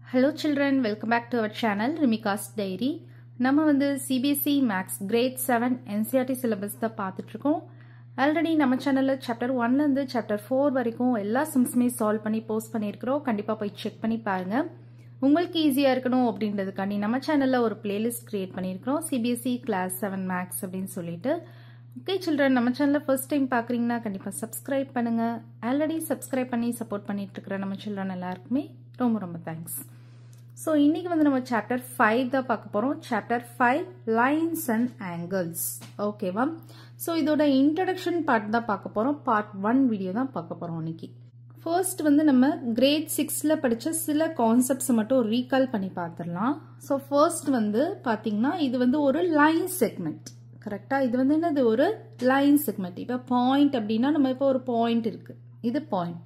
Hello children welcome back to our channel Rimika's diary நம்ம வந்து CBSE maths grade seven NCERT syllabus தான் பார்த்துட்ருக்கோம் already நம்ம சேனலில் சாப்டர் ஒன்லேருந்து சாப்டர் ஃபோர் வரைக்கும் எல்லா சம்ஸுமே சால்வ் பண்ணி போஸ்ட் பண்ணியிருக்கிறோம் கண்டிப்பாக போய் செக் பண்ணி பாருங்கள் உங்களுக்கு ஈஸியாக இருக்கணும் அப்படின்றதுக்காண்டி நம்ம சேனலில் ஒரு பிளேலிஸ்ட் கிரியேட் பண்ணியிருக்கிறோம் சிபிஎஸ்சி கிளாஸ் செவன் மேக்ஸ் அப்படின்னு சொல்லிட்டு ஓகே சில்ட்ரன் நம்ம சேனலில் ஃபர்ஸ்ட் டைம் பார்க்குறீங்கன்னா கண்டிப்பாக சப்ஸ்கிரைப் பண்ணுங்கள் ஆல்ரெடி சப்ஸ்கிரைப் பண்ணி சப்போர்ட் பண்ணிட்டு இருக்கிற நம்ம சில்ட்ரன் எல்லாருக்குமே ரொம்ப ரொம்ப தேங்க்ஸ் ஸோ இன்னைக்கு வந்து நம்ம சாப்டர் ஃபைவ் தான் பார்க்க போகிறோம் chapter five lines and angles ஓகேவா ஸோ இதோட இன்ட்ரடக்ஷன் பார்ட் தான் பார்க்க போகிறோம் பார்ட் ஒன் வீடியோ தான் பார்க்க போகிறோம் இன்னைக்கு ஃபர்ஸ்ட் வந்து நம்ம கிரேட் சிக்ஸில் படித்த சில கான்செப்ட்ஸை மட்டும் ரீகால் பண்ணி பார்த்துடலாம் ஸோ ஃபர்ஸ்ட் வந்து பார்த்தீங்கன்னா இது வந்து ஒரு லைன் செக்மெண்ட் கரெக்டாக இது வந்து என்னது ஒரு லைன் செக்மெண்ட் இப்போ பாயிண்ட் அப்படின்னா நம்ம இப்போ ஒரு பாயிண்ட் இருக்குது இது பாயிண்ட்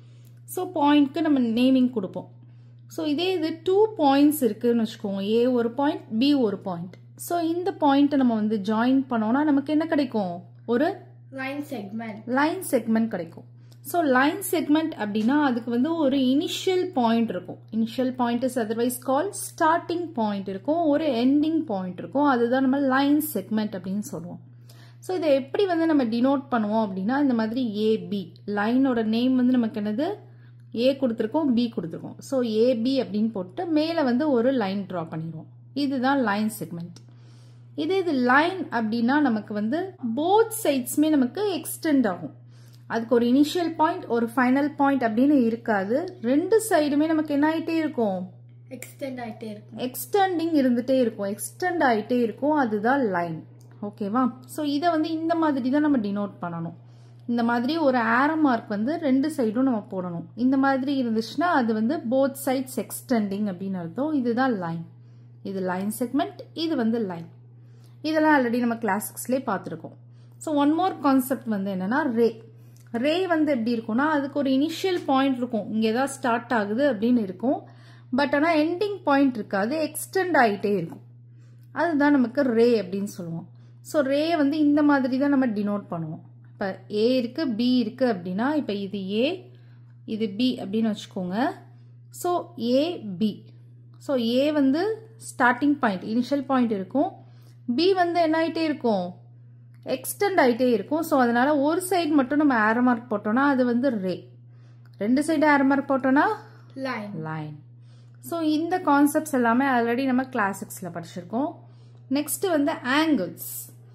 ஸோ பாயிண்ட்க்கு நம்ம நேமிங் கொடுப்போம் ஸோ இதே இது டூ பாயிண்ட்ஸ் இருக்குன்னு வச்சுக்கோங்க ஏ ஒரு பாயிண்ட் பி ஒரு பாயிண்ட் ஸோ இந்த பாயிண்ட்டை நம்ம வந்து ஜாயின் பண்ணோம்னா நமக்கு என்ன கிடைக்கும் ஒரு line segment லைன் செக்மெண்ட் கிடைக்கும் ஸோ லைன் செக்மெண்ட் அப்படின்னா அதுக்கு வந்து ஒரு இனிஷியல் பாயிண்ட் இருக்கும் initial point is otherwise call starting point இருக்கும் ஒரு எண்டிங் பாயிண்ட் இருக்கும் அதுதான் நம்ம லைன் செக்மெண்ட் அப்படின்னு சொல்லுவோம் ஸோ இதை எப்படி வந்து நம்ம டினோட் பண்ணுவோம் அப்படின்னா இந்த மாதிரி ஏபி லைனோட நேம் வந்து நமக்கு என்னது ஏ கொடுத்துருக்கோம் பி கொடுத்துருக்கோம் ஸோ ஏபி அப்படின்னு போட்டு மேலே வந்து ஒரு லைன் ட்ரா பண்ணிடுவோம் இதுதான் லைன் செக்மெண்ட் இதே இது லைன் அப்படின்னா நமக்கு வந்து போத் சைட்ஸுமே நமக்கு எக்ஸ்டெண்ட் ஆகும் அதுக்கு ஒரு இனிஷியல் பாயிண்ட் ஒரு ஃபைனல் பாயிண்ட் அப்படின்னு இருக்காது ரெண்டு சைடுமே நமக்கு என்ன ஆகிட்டே இருக்கும் extend ஆயிட்டே இருக்கும் எக்ஸ்டெண்டிங் இருந்துட்டே இருக்கும் எக்ஸ்டெண்ட் ஆகிட்டே இருக்கும் அதுதான் லைன் ஓகேவா ஸோ இதை வந்து இந்த மாதிரி தான் நம்ம டினோட் பண்ணணும் இந்த மாதிரி ஒரு ஆரோ மார்க் வந்து ரெண்டு சைடும் நம்ம போடணும் இந்த மாதிரி இருந்துச்சுன்னா அது வந்து போத் சைட்ஸ் எக்ஸ்டெண்டிங் அப்படின்னு அர்த்தம் இதுதான் லைன் இது லைன் செக்மெண்ட் இது வந்து லைன் இதெல்லாம் ஆல்ரெடி நம்ம கிளாஸ் சிக்ஸ்லேயே பார்த்துருக்கோம் ஸோ ஒன் மோர் கான்செப்ட் வந்து என்னன்னா ரே ரே வந்து எப்படி இருக்கும்னா அதுக்கு ஒரு இனிஷியல் பாயிண்ட் இருக்கும் இங்கே ஏதாவது ஸ்டார்ட் ஆகுது அப்படின்னு இருக்கும் பட் ஆனால் எண்டிங் பாயிண்ட் இருக்காது எக்ஸ்டெண்ட் ஆகிட்டே இருக்கும் அதுதான் நமக்கு ரே அப்படின்னு சொல்லுவோம் ஸோ ரே வந்து இந்த மாதிரி தான் நம்ம டினோட் பண்ணுவோம் இப்போ ஏ இருக்குது பி இருக்குது அப்படின்னா இப்போ இது ஏ இது பி அப்படின்னு வச்சுக்கோங்க so A B so A வந்து ஸ்டார்டிங் பாயிண்ட் இனிஷியல் பாயிண்ட் இருக்கும் பி வந்து என்ன ஆகிட்டே இருக்கும் எக்ஸ்டெண்ட் ஆகிட்டே இருக்கும் ஸோ அதனால ஒரு சைடு மட்டும் நம்ம ஏரோ மார்க் போட்டோம்னா அது வந்து ரே ரெண்டு சைடு ஏரோ மார்க் போட்டோம்னா line லைன் ஸோ இந்த கான்செப்ட்ஸ் எல்லாமே ஆல்ரெடி நம்ம கிளாசிக்ஸில் படிச்சிருக்கோம் நெக்ஸ்ட் வந்து ஆங்கிள்ஸ்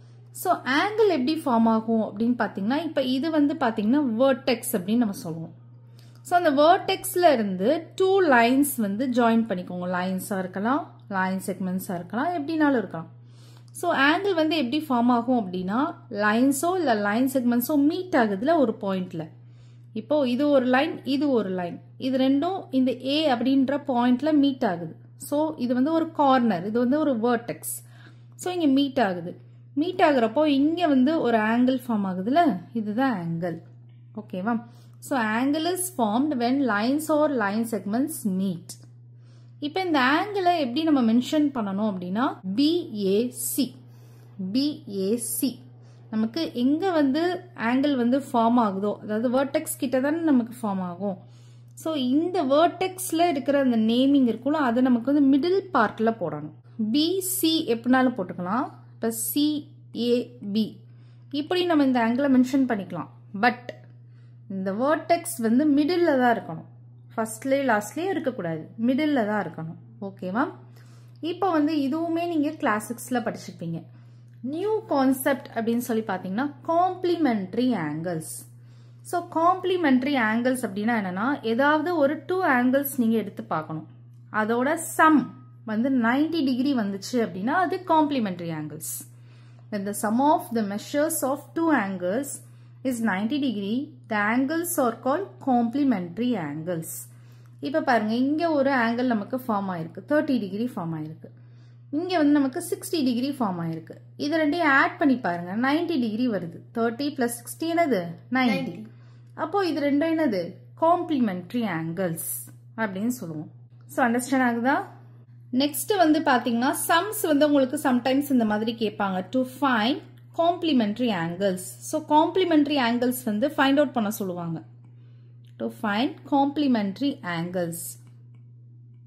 ஸோ ஆங்கிள் எப்படி ஃபார்ம் ஆகும் அப்படின்னு பார்த்தீங்கன்னா இப்போ இது வந்து பார்த்தீங்கன்னா வேர்டெக்ஸ் அப்படின்னு நம்ம சொல்லுவோம் ஸோ அந்த வேர்டெக்ஸில் இருந்து டூ லைன்ஸ் வந்து ஜாயின் பண்ணிக்கோங்க லைன்ஸாக இருக்கலாம் லைன் செக்மெண்ட்ஸாக இருக்கலாம் எப்படினாலும் இருக்கலாம் ஸோ ஆங்கிள் வந்து எப்படி ஃபார்ம் ஆகும் அப்படின்னா லைன்ஸோ இல்லை லைன் செக்மெண்ட்ஸோ மீட் ஆகுதுல ஒரு பாயிண்ட்ல இப்போ இது ஒரு லைன் இது ஒரு லைன் இது ரெண்டும் இந்த ஏ அப்படின்ற பாயிண்ட்ல மீட் ஆகுது ஸோ இது வந்து ஒரு கார்னர் இது வந்து ஒரு வேர்டெக்ஸ் ஸோ இங்கே மீட் ஆகுது மீட் ஆகுறப்போ இங்கே வந்து ஒரு ஆங்கிள் ஃபார்ம் ஆகுதுல இதுதான் ஆங்கிள் ஓகேவா so angle is formed when lines are line segments meet இப்போ இந்த ஆங்கிளை எப்படி நம்ம மென்ஷன் பண்ணணும் அப்படின்னா பிஏசி பிஏசி நமக்கு எங்கே வந்து ஆங்கிள் வந்து ஃபார்ம் ஆகுதோ அதாவது வேர்டெக்ஸ் கிட்ட தானே நமக்கு ஃபார்ம் ஆகும் ஸோ இந்த வேர்டெக்ஸில் இருக்கிற அந்த நேமிங் இருக்குல்ல அதை நமக்கு வந்து மிடில் பார்ட்டில் போடணும் பிசி எப்படினாலும் போட்டுக்கலாம் இப்போ சிஏபி இப்படி நம்ம இந்த ஆங்கிளை மென்ஷன் பண்ணிக்கலாம் பட் இந்த வேர்டெக்ஸ் வந்து மிடில் தான் இருக்கணும் ஃபர்ஸ்ட்லேயே லாஸ்ட்லேயே இருக்கக்கூடாது மிடில் தான் இருக்கணும் ஓகேவா இப்போ வந்து இதுவுமே நீங்கள் கிளாசிக்ஸில் படிச்சிருப்பீங்க நியூ கான்செப்ட் அப்படின்னு சொல்லி பார்த்தீங்கன்னா complementary angles so complementary angles அப்படின்னா என்னன்னா ஏதாவது ஒரு டூ ஆங்கிள்ஸ் நீங்கள் எடுத்து பார்க்கணும் அதோட சம் வந்து 90 டிகிரி வந்துச்சு அப்படின்னா அது complementary angles when the sum of the measures of two angles is 90 degree the angles are called complementary angles இப்போ பாருங்க இங்க ஒரு ஆங்கிள் நமக்கு ஃபார்ம் ஆயிருக்கு தேர்ட்டி டிகிரி ஃபார்ம் ஆயிருக்கு இங்க வந்து நமக்கு சிக்ஸ்டி டிகிரி ஃபார்ம் ஆயிருக்கு இது ரெண்டையும் ஆட் பண்ணி பாருங்க 90 டிகிரி வருது தேர்ட்டி பிளஸ் சிக்ஸ்டி என்னது 90 அப்போ இது ரெண்டும் என்னது காம்ப்ளிமெண்ட்ரி ஆங்கிள்ஸ் அப்படின்னு சொல்லுவோம் ஸோ அண்டர்ஸ்டாண்ட் ஆகுதா நெக்ஸ்ட் வந்து பாத்தீங்கன்னா சம்ஸ் வந்து உங்களுக்கு சம்டைம்ஸ் இந்த மாதிரி கேட்பாங்க to find complementary angles so complementary angles வந்து ஃபைண்ட் அவுட் பண்ண சொல்லுவாங்க டு ஃபைண்ட் காம்ப்ளிமெண்ட்ரி ஆங்கிள்ஸ்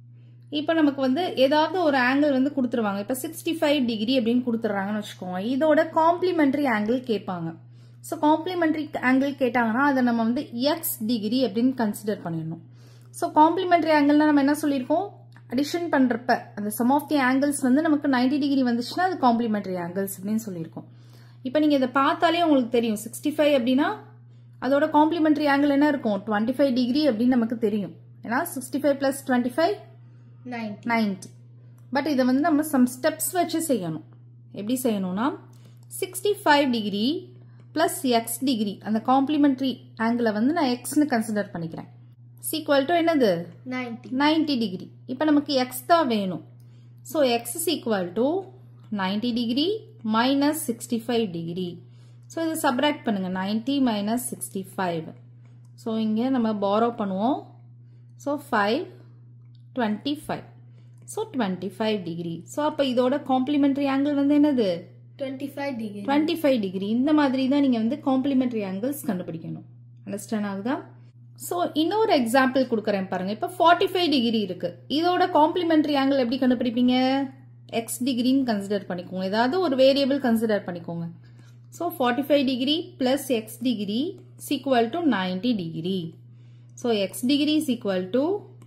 இப்போ நமக்கு வந்து ஏதாவது ஒரு ஆங்கிள் வந்து கொடுத்துருவாங்க இப்போ சிக்ஸ்டி ஃபைவ் டிகிரி அப்படின்னு கொடுத்துட்றாங்கன்னு வச்சுக்கோங்க இதோட காம்ப்ளிமெண்ட்ரி ஆங்கிள் கேட்பாங்க ஸோ காம்ப்ளிமெண்ட்ரி ஆங்கிள் கேட்டாங்கன்னா அதை நம்ம வந்து எக்ஸ் டிகிரி அப்படின்னு கன்சிடர் பண்ணிடணும் ஸோ காம்ப்ளிமெண்ட்ரி ஆங்கிள்னா நம்ம என்ன சொல்லியிருக்கோம் அடிஷன் பண்ணுறப்ப அந்த சம் ஆஃப் தி ஆங்கிள்ஸ் வந்து நமக்கு 90 டிகிரி வந்துச்சுன்னா அது காம்ப்ளிமெண்ட்ரி ஆங்கிள்ஸ் அப்படின்னு சொல்லியிருக்கோம் இப்போ நீங்கள் இதை பார்த்தாலே உங்களுக்கு தெரியும் சிக்ஸ்டி ஃபைவ் அப்படின்னா அதோட காம்ப்ளிமெண்ட்ரி ஆங்கிள் என்ன இருக்கும் டுவெண்ட்டி ஃபைவ் டிகிரி அப்படின்னு நமக்கு தெரியும் ஏன்னா sixty five plus twenty five ninety ninety but இதை வந்து நம்ம சம் ஸ்டெப்ஸ் வச்சு செய்யணும் எப்படி செய்யணும்னா sixty five degree plus X degree அந்த காம்ப்ளிமெண்ட்ரி ஆங்கிளை வந்து நான் எக்ஸ்னு கன்சிடர் பண்ணிக்கிறேன் சீக்வல் டு என்னது நைன்டி 90 டிகிரி இப்போ நமக்கு எக்ஸ் தான் வேணும் so X is equal to ninety degree minus sixty five degree so இது சப்ராக்ட் பண்ணுங்க ninety minus sixty five so இங்கே நம்ம பாரோ பண்ணுவோம் so five twenty five so twenty five degree so அப்போ இதோட காம்ப்ளிமெண்ட்ரி ஆங்கிள் வந்து என்னது twenty five degree twenty five degree இந்த மாதிரி தான் நீங்கள் வந்து காம்ப்ளிமெண்ட்ரி ஆங்கிள்ஸ் கண்டுபிடிக்கணும் அண்டர்ஸ்டாண்ட் ஆகுதா ஸோ இன்னொரு எக்ஸாம்பிள் கொடுக்குறேன் பாருங்க இப்போ ஃபார்ட்டி ஃபைவ் டிகிரி இருக்கு இதோட காம்ப்ளிமெண்ட்ரி ஆங்கிள் எப்படி கண்டுபிடிப்பீங்க எக்ஸ் டிகிரின்னு கன்சிடர் பண்ணிக்கோங்க ஏதாவது ஒரு வேரியபிள் கன்சிடர் பண்ணிக்கோங்க so forty five degree plus X degree is equal to ninety degree so X degree is equal to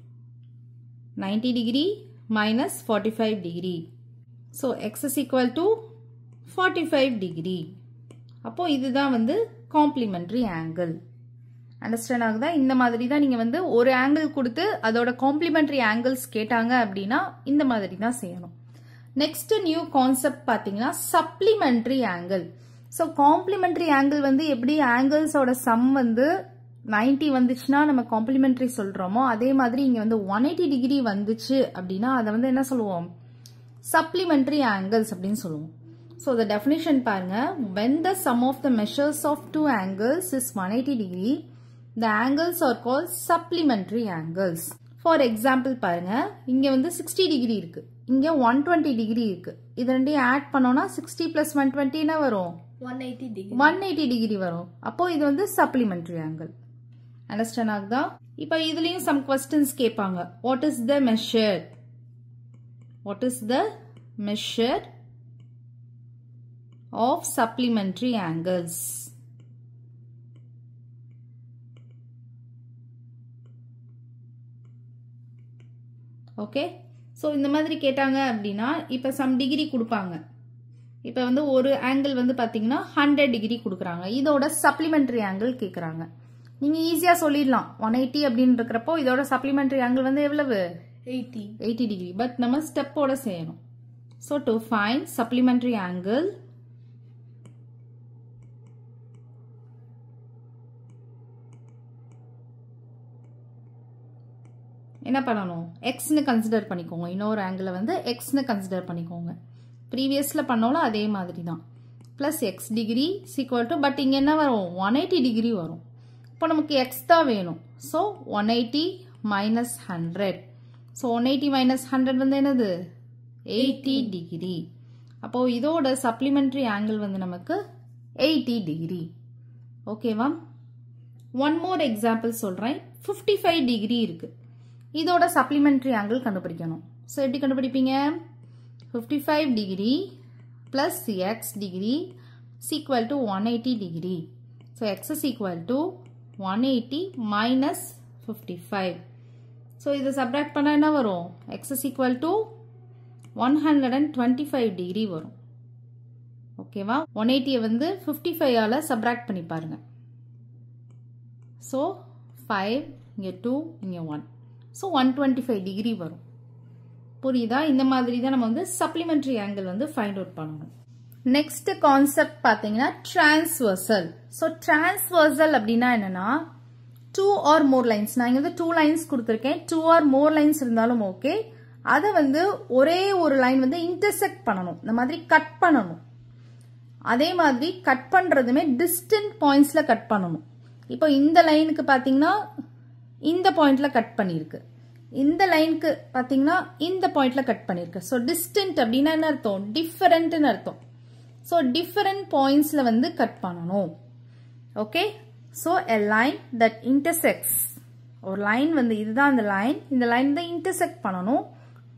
90 degree minus 45 degree. So x is equal to 45 degree. அப்போ இதுதான் வந்து complimentary angle understand ஆகுதா இந்த மாதிரி தான் நீங்கள் வந்து ஒரு ஆங்கிள் கொடுத்து அதோட காம்ப்ளிமெண்ட்ரி ஆங்கிள்ஸ் கேட்டாங்க அப்படின்னா இந்த மாதிரி தான் செய்யணும் நெக்ஸ்ட் நியூ கான்செப்ட் பார்த்தீங்கன்னா supplementary angle so complementary angle வந்து எப்படி ஆங்கிள்ஸோட சம் வந்து 90 வந்துச்சுன்னா நம்ம காம்ப்ளிமெண்ட்ரி சொல்கிறோமோ அதே மாதிரி இங்கே வந்து ஒன் எயிட்டி டிகிரி வந்துச்சு அப்படின்னா அதை வந்து என்ன சொல்லுவோம் சப்ளிமெண்ட்ரி ஆங்கிள்ஸ் அப்படின்னு சொல்லுவோம் ஸோ the definition பாருங்க when the sum of the measures of two angles is 180 degree the angles are called supplementary angles for example பாருங்க இங்க வந்து 60 டிகிரி இருக்கு இங்க 120 டிகிரி இருக்கு இது ரெண்டையும் ஆட் பண்ணோம்னா 60 பிளஸ் ஒன் டுவெண்ட்டி என்ன வரும் one eighty degree one eighty degree வரும் அப்போ இது வந்து சப்ளிமெண்ட்ரி ஆங்கிள் அண்டர்ஸ்டாண்ட் ஆகுதா இப்போ இதுலயும் சம் கொஸ்டின்ஸ் கேட்பாங்க what is the measure what is the measure of supplementary angles okay so இந்த மாதிரி கேட்டாங்க அப்படின்னா இப்போ சம் டிகிரி கொடுப்பாங்க இப்போ வந்து ஒரு ஆங்கிள் வந்து பார்த்தீங்கன்னா ஹண்ட்ரட் டிகிரி கொடுக்குறாங்க இதோட சப்ளிமெண்ட்ரி ஆங்கிள் கேட்குறாங்க நீங்கள் ஈஸியாக சொல்லிடலாம் ஒன் எயிட்டி அப்படின்னு இருக்கிறப்போ இதோட சப்ளிமெண்ட்ரி ஆங்கிள் வந்து எவ்வளவு எயிட்டி எயிட்டி டிகிரி பட் நம்ம ஸ்டெப்போட செய்யணும் so to find supplementary angle என்ன பண்ணணும் எக்ஸ்னு கன்சிடர் பண்ணிக்கோங்க இன்னொரு ஆங்கிளை வந்து எக்ஸ்னு கன்சிடர் பண்ணிக்கோங்க ப்ரீவியஸில் பண்ணோம்ல அதே மாதிரி தான் plus X degree is equal to but இங்கே என்ன வரும் ஒன் எயிட்டி டிகிரி வரும் இப்போ நமக்கு எக்ஸ் தான் வேணும் so one eighty minus hundred so one eighty minus hundred வந்து என்னது எயிட்டி டிகிரி அப்போது இதோட சப்ளிமெண்ட்ரி ஆங்கிள் வந்து நமக்கு எயிட்டி டிகிரி ஓகேவா ஒன் மோர் எக்ஸாம்பிள் சொல்கிறேன் ஃபிஃப்டி ஃபைவ் டிகிரி இருக்குது இதோட சப்ளிமெண்ட்ரி ஆங்கிள் கண்டுபிடிக்கணும் ஸோ எப்படி கண்டுபிடிப்பீங்க fifty five degree plus X degree is equal to one eighty degree so X is equal to one eighty minus fifty five so இதை subtract பண்ணால் என்ன வரும் X is equal to one hundred and twenty five degree வரும் ஓகேவா one எயிட்டியை வந்து fifty ஃபைவால் subtract பண்ணி பாருங்க ஸோ ஃபைவ் இங்கே டூ இங்கே one so one twenty five degree வரும் புரியுதா இந்த மாதிரி தான் நம்ம வந்து சப்ளிமெண்ட்ரி ஆங்கிள் வந்து ஃபைண்ட் அவுட் பண்ணணும் நெக்ஸ்ட் கான்செப்ட் பார்த்தீங்கன்னா டிரான்ஸ்வர்சல் ஸோ டிரான்ஸ்வர்சல் அப்படின்னா என்னன்னா டூ ஆர் மோர் லைன்ஸ் நான் இங்கே வந்து டூ லைன்ஸ் கொடுத்துருக்கேன் டூ ஆர் மோர் லைன்ஸ் இருந்தாலும் ஓகே அதை வந்து ஒரே ஒரு லைன் வந்து இன்டர்செக்ட் பண்ணணும் இந்த மாதிரி கட் பண்ணணும் அதே மாதிரி கட் பண்ணுறதுமே டிஸ்டன்ட் பாயிண்ட்ஸில் கட் பண்ணணும் இப்போ இந்த லைனுக்கு பார்த்தீங்கன்னா இந்த பாயிண்ட்ல கட் பண்ணியிருக்கு இந்த லைனுக்கு பார்த்தீங்கன்னா இந்த பாயிண்ட்ல கட் பண்ணியிருக்கு ஸோ டிஸ்டன்ட் அப்படின்னா என்ன அர்த்தம் டிஃபரெண்ட்னு அர்த்தம் ஸோ டிஃபரெண்ட் பாயிண்ட்ஸில் வந்து கட் பண்ணணும் okay so a line that intersects ஒரு லைன் வந்து இதுதான் அந்த லைன் இந்த லைன் தான் இன்டர்செக்ட் பண்ணணும்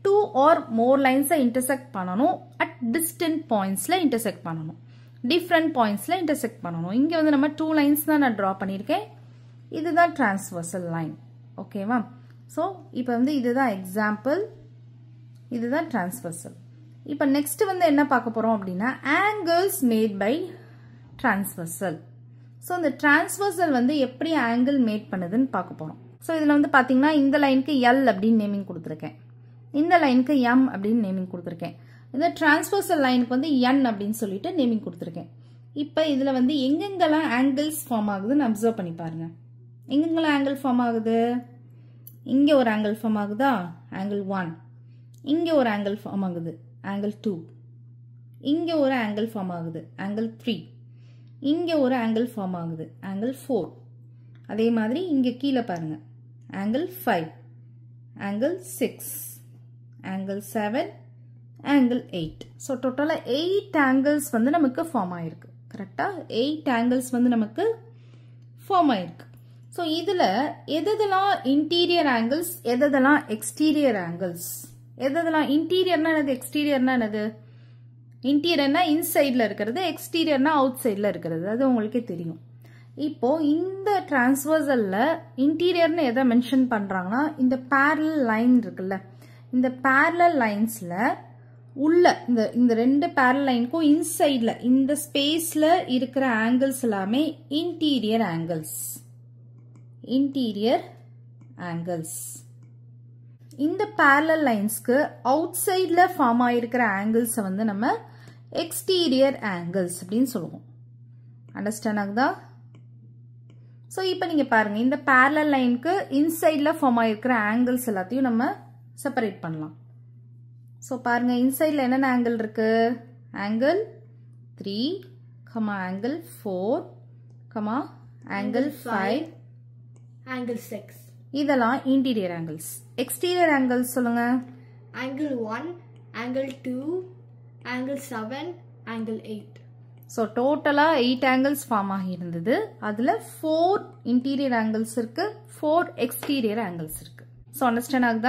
டூ ஆர் மோர் லைன்ஸை இன்டர்செக்ட் பண்ணணும் அட் டிஸ்டன்ட் பாயிண்ட்ஸில் இன்டர்செக்ட் பண்ணணும் டிஃப்ரெண்ட் பாயிண்ட்ஸில் இன்டர்செக்ட் பண்ணணும் இங்கே வந்து நம்ம டூ லைன்ஸ் தான் நான் ட்ரா பண்ணியிருக்கேன் இதுதான் டிரான்ஸ்வர்சல் லைன் ஓகேவா ஸோ இப்போ வந்து இதுதான் எக்ஸாம்பிள் இதுதான் டிரான்ஸ்வர்சல் இப்போ நெக்ஸ்ட் வந்து என்ன பார்க்க போகிறோம் அப்படின்னா angles made by transversal so இந்த டிரான்ஸ்வர்சல் வந்து எப்படி ஆங்கிள் மேட் பண்ணுதுன்னு பார்க்க போகிறோம் ஸோ இதில் வந்து பார்த்தீங்கன்னா இந்த லைனுக்கு எல் அப்படின்னு நேமிங் கொடுத்துருக்கேன் இந்த லைனுக்கு எம் அப்படின்னு நேமிங் கொடுத்துருக்கேன் இந்த டிரான்ஸ்வர்சல் லைனுக்கு வந்து என் அப்படின்னு சொல்லிட்டு நேமிங் கொடுத்துருக்கேன் இப்போ இதில் வந்து எங்கெங்கெல்லாம் ஆங்கிள்ஸ் ஃபார்ம் ஆகுதுன்னு அப்சர்வ் பண்ணி பாருங்க எங்கெங்கெல்லாம் ஆங்கிள் ஃபார்ம் ஆகுது இங்கே ஒரு ஆங்கிள் ஃபார்ம் ஆகுதா ஆங்கிள் ஒன் இங்கே ஒரு ஆங்கிள் ஃபார்ம் ஆகுது ஆங்கிள் டூ இங்கே ஒரு ஆங்கிள் ஃபார்ம் ஆகுது ஆங்கிள் த்ரீ இங்கே ஒரு ஆங்கிள் ஃபார்ம் ஆகுது ஆங்கிள் ஃபோர் அதே மாதிரி இங்கே கீழே பாருங்கள் angle five angle six angle seven angle eight so டோட்டலாக எயிட் ஆங்கிள்ஸ் வந்து நமக்கு ஃபார்ம் ஆயிருக்கு கரெக்டாக எயிட் ஆங்கிள்ஸ் வந்து நமக்கு ஃபார்ம் ஆயிருக்கு ஸோ இதில் எதெல்லாம் இன்டீரியர் ஆங்கிள்ஸ் எதெல்லாம் எக்ஸ்டீரியர் ஆங்கிள்ஸ் எதெல்லாம் இன்டீரியர்னா என்னது எக்ஸ்டீரியர்னா என்னது இன்டீரியர்னா இன்சைடில் இருக்கிறது எக்ஸ்டீரியர்னா அவுட் சைடில் இருக்கிறது அது உங்களுக்கே தெரியும் இப்போ இந்த டிரான்ஸ்வர்சல்ல இன்டீரியர்னு எதை மென்ஷன் பண்றாங்கன்னா இந்த பேரல் லைன் இருக்குல்ல இந்த பேரலல் லைன்ஸ்ல உள்ள இந்த இந்த ரெண்டு பேரல் லைனுக்கும் இன்சைட்ல இந்த ஸ்பேஸ்ல இருக்கிற ஆங்கிள்ஸ் எல்லாமே இன்டீரியர் ஆங்கிள்ஸ் இன்டீரியர் ஆங்கிள்ஸ் இந்த பேரலல் லைன்ஸ்க்கு அவுட் சைடில் ஃபார்ம் ஆகிருக்கிற ஆங்கிள்ஸை வந்து நம்ம எக்ஸ்டீரியர் ஆங்கிள்ஸ் அப்படின்னு சொல்லுவோம் அண்டர்ஸ்டாண்ட் ஆகுதா ஸோ இப்போ நீங்கள் பாருங்கள் இந்த பேரலல் லைனுக்கு இன்சைடில் ஃபார்ம் ஆகிருக்கிற ஆங்கிள்ஸ் எல்லாத்தையும் நம்ம செப்பரேட் பண்ணலாம் ஸோ பாருங்கள் இன்சைடில் என்னென்ன ஆங்கிள் இருக்குது angle three comma angle four comma angle five Angle 6. இதெல்லாம் இன்டீரியர் ஆங்கிள்ஸ் எக்ஸ்டீரியர் ஆங்கிள்ஸ் சொல்லுங்க Angle 1. Angle 2. Angle 7. Angle 8. So டோட்டலாக எயிட் ஆங்கிள்ஸ் ஃபார்ம் ஆகியிருந்தது அதில் ஃபோர் இன்டீரியர் ஆங்கிள்ஸ் இருக்கு ஃபோர் எக்ஸ்டீரியர் ஆங்கிள்ஸ் இருக்கு ஸோ அண்டர்ஸ்டாண்ட் ஆகுதா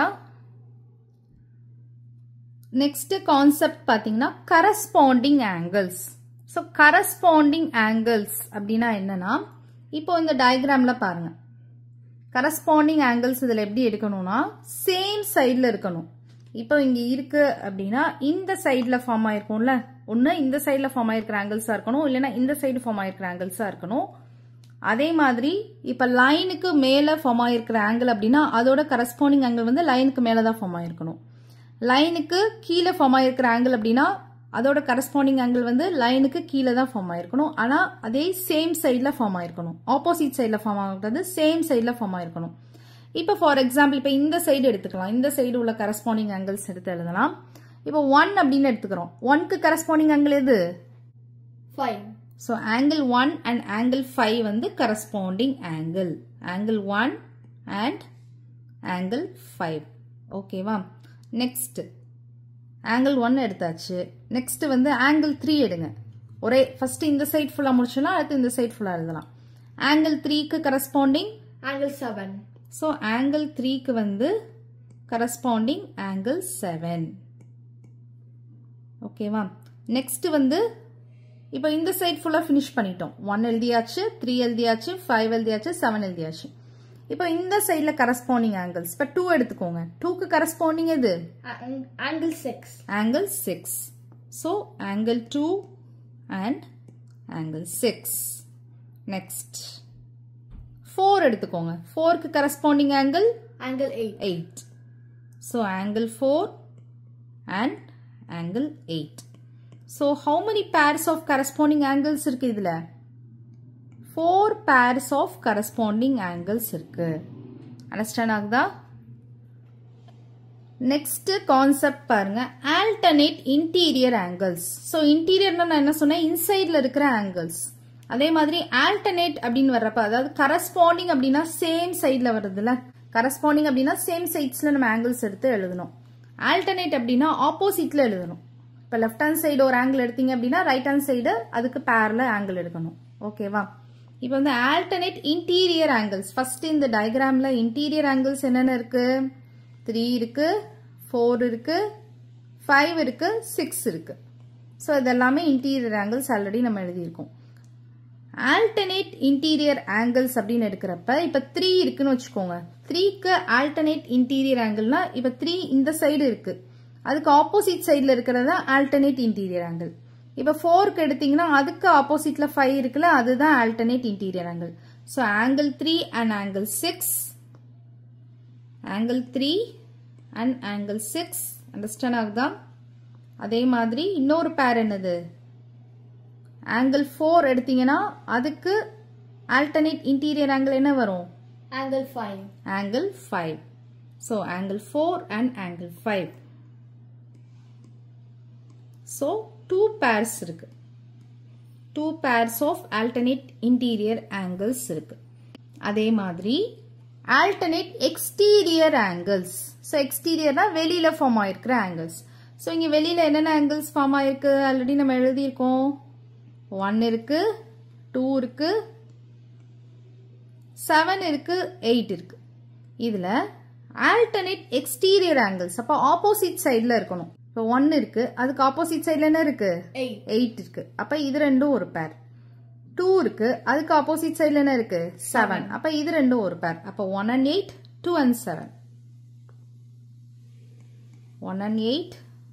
நெக்ஸ்ட் கான்செப்ட் பார்த்தீங்கன்னா corresponding angles so corresponding angles அப்படின்னா என்னன்னா இப்போ இந்த டயக்ராம்ல பாருங்க கரஸ்பாண்டிங் ஆங்கிள்ஸ் இதில் எப்படி எடுக்கணும்னா சேம் சைடில் இருக்கணும் இப்போ இங்கே இருக்கு அப்படின்னா இந்த சைடில் ஃபார்ம் ஆயிருக்கும்ல ஒன்று இந்த சைடில் ஃபார்ம் ஆயிருக்கிற ஆங்கிள்ஸாக இருக்கணும் இல்லைன்னா இந்த சைடு ஃபார்ம் ஆயிருக்கிற ஆங்கிள்ஸாக இருக்கணும் அதே மாதிரி இப்போ லைனுக்கு மேலே ஃபார்ம் ஆயிருக்கிற ஆங்கிள் அப்படின்னா அதோட கரஸ்பாண்டிங் ஆங்கிள் வந்து லைனுக்கு மேலே தான் ஃபார்ம் ஆயிருக்கணும் லைனுக்கு கீழே ஃபார்ம் ஆயிருக்கிற ஆங்கிள் அப்படின்னா அதோட கரஸ்பாண்டிங் ஆங்கிள் வந்து லைனுக்கு கீழே தான் ஃபார்ம் ஆயிருக்கணும் ஆனால் அதே சேம் சைடில் ஃபார்ம் ஆயிருக்கணும் ஆப்போசிட் சைடில் ஃபார்ம் ஆகிறது சேம் சைடில் ஃபார்ம் ஆயிருக்கணும் இப்போ ஃபார் எக்ஸாம்பிள் இப்போ இந்த சைடு எடுத்துக்கலாம் இந்த சைடு உள்ள கரஸ்பாண்டிங் ஆங்கிள்ஸ் எடுத்து எழுதலாம் இப்போ ஒன் அப்படின்னு எடுத்துக்கிறோம் ஒன்க்கு கரஸ்பாண்டிங் ஆங்கிள் எது 5. So angle one and angle five வந்து corresponding angle angle one and angle five ஓகேவா நெக்ஸ்ட் ஆங்கிள் ஒன் எடுத்தாச்சு நெக்ஸ்ட் வந்து ஆங்கிள் த்ரீ எடுங்க ஒரே ஃபர்ஸ்ட் இந்த சைட் ஃபுல்லாக முடிச்சிடலாம் அடுத்து இந்த சைட் ஃபுல்லாக எழுதலாம் ஆங்கிள் த்ரீக்கு கரஸ்பாண்டிங் Angle 7. ஸோ ஆங்கிள் த்ரீக்கு வந்து கரஸ்பாண்டிங் ஆங்கிள் செவன் ஓகேவா நெக்ஸ்ட் வந்து இப்போ இந்த சைட் ஃபுல்லாக ஃபினிஷ் பண்ணிட்டோம் ஒன் எழுதியாச்சு த்ரீ எழுதியாச்சு ஃபைவ் எழுதியாச்சு செவன் எழுதியாச்சு இப்போ இந்த சைடில் கரஸ்பாண்டிங் ஆங்கிள்ஸ் இப்போ டூ எடுத்துக்கோங்க டூக்கு கரஸ்பாண்டிங் எது Ang- Angle 6. angle 6. So, angle 2 and angle 6. Next. 4 எடுத்துக்கோங்க 4க்கு corresponding angle Angle 8. 8. So, angle 4 and angle 8. So, how many pairs of corresponding angles இருக்கு இதுல 4 pairs of corresponding angles இருக்கு அண்டர்ஸ்டாண்ட் ஆகுதா next concept பாருங்க alternate interior angles so இன்டீரியர்னா நான் என்ன சொன்னேன் இன்சைட்ல இருக்கிற ஆங்கிள்ஸ் அதே மாதிரி ஆல்டர்னேட் அப்படின்னு வர்றப்ப அதாவது கரஸ்பாண்டிங் அப்படின்னா சேம் சைட்ல வருதுல்ல கரஸ்பாண்டிங் அப்படின்னா சேம் சைட்ஸ்ல நம்ம ஆங்கிள்ஸ் எடுத்து எழுதணும் ஆல்டர்னேட் அப்படின்னா ஆப்போசிட்ல எழுதணும் இப்போ லெஃப்ட் ஹேண்ட் சைடு ஒரு ஆங்கிள் எடுத்தீங்க அப்படின்னா ரைட் ஹேண்ட் சைடு அதுக்கு பேரில் ஆங்கிள் எடுக்கணும் ஓகேவா இப்போ வந்து ஆல்டர்னேட் இன்டீரியர் ஆங்கிள்ஸ் ஃபர்ஸ்ட் இந்த டயக்ராம்ல இன்டீரியர் ஆங்கிள்ஸ் என்னென்ன இருக்கு த்ரீ இருக்கு ஃபோர் இருக்கு ஃபைவ் இருக்கு சிக்ஸ் இருக்கு ஸோ இதெல்லாமே இன்டீரியர் ஆங்கிள்ஸ் ஆல்ரெடி நம்ம எழுதியிருக்கோம் ஆல்டர்னேட் இன்டீரியர் ஆங்கிள்ஸ் அப்படின்னு எடுக்கிறப்ப இப்போ த்ரீ இருக்குன்னு வச்சுக்கோங்க த்ரீக்கு ஆல்டர்னேட் இன்டீரியர் ஆங்கிள்னா இப்போ த்ரீ இந்த சைடு இருக்கு அதுக்கு ஆப்போசிட் சைடில் இருக்கிறது தான் ஆல்டர்னேட் இன்டீரியர் ஆங்கிள் இப்போ ஃபோருக்கு எடுத்தீங்கன்னா அதுக்கு ஆப்போசிட்ல ஃபைவ் இருக்குல்ல அதுதான் alternate interior angle so angle three and angle six angle three and angle six understand ஆகுதா அதே மாதிரி இன்னொரு பேர் என்னது ஆங்கிள் ஃபோர் எடுத்தீங்கன்னா அதுக்கு ஆல்டர்னேட் இன்டீரியர் ஆங்கிள் என்ன வரும் Angle 5. angle 5. So angle 4 and angle 5. So two pairs இருக்கு two pairs of alternate interior angles இருக்கு அதே மாதிரி alternate exterior angles so exteriorனா வெளியில ஃபார்ம் ஆயிருக்கிற angles so இங்க வெளியில என்னென்ன angles ஃபார்ம் ஆயிருக்கு ஆல்ரெடி நம்ம எழுதியிருக்கோம் ஒன் இருக்கு டூ இருக்கு செவன் இருக்கு எயிட் இருக்கு இதுல ஆல்டர்னேட் எக்ஸ்டீரியர் ஆங்கிள்ஸ் அப்போ ஆப்போசிட் சைடில் இருக்கணும் இப்போ ஒன் இருக்கு அதுக்கு ஆப்போசிட் சைடில் என்ன இருக்கு 8. எயிட் இருக்கு அப்போ இது ரெண்டும் ஒரு பேர் டூ இருக்கு அதுக்கு ஆப்போசிட் சைடில் என்ன இருக்கு செவன் அப்போ இது ரெண்டும் ஒரு பேர் அப்போ one and eight two and seven one and eight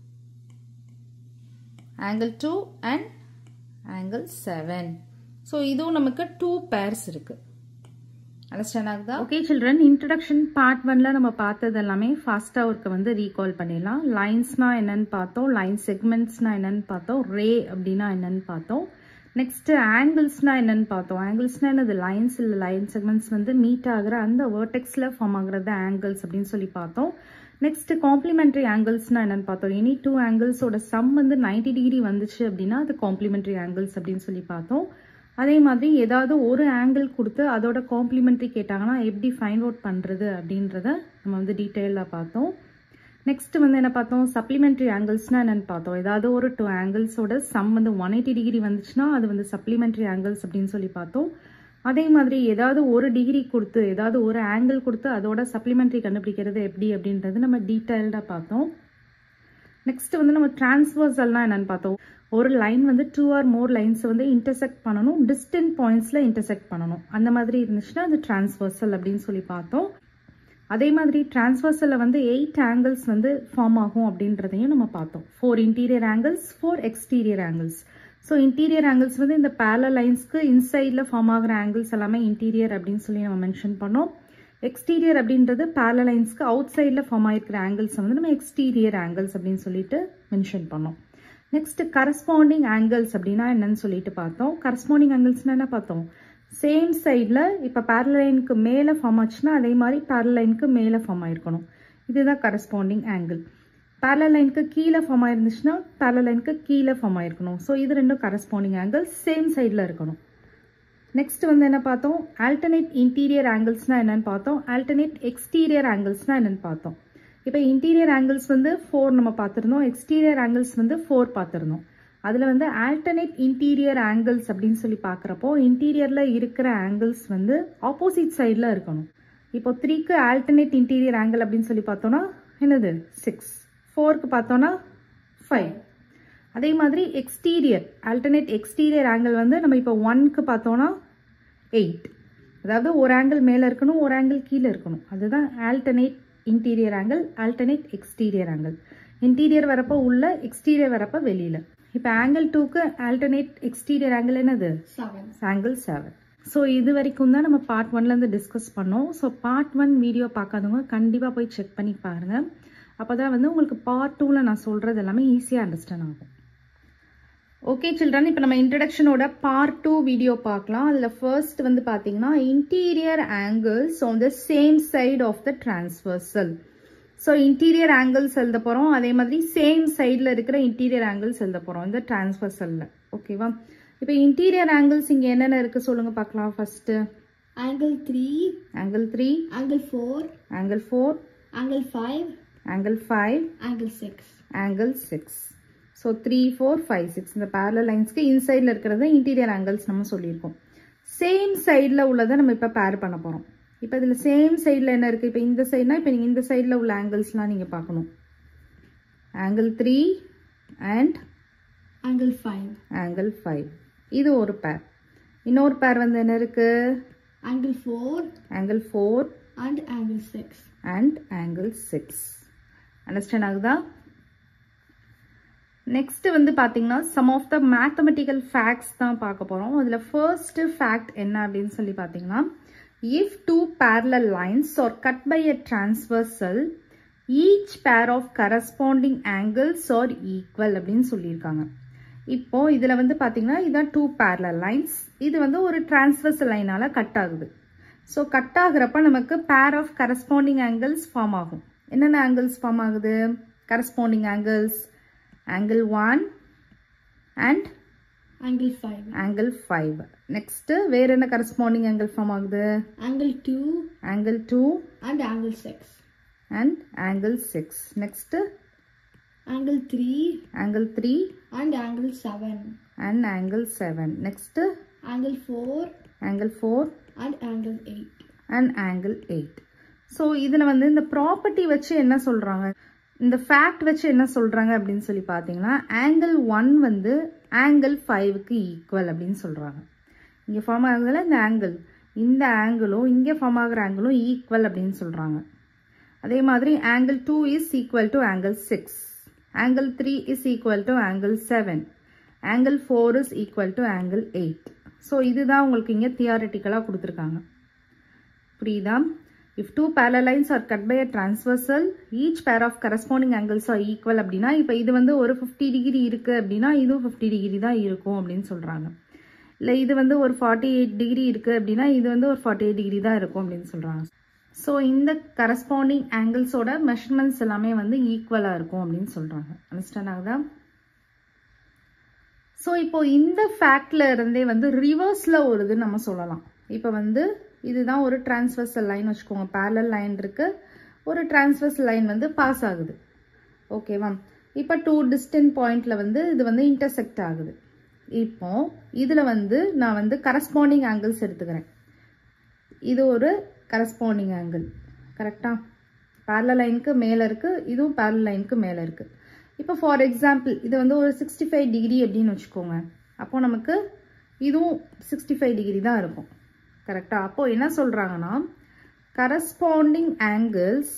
angle two and angle seven so இதுவும் நமக்கு டூ பேர்ஸ் இருக்கு அண்டர்ஸ்டாண்ட் ஆகுதா ஓகே சில்ட்ரன் இன்ட்ரடக்ஷன் பார்ட் ஒன்ல நம்ம பார்த்தது எல்லாமே ஃபாஸ்ட்டாக ஒர்க்கை வந்து ரீகால் பண்ணிடலாம் லைன்ஸ்னா என்னன்னு பார்த்தோம் லைன் செக்மெண்ட்ஸ்னா என்னன்னு பார்த்தோம் ரே அப்படின்னா என்னன்னு பார்த்தோம் நெக்ஸ்ட் ஆங்கிள்ஸ்னா என்னன்னு பார்த்தோம் ஆங்கிள்ஸ்னா என்னது லைன்ஸ் இல்லை லைன் செக்மெண்ட்ஸ் வந்து மீட் ஆகுற அந்த வேர்டெக்ஸில் ஃபார்ம் ஆகுறது ஆங்கிள்ஸ் அப்படின்னு சொல்லி பார்த்தோம் நெக்ஸ்ட் காம்ப்ளிமெண்ட்ரி ஆங்கிள்ஸ்னா என்னன்னு பார்த்தோம் எனி டூ ஆங்கிள்ஸோட சம் வந்து 90 டிகிரி வந்துச்சு அப்படின்னா அது காம்ப்ளிமெண்ட்ரி ஆங்கிள்ஸ் அப்படின்னு சொல்லி பார்த்தோம் அதே மாதிரி ஏதாவது ஒரு ஆங்கிள் கொடுத்து அதோட காம்ப்ளிமெண்ட்ரி கேட்டாங்கன்னா எப்படி ஃபைண்ட் அவுட் பண்ணுறது அப்படின்றத நம்ம வந்து டீட்டெயிலாக பார்த்தோம் நெக்ஸ்ட் வந்து என்ன பார்த்தோம் சப்ளிமெண்ட்ரி ஆங்கிள்ஸ்னா என்னன்னு பார்த்தோம் ஏதாவது ஒரு டூ ஆங்கிள்ஸோட சம் வந்து ஒன் எயிட்டி டிகிரி வந்துச்சுன்னா அது வந்து சப்ளிமெண்ட்ரி ஆங்கிள்ஸ் அப்படின்னு சொல்லி பார்த்தோம் அதே மாதிரி ஏதாவது ஒரு டிகிரி கொடுத்து ஏதாவது ஒரு ஆங்கிள் கொடுத்து அதோட சப்ளிமெண்ட்ரி கண்டுபிடிக்கிறது எப்படி அப்படின்றது நம்ம டீட்டெயில்டாக பார்த்தோம் நெக்ஸ்ட் வந்து நம்ம டிரான்ஸ்வர்சல்னா என்னன்னு பார்த்தோம் ஒரு லைன் வந்து டூ ஆர் மோர் லைன்ஸ் வந்து இன்டர்செக்ட் பண்ணணும் டிஸ்டன்ட் பாயிண்ட்ஸ்ல இன்டர்செக்ட் பண்ணணும் அந்த மாதிரி இருந்துச்சுன்னா அது டிரான்ஸ்வர்சல் அப்படின்னு சொல்லி பார்த்தோம் அதே மாதிரி டிரான்ஸ்வர்சல்ல வந்து எயிட் ஆங்கிள்ஸ் வந்து ஃபார்ம் ஆகும் அப்படின்றதையும் நம்ம பார்த்தோம் four interior angles four exterior angles so interior angles வந்து இந்த பேரல லைன்ஸ்க்கு இன்சைடில் ஃபார்ம் ஆகிற ஆங்கிள்ஸ் எல்லாமே இன்டீரியர் அப்படின்னு சொல்லி நம்ம மென்ஷன் பண்ணோம் எக்ஸ்டீரியர் அப்படின்றது பேரல லைன்ஸ்க்கு அவுட் சைடில் ஃபார்ம் ஆயிருக்கிற ஆங்கிள்ஸ் வந்து நம்ம எக்ஸ்டீரியர் ஆங்கிள்ஸ் அப்படின்னு சொல்லிட்டு மென்ஷன் பண்ணோம் நெக்ஸ்ட் கரஸ்பாண்டிங் ஆங்கிள்ஸ் அப்படின்னா என்னன்னு சொல்லிட்டு பார்த்தோம் கரஸ்பாண்டிங் ஆங்கிள்ஸ்னா என்ன பார்த்தோம் சேம் சைடில் இப்போ பேரல் லைனுக்கு மேலே ஃபார்ம் ஆச்சுன்னா அதே மாதிரி பேரல் லைனுக்கு மேலே ஃபார்ம் ஆயிருக்கணும் இதுதான் கரஸ்பாண்டிங் ஆங்கிள் பேரல் லைனுக்கு கீழே ஃபார்ம் ஆயிருந்துச்சுன்னா பேரல் லைனுக்கு கீழே ஃபார்ம் ஆயிருக்கணும் ஸோ இது ரெண்டும் கரஸ்பாண்டிங் ஆங்கிள் சேம் சைடில் இருக்கணும் நெக்ஸ்ட் வந்து என்ன பார்த்தோம் ஆல்டர்னேட் இன்டீரியர் ஆங்கிள்ஸ்னா என்னன்னு பார்த்தோம் ஆல்டர்னேட் எக்ஸ்டீரியர் ஆங்கிள்ஸ்னா என்னன்னு பார்த்தோம் இப்போ இன்டீரியர் ஆங்கிள்ஸ் வந்து ஃபோர் நம்ம பார்த்துருந்தோம் எக்ஸ்டீரியர் ஆங்கிள்ஸ் வந்து ஃபோர் பார்த்துருந்தோம் அதில் வந்து ஆல்டர்னேட் இன்டீரியர் ஆங்கிள்ஸ் அப்படின்னு சொல்லி பார்க்குறப்போ இன்டீரியரில் இருக்கிற ஆங்கிள்ஸ் வந்து ஆப்போசிட் சைடில் இருக்கணும் இப்போ த்ரீக்கு ஆல்டர்னேட் இன்டீரியர் ஆங்கிள் அப்படின்னு சொல்லி பார்த்தோன்னா என்னது சிக்ஸ் ஃபோருக்கு பார்த்தோன்னா ஃபைவ் அதே மாதிரி எக்ஸ்டீரியர் ஆல்டர்னேட் எக்ஸ்டீரியர் ஆங்கிள் வந்து நம்ம இப்போ ஒன்க்கு பார்த்தோன்னா எயிட் அதாவது ஒரு ஆங்கிள் மேலே இருக்கணும் ஒரு ஆங்கிள் கீழே இருக்கணும் அதுதான் alternate interior angle alternate exterior angle interior வரப்போ உள்ள எக்ஸ்டீரியர் வரப்போ வெளியில் இப்போ ஆங்கிள் டூக்கு ஆல்டர்னேட் எக்ஸ்டீரியர் ஆங்கிள் என்னது 7. ஆங்கிள் செவன் ஸோ இது வரைக்கும் தான் நம்ம பார்ட் ஒன்லேருந்து டிஸ்கஸ் பண்ணோம் ஸோ பார்ட் ஒன் வீடியோ பார்க்காதவங்க கண்டிப்பாக போய் செக் பண்ணி பாருங்கள் அப்போ தான் வந்து உங்களுக்கு பார்ட் டூவில் நான் சொல்கிறது எல்லாமே ஈஸியாக அண்டர்ஸ்டாண்ட் ஆகும் ஓகே சில்ட்ரன் இப்போ நம்ம இன்ட்ரடக்ஷனோட பார்ட் டூ வீடியோ பார்க்கலாம் அதில் ஃபர்ஸ்ட் வந்து பார்த்தீங்கன்னா interior angles on the same side of the transversal so interior angles எழுத போகிறோம் அதே மாதிரி சேம் சைடில் இருக்கிற இன்டீரியர் ஆங்கிள்ஸ் எழுத போகிறோம் இந்த டிரான்ஸ்வர்சலில் ஓகேவா இப்போ இன்டீரியர் ஆங்கிள்ஸ் இங்கே என்னென்ன இருக்குது சொல்லுங்கள் பார்க்கலாம் first Angle 3. Angle three Angle 4. Angle four Angle 5. Angle five Angle 6. Angle six so three four five six இந்த பேரல லைன்ஸ்க்கு இன்சைடில் இருக்கிறத இன்டீரியர் ஆங்கிள்ஸ் நம்ம சொல்லியிருக்கோம் சேம் சைடில் உள்ளதை நம்ம இப்போ பேர் பண்ண போகிறோம் இப்போ இதில் சேம் சைடில் என்ன இருக்குது இப்போ இந்த சைடுனா இப்போ நீங்கள் இந்த சைடில் உள்ள ஆங்கிள்ஸ்லாம் நீங்கள் பார்க்கணும் angle three and angle 5, angle five இது ஒரு பேர் இன்னொரு பேர் வந்து என்ன இருக்கு angle 4 angle four and angle 6. And angle six understand ஆகுதா நெக்ஸ்ட் வந்து பார்த்தீங்கன்னா sum of the mathematical facts தான் பார்க்க போகிறோம் அதில் ஃபர்ஸ்ட் ஃபேக்ட் என்ன அப்படின்னு சொல்லி பார்த்தீங்கன்னா if two parallel lines are cut by a transversal each pair of corresponding angles are equal அப்படின்னு சொல்லியிருக்காங்க இப்போ இதில் வந்து பார்த்தீங்கன்னா இதான் டூ parallel lines இது வந்து ஒரு transversal லைனால கட் ஆகுது ஸோ கட் ஆகுறப்ப நமக்கு pair of corresponding angles form ஆகும் என்னென்ன ஆங்கிள்ஸ் ஃபார்ம் ஆகுது corresponding angles angle one and Angle 5, angle five next வேற என்ன கரஸ்பாண்டிங் ஆங்கிள் ஃபார்ம் ஆகுது angle 2 angle two and angle 6. And angle six next Angle 3 angle three and angle 7. And angle seven next Angle 4 angle four and angle 8. And angle eight so இதில் வந்து இந்த property வச்சு என்ன சொல்கிறாங்க இந்த fact வச்சு என்ன சொல்கிறாங்க அப்படின்னு சொல்லி பார்த்தீங்கன்னா ஆங்கிள் ஒன் வந்து ஆங்கிள் ஃபைவுக்கு ஈக்குவல் அப்படின்னு சொல்கிறாங்க இங்கே ஃபார்ம் ஆகுதுல இந்த ஆங்கிள் இந்த ஆங்கிளும் இங்கே ஃபார்ம் ஆகுற ஆங்கிளும் ஈக்குவல் அப்படின்னு சொல்கிறாங்க அதே மாதிரி angle two is equal to angle six angle three is equal to angle seven angle four is equal to angle eight so இதுதான் உங்களுக்கு இங்கே தியாரிட்டிக்கலாக கொடுத்துருக்காங்க புரியுதா if two parallel lines are cut by a transversal each pair of corresponding angles are equal அப்படின்னா இப்போ இது வந்து ஒரு ஃபிஃப்டி டிகிரி இருக்கு அப்படின்னா இதுவும் ஃபிஃப்டி டிகிரி தான் இருக்கும் அப்படின்னு சொல்றாங்க இல்லை இது வந்து ஒரு ஃபார்ட்டி எயிட் டிகிரி இருக்கு அப்படின்னா இது வந்து ஒரு ஃபார்ட்டி எயிட் டிகிரி தான் இருக்கும் அப்படின்னு சொல்றாங்க ஸோ இந்த கரஸ்பாண்டிங் ஆங்கிள்ஸோட மெஷர்மெண்ட்ஸ் எல்லாமே வந்து ஈக்குவலாக இருக்கும் அப்படின்னு சொல்றாங்க அண்டர்ஸ்டாண்ட் ஆகுதா ஸோ இப்போ இந்த ஃபேக்ட்ல இருந்தே வந்து ரிவர்ஸ்ல ஒரு இது நம்ம சொல்லலாம் இப்போ வந்து இதுதான் ஒரு டிரான்ஸ்வர்சல் லைன் வச்சுக்கோங்க parallel லைன் இருக்கு ஒரு டிரான்ஸ்வர்சல் லைன் வந்து பாஸ் ஆகுது ஓகேவா இப்போ டூ டிஸ்டன்ட் பாயிண்ட்ல வந்து இது வந்து இன்டர்செக்ட் ஆகுது இப்போ இதுல வந்து நான் வந்து கரஸ்பாண்டிங் ஆங்கிள்ஸ் எடுத்துக்கிறேன் இது ஒரு கரஸ்பாண்டிங் ஆங்கிள் கரெக்டா parallel லைனுக்கு மேலே இருக்கு இதுவும் parallel லைனுக்கு மேலே இருக்கு இப்போ ஃபார் எக்ஸாம்பிள் இது வந்து ஒரு சிக்ஸ்டி ஃபைவ் டிகிரி அப்படின்னு வச்சுக்கோங்க அப்போ நமக்கு இதுவும் சிக்ஸ்டி ஃபைவ் டிகிரி தான் இருக்கும் கரெக்டா அப்போ என்ன சொல்றாங்கன்னா கரஸ்பாண்டிங் ஆங்கிள்ஸ்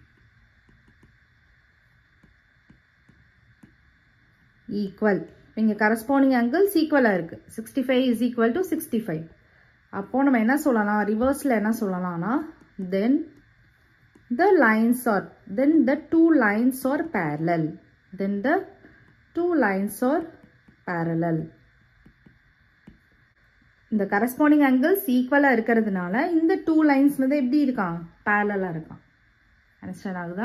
ஈக்குவல் இங்கே கரஸ்பாண்டிங் ஆங்கிள்ஸ் ஈக்குவலாக இருக்கு sixty five is equal to sixty five அப்போ நம்ம என்ன சொல்லலாம் ரிவர்ஸில் என்ன சொல்லலாம்னா then the lines are then the two lines are parallel then the two lines are parallel இந்த கரஸ்பாண்டிங் ஆங்கிள்ஸ் ஈக்குவலாக இருக்கிறதுனால இந்த டூ லைன்ஸ் வந்து எப்படி இருக்கான் பேரலாக இருக்கான் அண்டர்ஸ்டாண்ட் ஆகுதா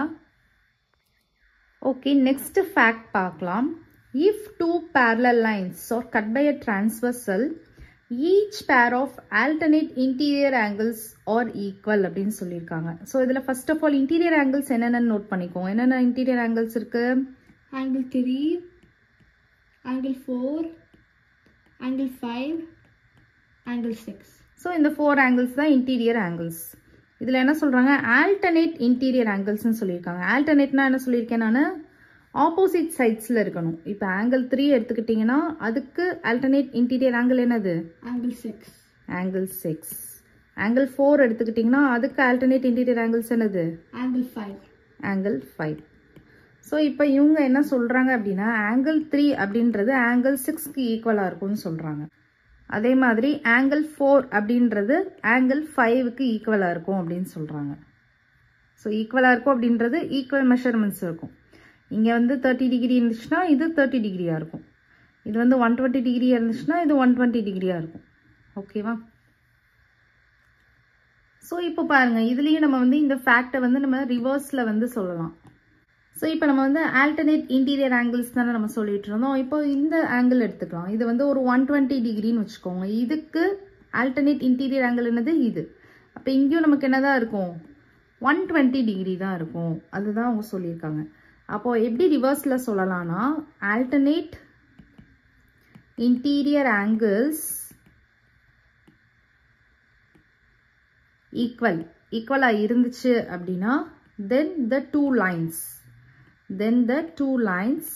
ஓகே நெக்ஸ்ட் ஃபேக்ட் பார்க்கலாம் if two parallel lines are cut by a transversal each pair of alternate interior angles are equal அப்படின்னு சொல்லியிருக்காங்க ஸோ இதில் first of all interior angles என்னென்னு நோட் பண்ணிக்கோங்க என்னென்ன இன்டீரியர் ஆங்கிள்ஸ் இருக்கு Angle 3, angle 4, angle 5, angle 6. So இந்த four angles தான் interior angles இதில் என்ன சொல்கிறாங்க ஆல்டர்னேட் இன்டீரியர் ஆங்கிள்ஸ்னு சொல்லியிருக்காங்க ஆல்டர்னேட்னா என்ன சொல்லியிருக்கேன் நான் ஆப்போசிட் சைட்ஸில் இருக்கணும் இப்போ ஆங்கிள் த்ரீ எடுத்துக்கிட்டிங்கன்னா அதுக்கு ஆல்டர்னேட் இன்டீரியர் ஆங்கிள் என்னது Angle 6. Angle six angle four எடுத்துக்கிட்டிங்கன்னா அதுக்கு ஆல்டர்னேட் இன்டீரியர் ஆங்கிள்ஸ் என்னது Angle 5. ஆங்கிள் ஃபைவ் ஸோ இப்போ இவங்க என்ன சொல்கிறாங்க அப்படின்னா ஆங்கிள் த்ரீ அப்படின்றது ஆங்கிள் சிக்ஸ்க்கு ஈக்குவலாக இருக்கும்னு சொல்கிறாங்க அதே மாதிரி ஆங்கிள் ஃபோர் அப்படின்றது ஆங்கிள் ஃபைவுக்கு ஈக்குவலாக இருக்கும் அப்படின்னு சொல்கிறாங்க ஸோ ஈக்குவலாக இருக்கும் அப்படின்றது ஈக்குவல் மெஷர்மெண்ட்ஸ் இருக்கும் இங்கே வந்து தேர்ட்டி டிகிரி இருந்துச்சுன்னா இது தேர்ட்டி டிகிரியாக இருக்கும் இது வந்து ஒன் டுவெண்ட்டி டிகிரி இருந்துச்சுன்னா இது ஒன் டுவெண்ட்டி டிகிரியாக இருக்கும் ஓகேவா ஸோ இப்போ பாருங்க இதுலேயும் நம்ம வந்து இந்த ஃபேக்டை வந்து நம்ம ரிவர்ஸில் வந்து சொல்லலாம் ஸோ இப்போ நம்ம வந்து ஆல்டர்னேட் இன்டீரியர் ஆங்கிள்ஸ் தானே நம்ம சொல்லிட்டு இருந்தோம் இப்போ இந்த ஆங்கிள் எடுத்துக்கலாம் இது வந்து ஒரு ஒன் டுவெண்ட்டி டிகிரின்னு வச்சுக்கோங்க இதுக்கு ஆல்டர்னேட் இன்டீரியர் ஆங்கிள் என்னது இது அப்போ இங்கேயும் நமக்கு என்னதான் இருக்கும் ஒன் டுவெண்ட்டி டிகிரி தான் இருக்கும் அதுதான் அவங்க சொல்லியிருக்காங்க அப்போ எப்படி ரிவர்ஸில் சொல்லலாம்னா ஆல்டர்னேட் இன்டீரியர் ஆங்கிள்ஸ் ஈக்குவல் ஈக்குவலாக இருந்துச்சு அப்படின்னா then the two lines then the two lines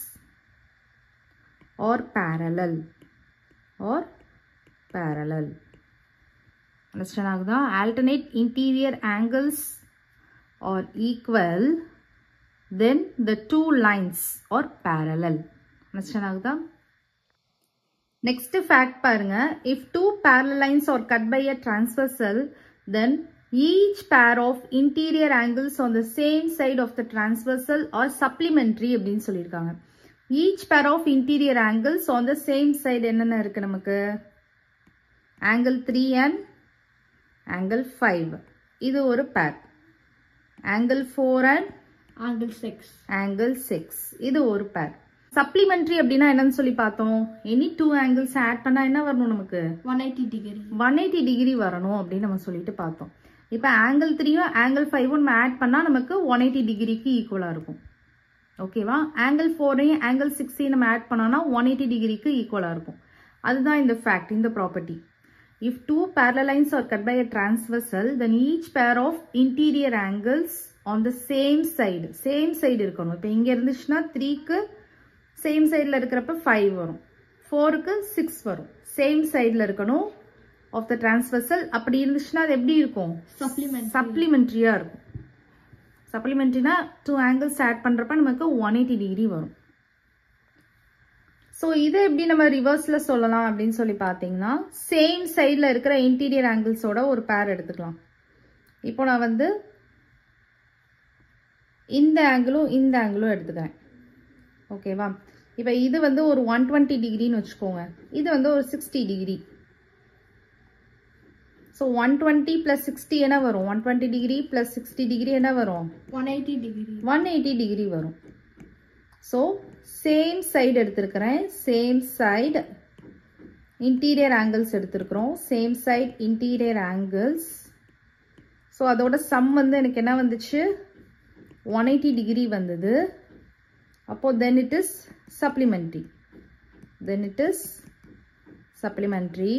are parallel or parallel understand ஆகுதா alternate interior angles are equal then the two lines are parallel understand ஆகுதா next fact பாருங்க if two parallel lines are cut by a transversal then each pair of interior angles on the same side of the transversal are supplementary அப்படின்னு சொல்லியிருக்காங்க each pair of interior angles on the same side என்னென்ன இருக்கு நமக்கு angle 3 and angle 5 இது ஒரு pair angle 4 and Angle 6. angle 6 இது ஒரு pair supplementary அப்படின்னா என்னன்னு சொல்லி பார்த்தோம் எனி டூ angles ஆட் பண்ணா என்ன வரணும் நமக்கு 180 degree. ஒன் எயிட்டி டிகிரி வரணும் அப்படின்னு நம்ம சொல்லிட்டு பார்த்தோம் இப்போ ஆங்கிள் த்ரீயும் ஆங்கிள் ஃபைவும் நம்ம ஆட் பண்ணால் நமக்கு ஒன் எயிட்டி டிகிரிக்கு ஈக்குவலாக இருக்கும் ஓகேவா ஆங்கிள் ஃபோரையும் ஆங்கிள் சிக்ஸையும் நம்ம ஆட் பண்ணோம்னா ஒன் எயிட்டி டிகிரிக்கு ஈக்குவலாக இருக்கும் அதுதான் இந்த ஃபேக்ட் இந்த property if two parallel lines are cut by a transversal then each pair of interior angles on the same side same side இருக்கணும் இப்போ இங்கே இருந்துச்சுன்னா த்ரீக்கு சேம் சைடில் இருக்கிறப்ப ஃபைவ் வரும் ஃபோருக்கு சிக்ஸ் வரும் சேம் சைடில் இருக்கணும் ஆஃப் த டிரான்ஸ்வர்சல் அப்படி இருந்துச்சுன்னா அது எப்படி இருக்கும் Supplementary. சப்ளிமெண்ட்ரியாக இருக்கும் சப்ளிமெண்ட்ரினா டூ ஆங்கிள்ஸ் ஆட் பண்ணுறப்ப நமக்கு ஒன் எயிட்டி டிகிரி வரும் ஸோ இதை எப்படி நம்ம ரிவர்ஸில் சொல்லலாம் அப்படின்னு சொல்லி பார்த்தீங்கன்னா சேம் சைடில் இருக்கிற இன்டீரியர் ஆங்கிள்ஸோட ஒரு பேர் எடுத்துக்கலாம் இப்போ நான் வந்து இந்த ஆங்கிளும் இந்த ஆங்கிளும் எடுத்துக்கிறேன் ஓகேவா இப்போ இது வந்து ஒரு ஒன் டுவெண்ட்டி டிகிரின்னு வச்சுக்கோங்க இது வந்து ஒரு sixty degree so one twenty plus sixty என்ன வரும் one twenty degree plus sixty degree என்ன வரும் 180 degree. ஒன் எயிட்டி டிகிரி வரும் ஸோ சேம் சைடு எடுத்திருக்கிறேன் சேம் சைடு இன்டீரியர் ஆங்கிள்ஸ் எடுத்திருக்கிறோம் same side interior angles so அதோட சம் வந்து எனக்கு என்ன வந்துச்சு ஒன் எயிட்டி டிகிரி வந்தது அப்போது then it is supplementary then it is supplementary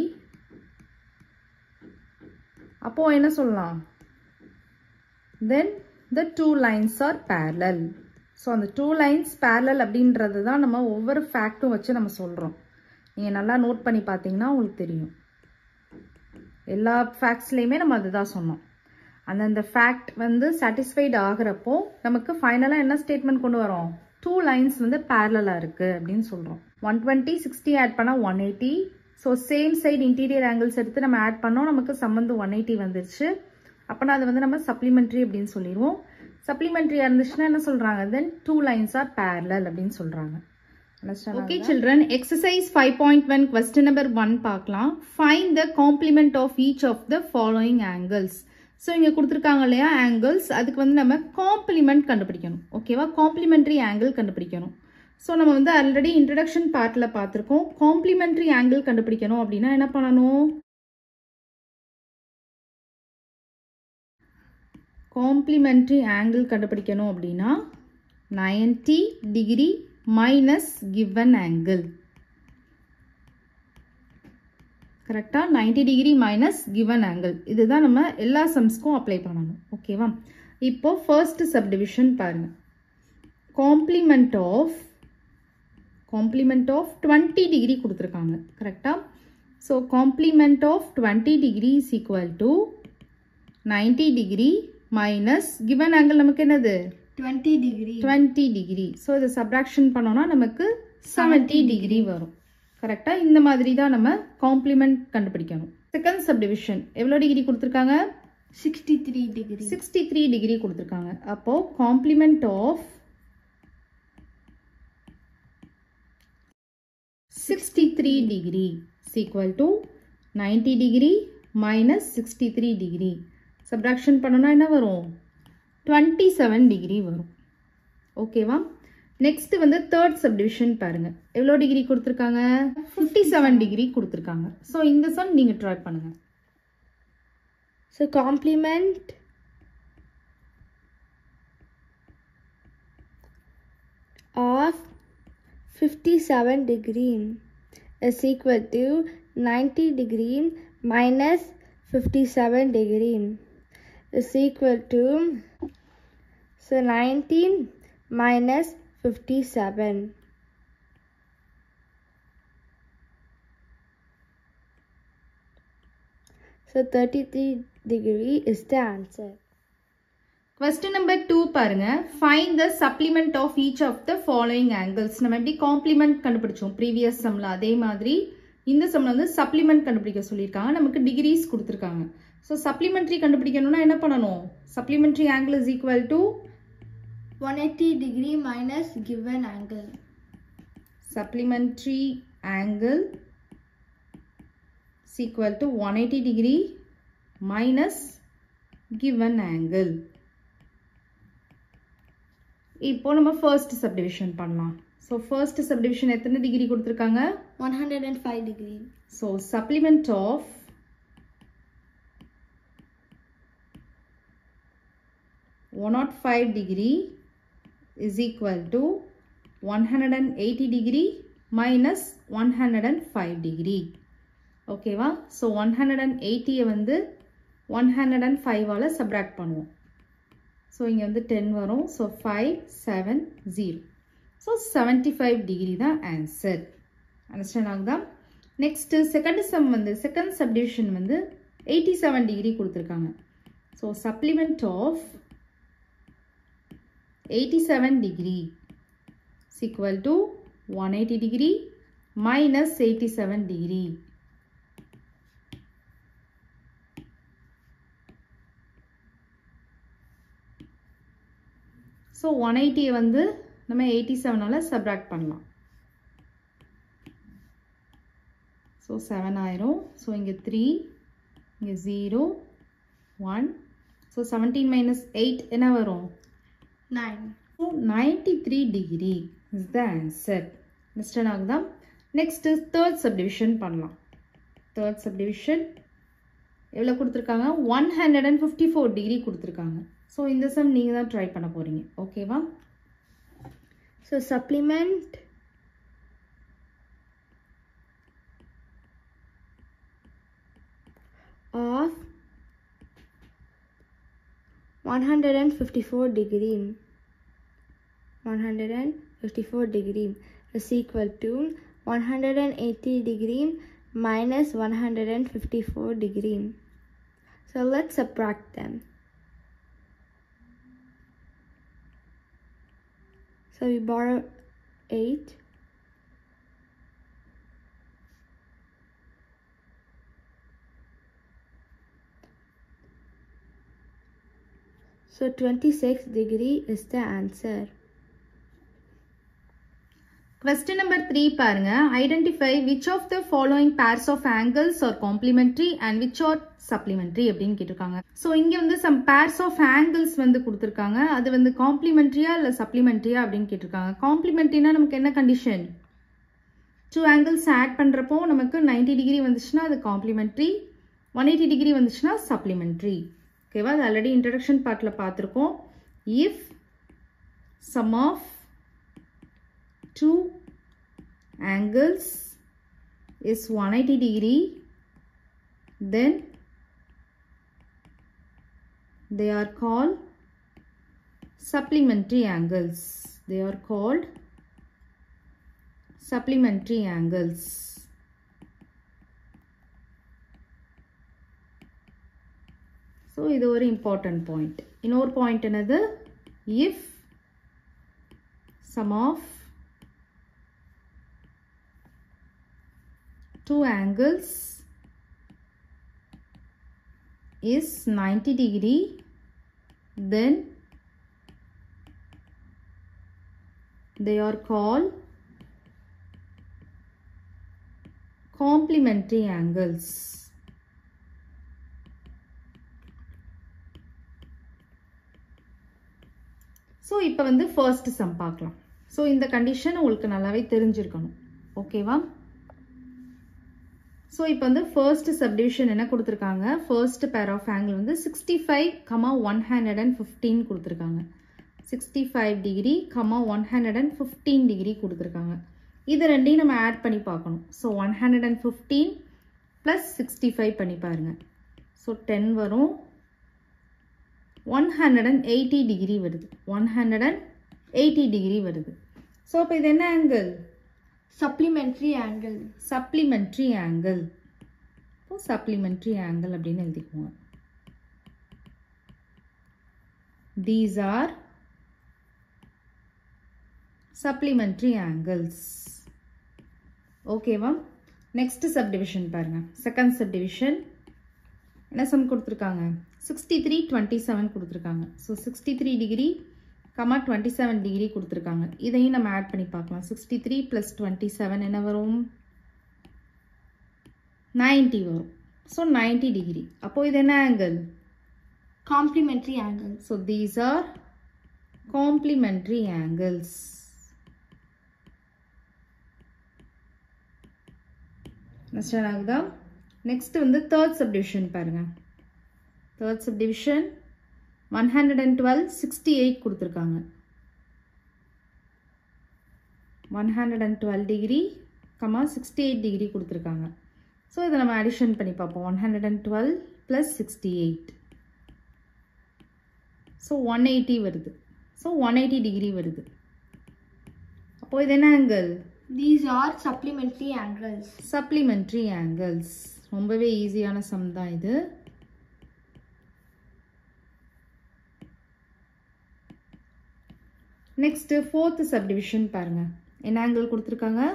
அப்போது என்ன சொல்லலாம் then the two lines are parallel so அந்த டூ லைன்ஸ் parallel அப்படின்றது தான் நம்ம ஒவ்வொரு ஃபேக்ட்டும் வச்சு நம்ம சொல்கிறோம் நீங்கள் நல்லா நோட் பண்ணி பார்த்தீங்கன்னா உங்களுக்கு தெரியும் எல்லா ஃபேக்ட்ஸ்லேயுமே நம்ம அதுதான் சொன்னோம் அந்தந்த ஃபேக்ட் வந்து சாட்டிஸ்ஃபைடு ஆகிறப்போ நமக்கு ஃபைனலாக என்ன ஸ்டேட்மெண்ட் கொண்டு வரோம் டூ லைன்ஸ் வந்து பேரலாக இருக்குது அப்படின்னு சொல்கிறோம் ஒன் டுவெண்ட்டி சிக்ஸ்டி ஆட் பண்ணால் one eighty so same side interior angles எடுத்து நம்ம ஆட் பண்ணோம் நமக்கு சம்மந்து ஒன் எயிட்டி வந்துருச்சு அப்போனா அது வந்து நம்ம சப்ளிமெண்ட்ரி அப்படின்னு சொல்லிடுவோம் சப்ளிமெண்ட்ரியாக இருந்துச்சுன்னா என்ன சொல்கிறாங்க then two lines are parallel அப்படின்னு சொல்கிறாங்க okay children exercise five point one question number one பார்க்கலாம் find the complement of each of the following angles so இங்கே கொடுத்துருக்காங்க இல்லையா ஆங்கிள்ஸ் அதுக்கு வந்து நம்ம காம்ப்ளிமெண்ட் கண்டுபிடிக்கணும் ஓகேவா காம்ப்ளிமெண்ட்ரி ஆங்கிள் கண்டுபிடிக்கணும் ஸோ நம்ம வந்து ஆல்ரெடி இன்ட்ரடக்ஷன் பார்ட்டில் பார்த்துருக்கோம் காம்ப்ளிமெண்ட்ரி ஆங்கிள் கண்டுபிடிக்கணும் அப்படின்னா என்ன பண்ணணும் காம்ப்ளிமெண்ட்ரி ஆங்கிள் கண்டுபிடிக்கணும் அப்படின்னா ninety degree minus given angle கரெக்டாக ninety degree minus given angle இதுதான் நம்ம எல்லா சம்ஸ்க்கும் அப்ளை பண்ணணும் ஓகேவா இப்போ ஃபர்ஸ்ட் சப்டிவிஷன் பாருங்க complement of complement of twenty degree கொடுத்துருக்காங்க கரெக்டாக so complement of twenty degree is equal to ninety degree minus given angle நமக்கு என்னது 20 degree. டுவெண்ட்டி டிகிரி ஸோ இதை சப்ராக்ஷன் பண்ணோம்னா நமக்கு செவன்ட்டி டிகிரி வரும் கரெக்டாக இந்த மாதிரி தான் நம்ம காம்ப்ளிமெண்ட் கண்டுபிடிக்கணும் செகண்ட் சப்டிவிஷன் எவ்வளோ டிகிரி கொடுத்துருக்காங்க 63 degree. சிக்ஸ்டி த்ரீ டிகிரி கொடுத்துருக்காங்க அப்போ complement of sixty three degree equal to ninety degree minus sixty three degree subtraction பண்ணோன்னா என்ன வரும் டுவெண்ட்டி செவன் டிகிரி வரும் ஓகேவா நெக்ஸ்ட் வந்து தேர்ட் சப்டிவிஷன் பாருங்க எவ்வளோ டிகிரி கொடுத்துருக்காங்க ஃபிஃப்டி செவன் டிகிரி கொடுத்துருக்காங்க ஸோ இந்த சம் நீங்கள் ட்ரை பண்ணுங்க So complement of 57 degree is equal to 90 degree minus 57 degree is equal to so 19 minus 57. So 33 degree is the answer. Question number two பாருங்க find the supplement of each of the following angles நம்ம எப்படி complement கண்டுபிடிச்சோம் previous சம்ல அதே மாதிரி இந்த சம்ல வந்து supplement கண்டுபிடிக்க சொல்லியிருக்காங்க நமக்கு டிகிரிஸ் கொடுத்துருக்காங்க ஸோ சப்ளிமெண்ட்ரி கண்டுபிடிக்கணும்னா என்ன பண்ணணும் supplementary angle is equal to 180 degree minus given angle. supplementary angle is equal to 180 degree minus given angle இப்போ நம்ம ஃபர்ஸ்ட் சப்டிவிஷன் பண்ணலாம் ஸோ ஃபர்ஸ்ட் சப்டிவிஷன் எத்தனை டிகிரி கொடுத்துருக்காங்க 105 degree. So supplement of one not five degree is equal to one hundred and eighty degree minus one hundred and five degree ஓகேவா so one hundred and எயிட்டியை வந்து one hundred and ஃபைவால் subtract பண்ணுவோம் so இங்கே வந்து ten வரும் so five seven zero so seventy five degree தான் answer understand ஆகுதா நெக்ஸ்ட்டு செகண்ட் சம் வந்து செகண்ட் சப்டிவிஷன் வந்து எயிட்டி செவன் டிகிரி கொடுத்துருக்காங்க so supplement of eighty seven degree is equal to 180 degree minus 87 degree. So one எயிட்டியை வந்து நம்ம eighty செவனால் subtract பண்ணலாம் ஸோ செவன் ஆயிரும் ஸோ இங்கே த்ரீ இங்கே zero one so seventeen minus eight என்ன வரும் 9. So 93 degree is the answer. Understand ஆகுதா நெக்ஸ்ட் தேர்ட் சப்டிவிஷன் பண்ணலாம் தேர்ட் சப்டிவிஷன் எவ்வளோ கொடுத்துருக்காங்க one hundred and fifty four degree கொடுத்துருக்காங்க ஸோ இந்த சம் நீங்கள் தான் ட்ரை பண்ண போகிறீங்க ஓகேவா So supplement of 154 degree 154 degree is equal to 180 degree minus 154 degree. So let's subtract them. So we borrow 8. So 26 degree is the answer. Question number three பாருங்க identify which of the following pairs of angles are complementary and which are supplementary அப்படின்னு கேட்டிருக்காங்க so இங்கே வந்து some purse of angles வந்து கொடுத்துருக்காங்க அது வந்து காம்ப்ளிமெண்ட்ரியா இல்லை சப்ளிமெண்ட்ரியா அப்படின்னு கேட்டிருக்காங்க காம்ப்ளிமெண்ட்ரினா நமக்கு என்ன கண்டிஷன் டூ ஆங்கிள்ஸ் ஆட் பண்ணுறப்போ நமக்கு 90 டிகிரி வந்துச்சுன்னா அது காம்ப்ளிமெண்ட்ரி ஒன் எயிட்டி டிகிரி வந்துச்சுன்னா சப்ளிமெண்ட்ரி ஓகேவா அது ஆல்ரெடி இன்ட்ரடக்ஷன் பார்ட்டில் பார்த்துருக்கோம் if sum of two angles is 180 degree then they are called supplementary angles they are called supplementary angles so இது ஒரு important point இன்னொரு point என்னது if sum of two angles is 90 degree then they are called complementary angles so இப்போ வந்து first sum பார்க்கலாம் so இந்த condition உங்களுக்கு நல்லாவே தெரிஞ்சிருக்கணும் ஓகேவா ஸோ இப்போ வந்து ஃபர்ஸ்ட் சப்டிவிஷன் என்ன கொடுத்துருக்காங்க ஃபர்ஸ்ட் பேர் ஆஃப் ஆங்கிள் வந்து sixty five comma one hundred and fifteen கொடுத்துருக்காங்க sixty five degree comma one hundred and fifteen degree கொடுத்துருக்காங்க இது ரெண்டையும் நம்ம ஆட் பண்ணி பார்க்கணும் so one hundred and fifteen plus sixty five பண்ணி பாருங்கள் ஸோ டென் வரும் one hundred and eighty degree வருது one hundred and eighty degree வருது ஸோ அப்போ இது என்ன angle Supplementary angle. Supplementary angle இப்போ சப்ளிமெண்ட்ரி ஆங்கிள் அப்படின்னு எழுதிக்குவோங்க தீஸ் ஆர் சப்ளிமெண்ட்ரி ஆங்கிள்ஸ் ஓகேவா நெக்ஸ்ட் சப்டிவிஷன் பாருங்க செகண்ட் சப்டிவிஷன் என்ன சம் கொடுத்துருக்காங்க சிக்ஸ்டி த்ரீ டுவெண்ட்டி செவன் கொடுத்துருக்காங்க so sixty three degree comma twenty seven degree கொடுத்துருக்காங்க இதையும் நம்ம ஆட் பண்ணி பார்க்கலாம் sixty three plus twenty seven என்ன வரும் நைன்ட்டி வரும் ஸோ நைன்ட்டி டிகிரி அப்போது இது என்ன angle Complementary angle. So these are complementary angles understand ஆகுதா நெக்ஸ்ட் வந்து தேர்ட் சப்டிவிஷன் பாருங்க third subdivision one hundred and twelve sixty eight கொடுத்துருக்காங்க one hundred and twelve degree comma sixty eight degree கொடுத்துருக்காங்க so இதை நம்ம அடிஷன் பண்ணி பார்ப்போம் one hundred and twelve plus sixty eight so one eighty வருது so one eighty degree வருது அப்போது இது என்ன angle These are supplementary angles. Supplementary angles ரொம்பவே ஈஸியான சம் தான் இது நெக்ஸ்ட்டு ஃபோர்த்து சப்டிவிஷன் பாருங்க என்ன ஆங்கிள் கொடுத்துருக்காங்க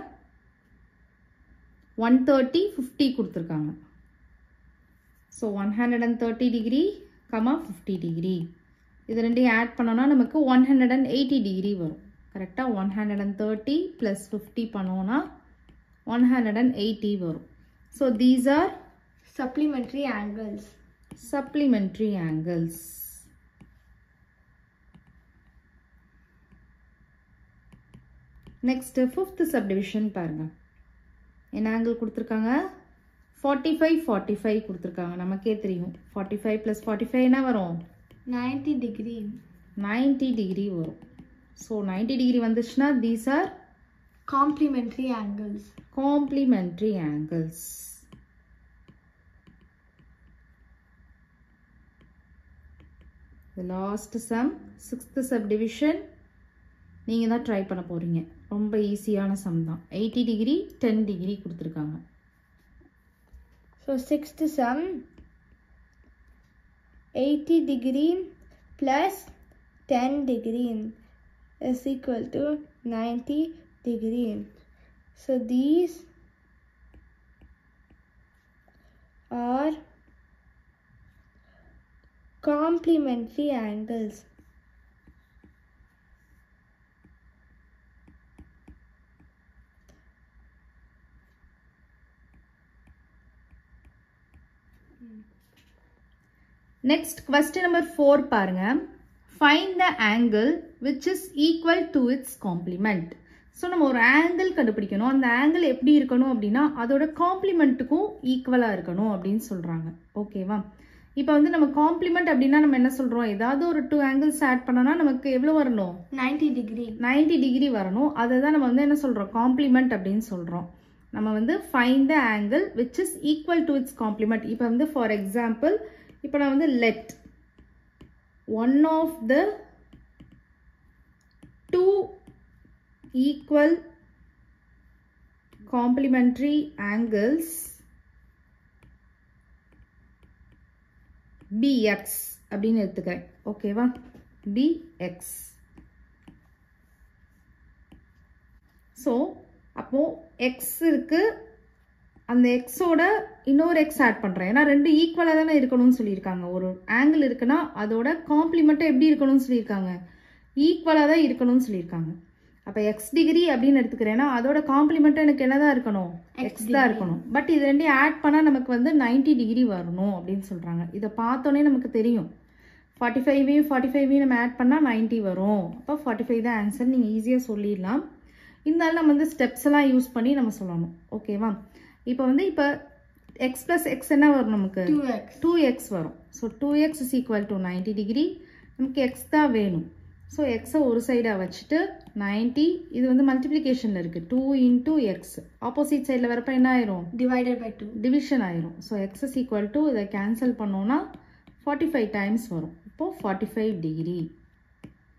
ஒன் தேர்ட்டி ஃபிஃப்டி கொடுத்துருக்காங்க so one hundred and thirty degree comma fifty degree இது ரெண்டையும் ஆட் பண்ணோன்னா நமக்கு one hundred and eighty degree வரும் கரெக்டாக one hundred and thirty plus fifty பண்ணோன்னா ஒன் ஹண்ட்ரட் அண்ட் எயிட்டி வரும் so these are Supplementary angles. supplementary angles. Next fifth subdivision பாருங்க என்ன ஆங்கிள் கொடுத்துருக்காங்க ஃபார்ட்டி ஃபைவ் ஃபார்ட்டி ஃபைவ் கொடுத்துருக்காங்க நமக்கே தெரியும் forty five plus forty five என்ன வரும் 90 degree. நைன்டி டிகிரி வரும் ஸோ நைன்டி டிகிரி வந்துச்சுன்னா these are Complementary angles. complementary angles. The last sum, sixth subdivision, நீங்கள் தான் ட்ரை பண்ண போகிறீங்க ரொம்ப ஈஸியான சம் தான் எயிட்டி டிகிரி டென் டிகிரி கொடுத்துருக்காங்க So sixth sum 80 degree plus 10 degree is equal to 90 degree. So these are complementary angles. Next question number four பாருங்க find the angle which is equal to its complement so நம்ம ஒரு angle கண்டுபிடிக்கணும் அந்த angle எப்படி இருக்கணும் அப்படின்னா அதோட காம்ப்ளிமெண்ட்டுக்கும் ஈக்குவலாக இருக்கணும் அப்படின்னு சொல்கிறாங்க ஓகேவா இப்போ வந்து நம்ம காம்ப்ளிமெண்ட் அப்படின்னா நம்ம என்ன சொல்கிறோம் ஏதாவது ஒரு டூ ஆங்கிள்ஸ் ஆட் பண்ணோம்னா நமக்கு எவ்வளோ வரணும் 90 degree. 90 டிகிரி வரணும் அதை தான் நம்ம வந்து என்ன சொல்கிறோம் காம்ப்ளிமெண்ட் அப்படின்னு சொல்கிறோம் நம்ம வந்து find the angle which is equal to its complement இப்போ வந்து ஃபார் எக்ஸாம்பிள் இப்போ நான் வந்து let one of the two equal complementary angles be x அப்படின்னு எடுத்துக்கிறேன் ஓகேவா பிஎக்ஸ் ஸோ அப்போது எக்ஸ் இருக்கு அந்த எக்ஸோட இன்னொரு எக்ஸ் ஆட் பண்ணுறேன் ஏன்னா ரெண்டு ஈக்குவலாக தானே இருக்கணும்னு சொல்லியிருக்காங்க ஒரு ஆங்கிள் இருக்குன்னா அதோட காம்ப்ளிமெண்ட்டாக எப்படி இருக்கணும்னு சொல்லியிருக்காங்க ஈக்குவலாக தான் இருக்கணும்னு சொல்லியிருக்காங்க அப்போ எக்ஸ் டிகிரி அப்படின்னு எடுத்துக்கிறேன்னா அதோட காம்ப்ளிமெண்ட்டாக எனக்கு என்னதான் இருக்கணும் எக்ஸ் தான் இருக்கணும் பட் இது ரெண்டையும் ஆட் பண்ணால் நமக்கு வந்து 90 டிகிரி வரணும் அப்படின்னு சொல்கிறாங்க இதை பார்த்தோன்னே நமக்கு தெரியும் ஃபார்ட்டி ஃபைவையும் ஃபார்ட்டி ஃபைவையும் நம்ம ஆட் பண்ணால் 90 வரும் அப்போ ஃபார்ட்டி ஃபைவ் தான் ஆன்சர் நீங்கள் ஈஸியாக சொல்லிடலாம் இருந்தாலும் நம்ம வந்து ஸ்டெப்ஸ் எல்லாம் யூஸ் பண்ணி நம்ம சொல்லணும் ஓகேவா இப்போ வந்து இப்போ எக்ஸ் ப்ளஸ் எக்ஸ் என்ன வரும் நமக்கு 2x. டூ எக்ஸ் வரும் so two x is equal to ninety degree நமக்கு எக்ஸ் தான் வேணும் ஸோ எக்ஸை ஒரு சைடாக வச்சுட்டு 90 இது வந்து மல்டிப்ளிகேஷனில் இருக்குது டூ இன்டூ எக்ஸ் ஆப்போசிட் சைடில் வரப்போ என்ன ஆயிரும் divided by 2. டிவிஷன் ஆயிரும் so X is equal to இதை கேன்சல் பண்ணோன்னா ஃபார்ட்டி ஃபைவ் டைம்ஸ் வரும் இப்போது ஃபார்ட்டி ஃபைவ் டிகிரி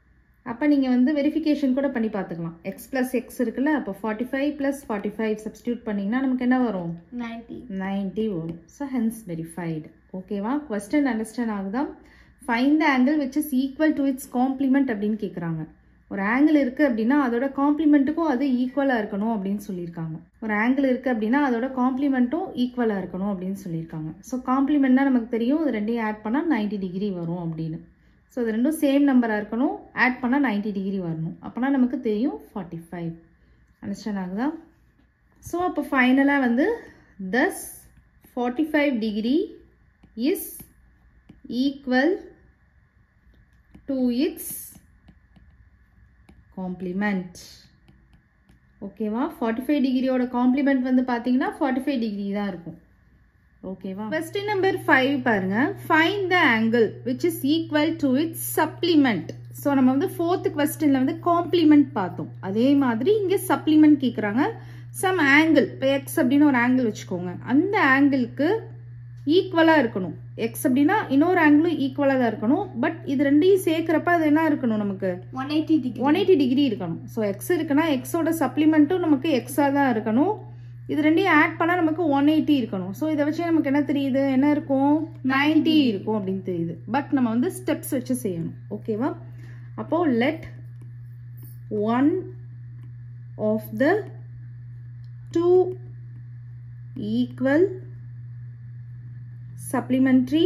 அப்போ நீங்கள் வந்து வெரிஃபிகேஷன் கூட பண்ணி பார்த்துக்கலாம் எக்ஸ் ப்ளஸ் எக்ஸ் இருக்குல்ல அப்போ forty five plus forty five substitute பண்ணிங்கன்னா நமக்கு என்ன வரும் 90. நைன்ட்டி வரும் ஸோ ஹென்ஸ் வெரிஃபைடு ஓகேவா கொஸ்டின் அண்டர்ஸ்டாண்ட் ஆகுதா find the angle which is equal to its complement அப்படின்னு கேட்குறாங்க ஒரு ஆங்கிள் இருக்குது அப்படின்னா அதோட காம்ப்ளிமெண்ட்டுக்கும் அது ஈக்குவலாக இருக்கணும் அப்படின்னு சொல்லியிருக்காங்க ஒரு ஆங்கிள் இருக்குது அப்படின்னா அதோட காம்ப்ளிமெண்ட்டும் ஈக்குவலாக இருக்கணும் அப்படின்னு சொல்லியிருக்காங்க ஸோ காம்ப்ளிமெண்ட்னா நமக்கு தெரியும் இது ரெண்டையும் ஆட் பண்ணால் 90 டிகிரி வரும் அப்படின்னு ஸோ இது ரெண்டும் சேம் நம்பராக இருக்கணும் ஆட் பண்ணால் 90 டிகிரி வரணும் அப்போனா நமக்கு தெரியும் ஃபார்ட்டி ஃபைவ் அண்டர்ஸ்டாண்ட் ஆகுதா ஸோ அப்போ ஃபைனலாக வந்து thus forty five degree is equal to its complement ஓகேவா ஃபார்ட்டி ஃபைவ் டிகிரியோட காம்ப்ளிமெண்ட் வந்து பார்த்தீங்கன்னா ஃபார்ட்டி ஃபைவ் டிகிரி தான் இருக்கும் ஓகேவா கொஸ்டின் நம்பர் ஃபைவ் பாருங்க find the angle which is equal to its supplement so நம்ம வந்து ஃபோர்த் கொஸ்டின்ல வந்து காம்ப்ளிமெண்ட் பார்த்தோம் அதே மாதிரி இங்கே சப்ளிமெண்ட் கேட்குறாங்க சம் ஆங்கிள் இப்போ எக்ஸ் அப்படின்னு ஒரு ஆங்கிள் வச்சுக்கோங்க அந்த ஆங்கிளுக்கு ஈக்குவலாக இருக்கணும் எக்ஸ் அப்படின்னா இன்னொரு ஆங்கிளும் ஈக்குவலாக தான் இருக்கணும் பட் இது ரெண்டையும் சேர்க்குறப்ப அது என்ன இருக்கணும் நமக்கு 180 degree. ஒன் எயிட்டி டிகிரி இருக்கணும் ஸோ எக்ஸ் இருக்குன்னா எக்ஸோட சப்ளிமெண்ட்டும் நமக்கு எக்ஸாக தான் இருக்கணும் இது ரெண்டையும் ஆட் பண்ணால் நமக்கு ஒன் எயிட்டி இருக்கணும் ஸோ இதை வச்சு நமக்கு என்ன தெரியுது என்ன இருக்கும் 90 இருக்கும் அப்படின்னு தெரியுது பட் நம்ம வந்து ஸ்டெப்ஸ் வச்சு செய்யணும் ஓகேவா அப்போ let one of the two equal supplementary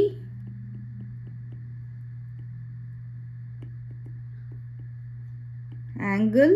angle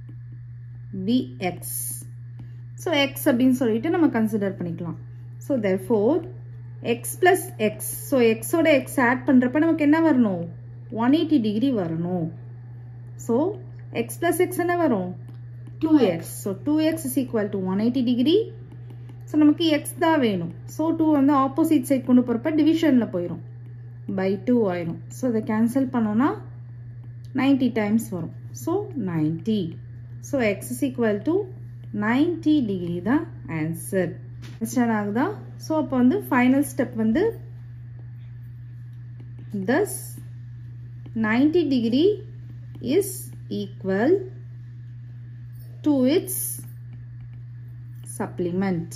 bx so x அப்படின்னு சொல்லிட்டு நம்ம கன்சிடர் பண்ணிக்கலாம் so therefore x plus x so எக்ஸோட எக்ஸ் ஆட் பண்ணுறப்ப நமக்கு என்ன வரணும் ஒன் எயிட்டி டிகிரி வரணும் ஸோ எக்ஸ் ப்ளஸ் எக்ஸ் என்ன வரும் two x so two x is equal to one eighty degree so நமக்கு எக்ஸ் தான் வேணும் ஸோ டூ வந்து ஆப்போசிட் சைட் கொண்டு போகிறப்ப டிவிஷனில் போயிடும் பை டூ ஆயிரும் ஸோ இதை கேன்சல் பண்ணோன்னா நைன்டி டைம்ஸ் வரும் so ninety so X is equal to ninety degree தான் ஆன்சர் அண்டர்ஸ்டாண்ட் ஆகுதா ஸோ அப்போ வந்து ஃபைனல் ஸ்டெப் வந்து thus 90 degree is equal to its supplement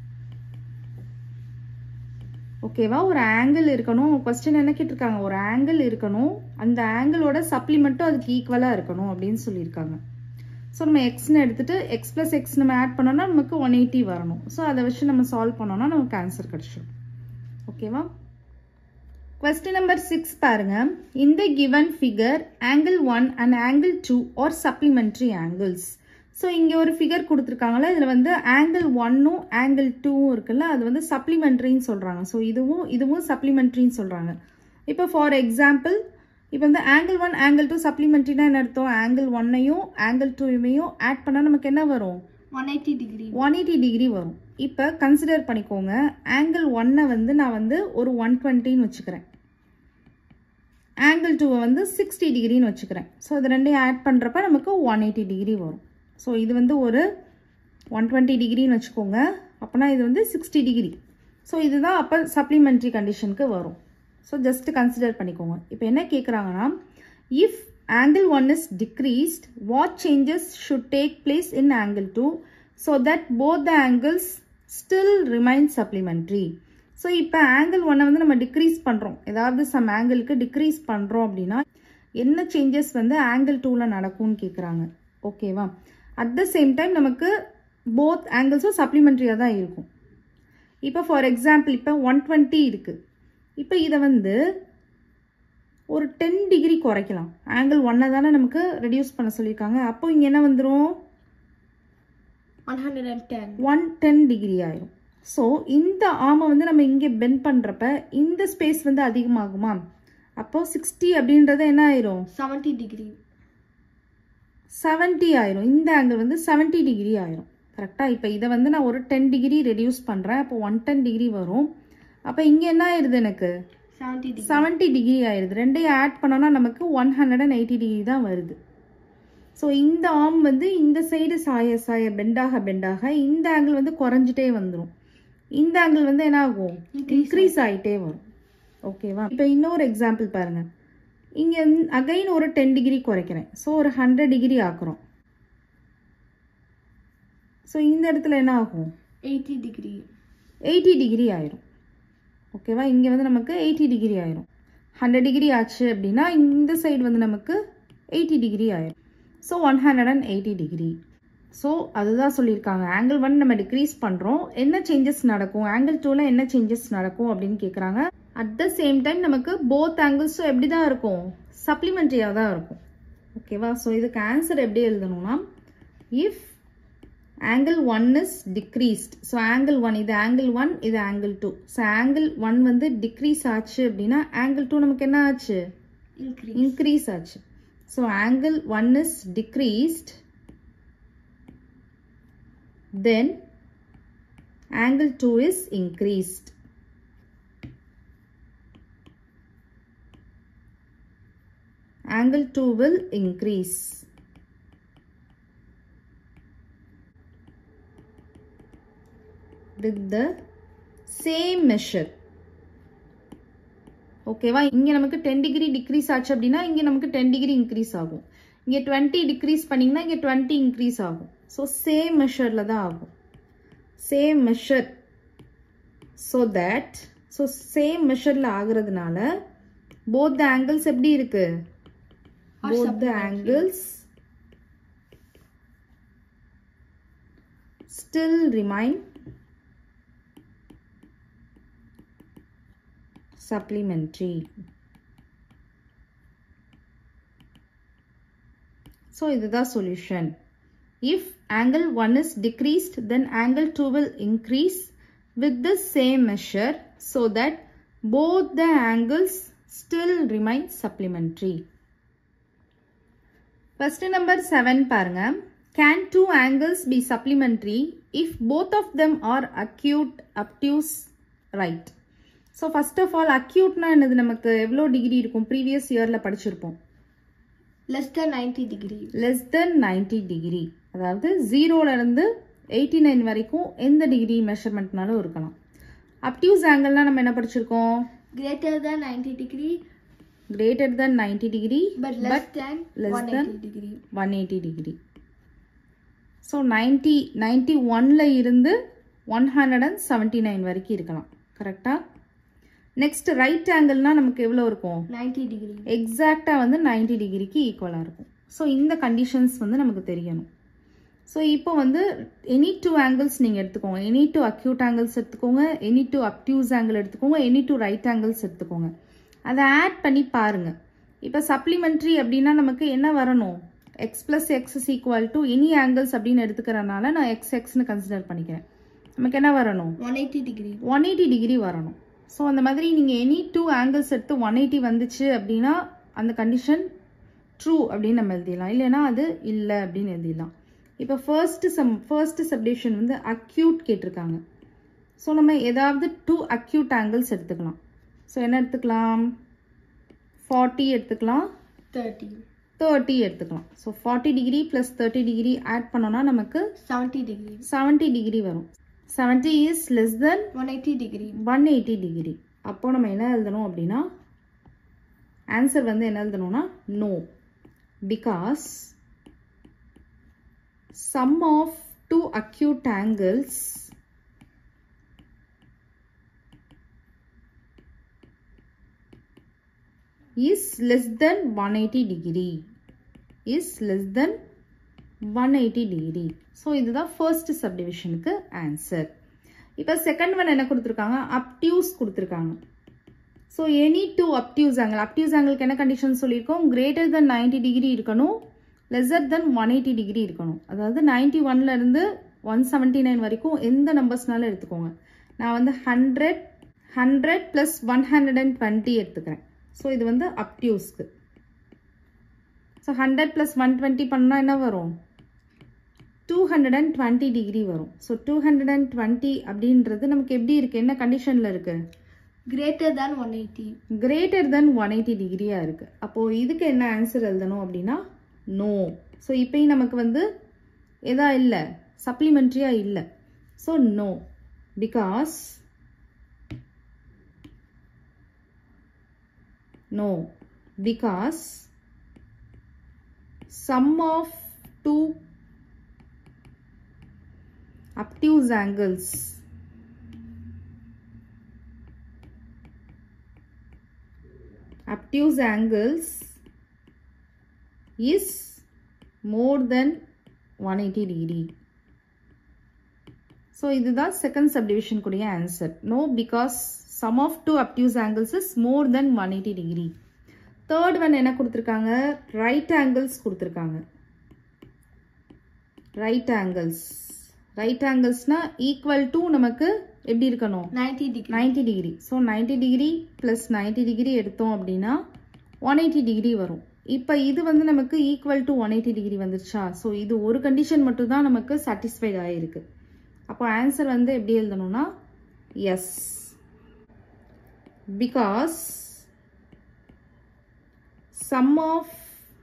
ஓகேவா ஒரு ஆங்கிள் இருக்கணும் கொஸ்டின் என்ன கேட்டிருக்காங்க ஒரு ஆங்கிள் இருக்கணும் அந்த ஆங்கிளோட சப்ளிமெண்ட்டும் அதுக்கு ஈக்குவலாக இருக்கணும் அப்படின்னு சொல்லியிருக்காங்க ஸோ நம்ம எக்ஸ்னு எடுத்துட்டு எக்ஸ் ப்ளஸ் எக்ஸ் நம்ம ஆட் பண்ணோம்னா நமக்கு ஒன் எயிட்டி வரணும் ஸோ அதை வச்சு நம்ம சால்வ் பண்ணோம்னா நமக்கு ஆன்சர் கிடச்சிடும் ஓகேவா Question number 6 பாருங்க In the given figure, angle 1 and angle 2 are supplementary angles. So இங்கே ஒரு ஃபிகர் கொடுத்துருக்காங்களா இதில் வந்து ஆங்கிள் ஒன்னும் ஆங்கிள் டூவும் இருக்குல்ல அது வந்து சப்ளிமெண்ட்ரின்னு சொல்கிறாங்க ஸோ இதுவும் இதுவும் சப்ளிமெண்ட்ரின்னு சொல்கிறாங்க இப்போ ஃபார் எக்ஸாம்பிள் இப்போ வந்து ஆங்கிள் ஒன் ஆங்கிள் டூ சப்ளிமெண்ட்ரினா என்ன அர்த்தம் ஆங்கிள் ஒன்னையும் ஆங்கிள் டூவையும் ஆட் பண்ணால் நமக்கு என்ன வரும் 180 degree. ஒன் எயிட்டி டிகிரி வரும் இப்போ கன்சிடர் பண்ணிக்கோங்க ஆங்கிள் ஒன்னை வந்து நான் வந்து ஒரு ஒன் டுவெண்ட்டின்னு வச்சுக்கிறேன் ஆங்கிள் டூவை வந்து சிக்ஸ்டி டிகிரின்னு வச்சுக்கிறேன் ஸோ இது ரெண்டையும் ஆட் பண்ணுறப்ப நமக்கு ஒன் எயிட்டி டிகிரி வரும் ஸோ இது வந்து ஒரு ஒன் டுவெண்ட்டி டிகிரின்னு வச்சுக்கோங்க அப்போனா இது வந்து சிக்ஸ்டி டிகிரி ஸோ இதுதான் அப்போ சப்ளிமெண்ட்ரி கண்டிஷனுக்கு வரும் ஸோ ஜஸ்ட் கன்சிடர் பண்ணிக்கோங்க இப்போ என்ன கேட்குறாங்கன்னா if angle 1 is decreased what changes should take place in angle 2 so that both the angles still remain supplementary so இப்போ ஆங்கிள் ஒன்னை வந்து நம்ம டிக்ரீஸ் பண்ணுறோம் ஏதாவது சம் ஆங்கிளுக்கு டிக்ரீஸ் பண்ணுறோம் அப்படின்னா என்ன சேஞ்சஸ் வந்து ஆங்கிள் டூவில் நடக்கும்னு கேட்குறாங்க ஓகேவா அட் த சேம் டைம் நமக்கு போத் ஆங்கிள்ஸும் சப்ளிமெண்ட்ரியாக தான் இருக்கும் இப்போ ஃபார் எக்ஸாம்பிள் இப்போ ஒன் டுவெண்ட்டி இருக்குது இப்போ இதை வந்து ஒரு டென் டிகிரி குறைக்கலாம் ஆங்கிள் ஒன்னை தானே நமக்கு ரெடியூஸ் பண்ண சொல்லியிருக்காங்க அப்போ இங்கே என்ன வந்துடும் 110. ஒன் டென் டிகிரி ஆயிரும் ஸோ இந்த ஆமை வந்து நம்ம இங்கே பெண்ட் பண்ணுறப்ப இந்த ஸ்பேஸ் வந்து அதிகமாகுமா அப்போ சிக்ஸ்டி அப்படின்றது என்ன ஆயிரும் 70 degree. செவன்ட்டி ஆயிரும் இந்த ஆங்கிள் வந்து செவன்ட்டி டிகிரி ஆயிரும் கரெக்டாக இப்போ இதை வந்து நான் ஒரு டென் டிகிரி ரெடியூஸ் பண்ணுறேன் அப்போ ஒன் டென் டிகிரி வரும் அப்போ இங்கே என்ன ஆயிடுது எனக்கு 70 degree. செவன்ட்டி டிகிரி ஆயிடுது ரெண்டையும் ஆட் பண்ணோன்னா நமக்கு one hundred and eighty degree தான் வருது ஸோ இந்த ஆர்ம் வந்து இந்த சைடு சாய சாய பெண்டாக பெண்டாக இந்த ஆங்கிள் வந்து குறைஞ்சிட்டே வந்துடும் இந்த ஆங்கிள் வந்து என்ன ஆகும் இன்க்ரீஸ் ஆகிட்டே வரும் ஓகேவா இப்போ இன்னொரு எக்ஸாம்பிள் பாருங்க இங்கே அகைன் ஒரு டென் டிகிரி குறைக்கிறேன் ஸோ ஒரு ஹண்ட்ரட் டிகிரி ஆக்குறோம் ஸோ இந்த இடத்துல என்ன ஆகும் 80 degree. எயிட்டி டிகிரி ஆயிரும் ஓகேவா இங்கே வந்து நமக்கு எயிட்டி டிகிரி ஆயிரும் ஹண்ட்ரட் டிகிரி ஆச்சு அப்படின்னா இந்த சைடு வந்து நமக்கு எயிட்டி டிகிரி ஆயிரும் so one hundred and eighty degree so அதுதான் சொல்லியிருக்காங்க ஆங்கிள் ஒன் நம்ம டிக்ரீஸ் பண்ணுறோம் என்ன சேஞ்சஸ் நடக்கும் ஆங்கிள் டூவில் என்ன சேஞ்சஸ் நடக்கும் அப்படின்னு கேட்குறாங்க அட் த சேம் டைம் நமக்கு போத் ஆங்கிள்ஸும் எப்படி தான் இருக்கும் சப்ளிமெண்ட்ரியாக தான் இருக்கும் ஓகேவா ஸோ இதுக்கு ஆன்சர் எப்படி எழுதணும்னா if angle 1 is decreased so angle 1 இது angle 1 இது angle 2 so angle 1 வந்து decrease ஆச்சு அப்படின்னா angle 2 நமக்கு என்ன ஆச்சு Increase. increase ஆச்சு so angle 1 is decreased then angle 2 is increased angle 2 will increase with the same measure ஓகேவா இங்கே நமக்கு டென் டிகிரி டிக்ரீஸ் ஆச்சு அப்படின்னா இங்கே நமக்கு டென் டிகிரி இன்க்ரீஸ் ஆகும் இங்கே டுவெண்ட்டி டிக்ரீஸ் பண்ணிங்கன்னா இங்கே டுவெண்ட்டி இன்க்ரீஸ் ஆகும் ஸோ சேம் மெஷரில் தான் ஆகும் same measure so that so same மெஷரில் ஆகுறதுனால போத் த ஆங்கிள்ஸ் எப்படி இருக்கு Are both the supplementary. Angles still remain supplementary. So, இதுதான் solution. If angle 1 is decreased, then angle 2 will increase with the same measure so that both the angles still remain supplementary. First number 7 பாருங்க. Can two angles be supplementary if both of them are acute, obtuse, right? So first of all அக்யூட்னா என்னது நமக்கு எவ்வளோ degree இருக்கும் previous இயரில் படிச்சிருப்போம் Less than 90 degree. Less than ninety degree அதாவது ஜீரோலேருந்து எயிட்டி நைன் வரைக்கும் எந்த டிகிரி மெஷர்மெண்ட்னாலும் இருக்கலாம் அப்டியூஸ் ஆங்கிள்னா நம்ம என்ன படிச்சிருக்கோம் Greater than 90 degree greater than ninety degree but less than less 180 than degree. One eighty degree so ninety ninety ஒன்ல இருந்து one hundred and seventy nine வரைக்கும் இருக்கலாம் கரெக்டாக நெக்ஸ்ட் ரைட் ஆங்கிள்னா நமக்கு எவ்வளோ இருக்கும் 90 degree. எக்ஸாக்டாக வந்து 90 டிகிரிக்கு ஈக்குவலாக இருக்கும் ஸோ இந்த கண்டிஷன்ஸ் வந்து நமக்கு தெரியணும் ஸோ இப்போ வந்து எனி டூ ஆங்கிள்ஸ் நீங்கள் எடுத்துக்கோங்க எனி டூ அக்யூட் ஆங்கிள்ஸ் எடுத்துக்கோங்க எனி டூ அப்டியூஸ் ஆங்கிள் எடுத்துக்கோங்க எனி டூ ரைட் ஆங்கிள்ஸ் எடுத்துக்கோங்க அதை ஆட் பண்ணி பாருங்கள் இப்போ சப்ளிமெண்ட்ரி அப்படின்னா நமக்கு என்ன வரணும் x plus x is equal to any angles அப்படின்னு எடுத்துக்கிறனால நான் எக்ஸ் எக்ஸ்னு கன்சிடர் பண்ணிக்கிறேன் நமக்கு என்ன வரணும் 180 degree. ஒன் எயிட்டி டிகிரி வரணும் ஸோ அந்த மாதிரி நீங்கள் எனி டூ ஆங்கிள்ஸ் எடுத்து ஒன் எயிட்டி வந்துச்சு அப்படின்னா அந்த கண்டிஷன் ட்ரூ அப்படின்னு நம்ம எழுதிடலாம் இல்லைன்னா அது இல்லை அப்படின்னு எழுதிடலாம் இப்போ ஃபர்ஸ்ட் சம் ஃபர்ஸ்ட் சப்டிஷன் வந்து அக்யூட் கேட்டிருக்காங்க ஸோ நம்ம ஏதாவது டூ அக்யூட் ஆங்கிள்ஸ் எடுத்துக்கலாம் ஸோ என்ன எடுத்துக்கலாம் ஃபார்ட்டி எடுத்துக்கலாம் 30. தேர்ட்டி எடுத்துக்கலாம் so forty degree plus thirty degree add பண்ணோன்னா நமக்கு 70 degree. செவன்ட்டி டிகிரி வரும் seventy is less than 180 degree. One eighty degree அப்போ நம்ம என்ன எழுதணும் அப்படின்னா ஆன்சர் வந்து என்ன எழுதணும்னா no because sum of two acute angles is less than 180 degree is less than 180 degree so இதுதான் ஃபர்ஸ்ட் சப்டிவிஷனுக்கு ஆன்சர் இப்போ செகண்ட் ஒன் என்ன கொடுத்துருக்காங்க அப்டியூஸ் கொடுத்துருக்காங்க so any two obtuse angle obtuse ஆங்கிளுக்கு என்ன கண்டிஷன் சொல்லியிருக்கோம் கிரேட்டர் தென் 90 டிகிரி இருக்கணும் lesser than one eighty degree இருக்கணும் அதாவது நைன்டி இருந்து ஒன் செவன்ட்டி நைன் வரைக்கும் எந்த நம்பர்ஸ்னாலும் எடுத்துக்கோங்க நான் வந்து hundred hundred plus one hundred and twenty எடுத்துக்கிறேன் ஸோ இது வந்து அப்டியூஸ்க்கு so hundred plus one twenty பண்ணால் என்ன வரும் two hundred and twenty degree வரும் so two hundred and twenty அப்படின்றது நமக்கு எப்படி இருக்குது என்ன கண்டிஷனில் இருக்குது Greater than 180. Greater than one eighty டிகிரியாக இருக்குது அப்போது இதுக்கு என்ன ஆன்சர் எழுதணும் அப்படின்னா நோ ஸோ இப்போயும் நமக்கு வந்து எதா இல்லை சப்ளிமெண்ட்ரியாக இல்லை so no because no because sum of two obtuse angles obtuse angles is more than 180 degree so இதுதான் second subdivision கூடிய answer no because sum of two obtuse angles is more than 180 degree third one என்ன கொடுத்திருக்காங்க right angles கொடுத்திருக்காங்க right angles right angles-னா equal to நமக்கு எப்படி இருக்கணும் 90 degree. 90 degree so 90 degree plus 90 degree எடுத்தோம் அப்படின்னா ஒன் எயிட்டி டிகிரி வரும் இப்போ இது வந்து நமக்கு equal to one eighty degree வந்துருச்சா ஸோ இது ஒரு கண்டிஷன் மட்டும் தான் நமக்கு சாட்டிஸ்ஃபைட் ஆகிருக்கு அப்போ ஆன்சர் வந்து எப்படி எழுதணும்னா yes because sum of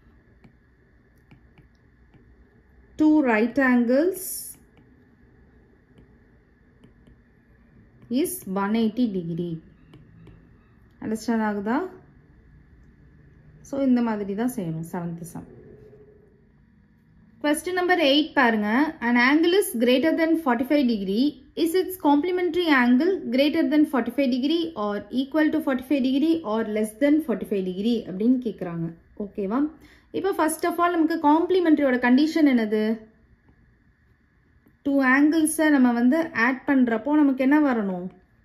two right angles is 180 degree understand ஆகுதா ஸோ இந்த மாதிரி தான் செய்யணும் seventh sum question number eight பாருங்க an angle is greater than 45 degree is its complementary angle greater than 45 degree or equal to 45 degree or less than 45 degree அப்படின்னு கேட்குறாங்க ஓகேவா இப்போ ஃபர்ஸ்ட் ஆஃப் ஆல் நமக்கு காம்ப்ளிமெண்ட்ரியோட கண்டிஷன் என்னது டூ ஆங்கிள்ஸை நம்ம வந்து add பண்ணுறப்போ நமக்கு என்ன வரணும்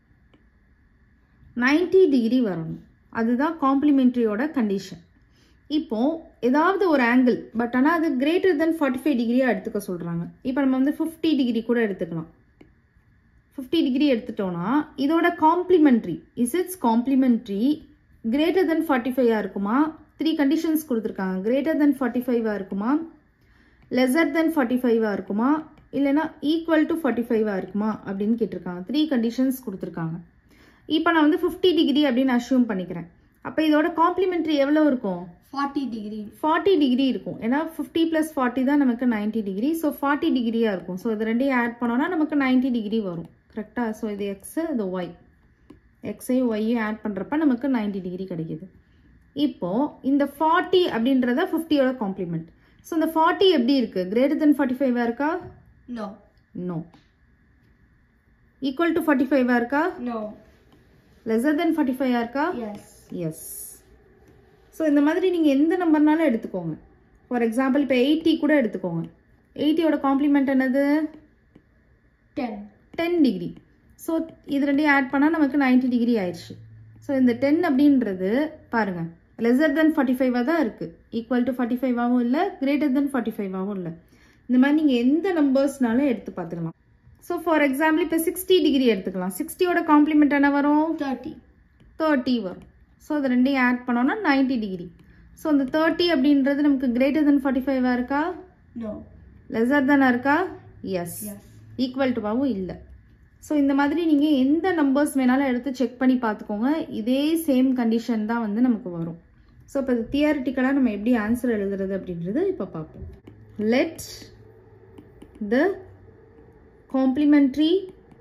90 டிகிரி வரணும் அதுதான் காம்ப்ளிமெண்ட்ரியோட கண்டிஷன் இப்போ ஏதாவது ஒரு ஆங்கிள் பட் ஆனால் அது கிரேட்டர் தென் ஃபார்ட்டி ஃபைவ் டிகிரியாக எடுத்துக்க சொல்கிறாங்க இப்போ நம்ம வந்து ஃபிஃப்டி டிகிரி கூட எடுத்துக்கலாம் ஃபிஃப்டி டிகிரி எடுத்துட்டோம்னா இதோட complementary is its complementary greater than forty ஃபைவாக இருக்குமா த்ரீ கண்டிஷன்ஸ் கொடுத்துருக்காங்க கிரேட்டர் தென் ஃபார்ட்டி ஃபைவாக இருக்குமா லெசர் தென் ஃபார்ட்டி ஃபைவாக இருக்குமா இல்லைனா ஈக்குவல் டு ஃபார்ட்டி ஃபைவாக இருக்குமா அப்படின்னு கேட்டிருக்காங்க த்ரீ கண்டிஷன்ஸ் கொடுத்துருக்காங்க இப்போ நான் வந்து ஃபிஃப்டி டிகிரி அப்படின்னு அஷ்யூம் பண்ணிக்கிறேன் அப்போ இதோட காம்ப்ளிமெண்ட்ரி எவ்வளோ இருக்கும் 40 degree. ஃபார்ட்டி டிகிரி இருக்கும் ஏன்னா ஃபிஃப்டி ப்ளஸ் ஃபார்ட்டி தான் நமக்கு 90 டிகிரி ஸோ ஃபார்ட்டி டிகிரியாக இருக்கும் ஸோ இது ரெண்டையும் ஆட் பண்ணோன்னா நமக்கு 90 டிகிரி வரும் கரெக்டாக ஸோ இது எக்ஸு இது ஒய் எக்ஸையும் ஒய்யும் ஆட் பண்ணுறப்ப நமக்கு 90 டிகிரி கிடைக்குது இப்போ இந்த ஃபார்ட்டி அப்படின்றத ஃபிஃப்டியோட காம்ப்ளிமெண்ட் ஸோ இந்த ஃபார்ட்டி எப்படி இருக்குது கிரேட்டர் தென் ஃபார்ட்டி ஃபைவாக இருக்கா No. No equal to forty ஃபைவாக இருக்கா No. லெஸர் தென் ஃபார்ட்டி ஃபைவாக இருக்கா Yes. எஸ் ஸோ இந்த மாதிரி நீங்கள் எந்த நம்பர்னாலும் எடுத்துக்கோங்க ஃபார் எக்ஸாம்பிள் இப்போ எயிட்டி கூட எடுத்துக்கோங்க எயிட்டியோட காம்ப்ளிமெண்ட் என்னது 10. டென் டிகிரி ஸோ இது ரெண்டையும் ஆட் பண்ணால் நமக்கு 90 டிகிரி ஆயிடுச்சு ஸோ இந்த டென் அப்படின்றது பாருங்கள் லெஸர் தென் ஃபார்ட்டி ஃபைவாக தான் இருக்குது ஈக்குவல் டு ஃபார்ட்டி ஃபைவாகவும் இல்லை கிரேட்டர் தென் ஃபார்ட்டி ஃபைவாகவும் இல்லை இந்த மாதிரி நீங்கள் எந்த நம்பர்ஸ்னாலும் எடுத்து பார்த்துக்கலாம் ஸோ ஃபார் எக்ஸாம்பிள் இப்போ சிக்ஸ்டி டிகிரி எடுத்துக்கலாம் சிக்ஸ்டியோட காம்ப்ளிமெண்ட் என்ன வரும் 30. தேர்ட்டி வரும் ஸோ அது ரெண்டையும் ஆட் பண்ணோன்னா 90 டிகிரி ஸோ அந்த தேர்ட்டி அப்படின்றது நமக்கு கிரேட்டர் தென் ஃபார்ட்டி ஃபைவாக இருக்கா No. லெஸர் தானே இருக்கா எஸ் Yes. ஈக்குவல் டுவாகவும் இல்லை ஸோ இந்த மாதிரி நீங்கள் எந்த நம்பர்ஸ் வேணாலும் எடுத்து செக் பண்ணி பார்த்துக்கோங்க இதே சேம் கண்டிஷன் தான் வந்து நமக்கு வரும் ஸோ இப்போ இது தியரிட்டிக்கலாக நம்ம எப்படி ஆன்சர் எழுதுறது அப்படின்றது இப்போ பார்ப்போம் let the complementary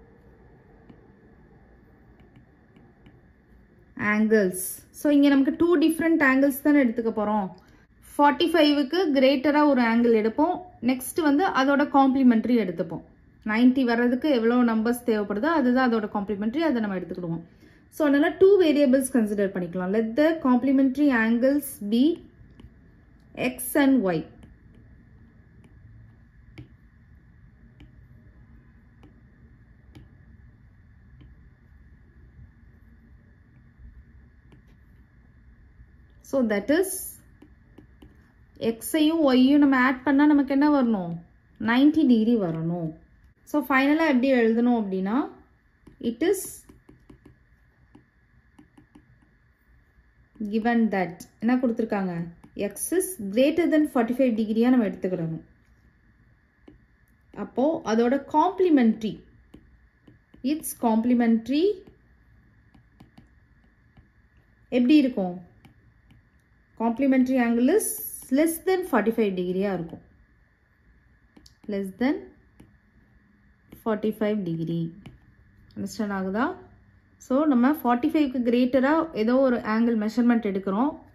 angles so இங்கே நமக்கு டூ டிஃப்ரெண்ட் ஆங்கிள்ஸ் தானே எடுத்துக்க போகிறோம் ஃபார்ட்டி ஃபைவுக்கு கிரேட்டராக ஒரு ஆங்கிள் எடுப்போம் நெக்ஸ்ட் வந்து அதோட காம்ப்ளிமெண்ட்ரி எடுத்துப்போம் 90 வர்றதுக்கு எவ்வளோ நம்பர்ஸ் தேவைப்படுதோ அதுதான் அதோட காம்ப்ளிமெண்ட்ரி அதை நம்ம எடுத்துக்கிடுவோம் ஸோ அதனால் டூ வேரியபிள்ஸ் கன்சிடர் பண்ணிக்கலாம் let the complementary angles be x and y so that is எக்ஸையும் ஒய்யும் நம்ம ஆட் பண்ணால் நமக்கு என்ன வரணும் 90 டிகிரி வரணும் ஸோ ஃபைனலாக எப்படி எழுதணும் அப்படின்னா இட் இஸ் கிவன் தட் என்ன கொடுத்துருக்காங்க x is greater than forty five டிகிரியாக நம்ம எடுத்துக்கிடணும் அப்போது அதோட காம்ப்ளிமெண்ட்ரி இட்ஸ் காம்ப்ளிமெண்ட்ரி எப்படி இருக்கும் complementary angle is less than forty five டிகிரியாக இருக்கும் less than forty five degree understand ஆகுதா ஸோ நம்ம ஃபார்ட்டி ஃபைவ்க்கு கிரேட்டராக ஏதோ ஒரு ஆங்கிள் மெஷர்மெண்ட் எடுக்கிறோம்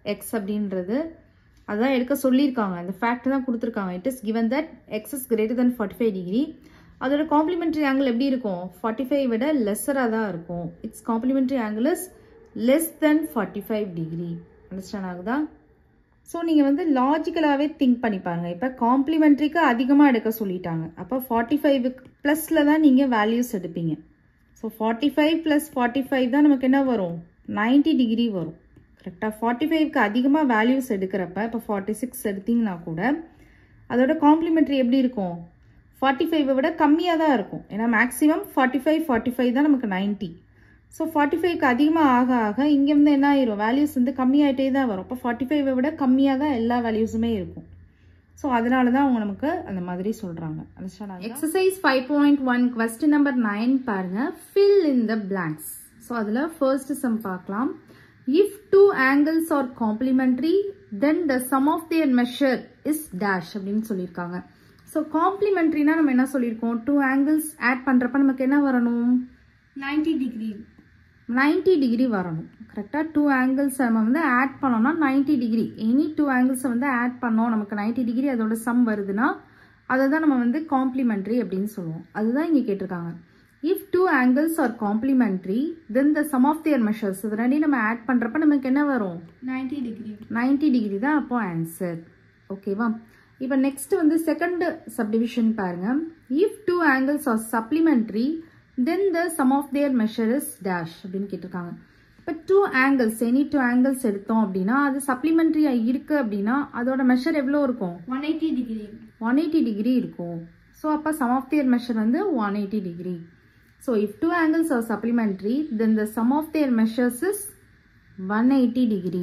எக்ஸ் அப்படின்றது அதான் எடுக்க சொல்லியிருக்காங்க அந்த ஃபேக்ட் தான் கொடுத்துருக்காங்க it is given that x is greater than forty five degree அதோட காம்ப்ளிமெண்ட்ரி ஆங்கிள் எப்படி இருக்கும் ஃபார்ட்டி ஃபைவ் விட லெஸ்ஸராக தான் இருக்கும் its complementary angle is less than forty five degree understand ஆகுதா ஸோ நீங்கள் வந்து லாஜிக்கலாகவே திங்க் பண்ணி பாருங்கள் இப்போ காம்ப்ளிமெண்ட்ரிக்கு அதிகமாக எடுக்க சொல்லிட்டாங்க அப்போ ஃபார்ட்டி ஃபைவ் ப்ளஸில் தான் நீங்கள் வேல்யூஸ் எடுப்பீங்க so forty five plus forty five தான் நமக்கு என்ன வரும் 90 டிகிரி வரும் கரெக்டாக ஃபார்ட்டி ஃபைவ்க்கு அதிகமாக வேல்யூஸ் எடுக்கிறப்ப இப்போ ஃபார்ட்டி சிக்ஸ் எடுத்தீங்கன்னா கூட அதோட காம்ப்ளிமெண்ட்ரி எப்படி இருக்கும் ஃபார்ட்டி ஃபைவை விட கம்மியாக தான் இருக்கும் ஏன்னா maximum forty five forty five தான் நமக்கு 90 ஸோ ஃபார்ட்டி ஃபைவ்க்கு அதிகமாக ஆக ஆக இங்கே வந்து என்ன ஆயிரும் வேல்யூஸ் வந்து கம்மியாயிட்டே தான் வரும் இப்போ ஃபார்ட்டி ஃபைவை விட கம்மியாக தான் எல்லா வேல்யூஸுமே இருக்கும் ஸோ அதனால தான் அவங்க நமக்கு அந்த மாதிரி சொல்கிறாங்க understand exercise five point one question number nine பாருங்க fill in the blanks so அதில் ஃபர்ஸ்ட் சம் பார்க்கலாம் if two angles are complementary then the sum of their measure is dash அப்படின்னு சொல்லியிருக்காங்க ஸோ காம்ப்ளிமெண்ட்ரினா நம்ம என்ன சொல்லியிருக்கோம் டூ ஆங்கிள்ஸ் ஆட் பண்ணுறப்ப நமக்கு என்ன வரணும் 90 degree. 90 டிகிரி வரணும் கரெக்டாக டூ ஆங்கிள்ஸ் நம்ம வந்து ஆட் பண்ணோம்னா 90 டிகிரி எனி டூ ஆங்கிள்ஸை வந்து ஆட் பண்ணோம் நமக்கு 90 டிகிரி அதோட சம் வருதுன்னா அதை தான் நம்ம வந்து காம்ப்ளிமெண்ட்ரி அப்படின்னு சொல்லுவோம் அதுதான் இங்கே கேட்டிருக்காங்க if two angles are complementary then the sum of their measures இது ரெண்டையும் நம்ம ஆட் பண்ணுறப்ப நமக்கு என்ன வரும் 90 degree. 90 டிகிரி தான் அப்போ ஆன்சர் ஓகேவா இப்போ நெக்ஸ்ட் வந்து செகண்ட் சப்டிவிஷன் பாருங்க if two angles are supplementary then the sum of their measure is dash அப்படின்னு கேட்டிருக்காங்க இப்போ two angles any two angles எடுத்தோம் அப்படின்னா அது சப்ளிமெண்ட்ரியா இருக்கு அப்படின்னா அதோட மெஷர் எவ்வளோ இருக்கும் 180 degree. ஒன் எயிட்டி டிகிரி இருக்கும் ஸோ அப்போ சம் ஆஃப் தியர் மெஷர் வந்து one eighty degree so if two angles are supplementary then the sum of their measures is one eighty degree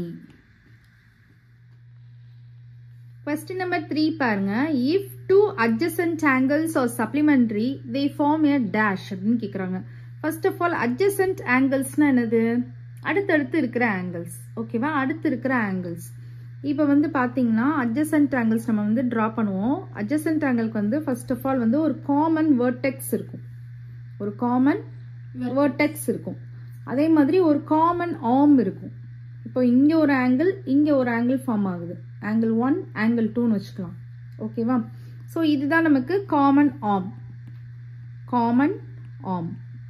Question number three பாருங்க if two adjacent angles or supplementary they form a dash அப்படின்னு கேக்குறாங்க first of all adjacent anglesனா என்னது அடுத்தடுத்து இருக்கிற angles ஓகேவா அடுத்து இருக்கிற ஆங்கிள்ஸ் இப்போ வந்து பார்த்தீங்கன்னா adjacent angles நம்ம வந்து ட்ரா பண்ணுவோம் adjacent ஆங்கிள்க்கு வந்து ஃபர்ஸ்ட் ஆஃப் ஆல் வந்து ஒரு காமன் vertex இருக்கும் ஒரு காமன் vertex இருக்கும் அதே மாதிரி ஒரு காமன் ஆர்ம் இருக்கும் இப்போ இங்க ஒரு ஆங்கிள் இங்க ஒரு ஆங்கிள் ஃபார்ம் ஆகுது ஆங்கிள் ஒன் ஆங்கிள் டூன்னு வச்சுக்கலாம் ஓகேவா ஸோ இதுதான் நமக்கு common arm common arm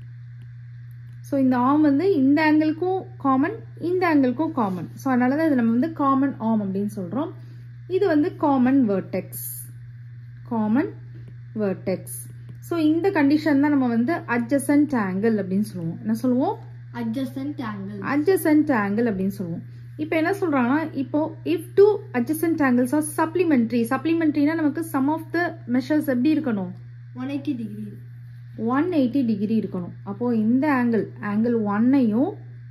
so இந்த ஆர்ம் வந்து இந்த ஆங்கிளுக்கும் காமன் இந்த ஆங்கிளுக்கும் காமன் ஸோ அதனால தான் இது நம்ம வந்து காமன் ஆர்ம் அப்படின்னு சொல்கிறோம் இது வந்து common vertex common vertex so இந்த கண்டிஷன் தான் நம்ம வந்து அட்ஜசன்ட் ஆங்கிள் அப்படின்னு சொல்லுவோம் என்ன சொல்லுவோம் Adjacent angle. adjacent angle அப்படின்னு சொல்லுவோம் இப்போ என்ன சொல்றாங்கன்னா இப்போ if two adjacent angles are supplementary supplementaryனா நமக்கு சம் ஆஃப் த மெஷர்ஸ் எப்படி இருக்கணும் 180 degree. ஒன் எயிட்டி டிகிரி இருக்கணும் அப்போ இந்த ஆங்கிள் ஆங்கிள் ஒன்னையும்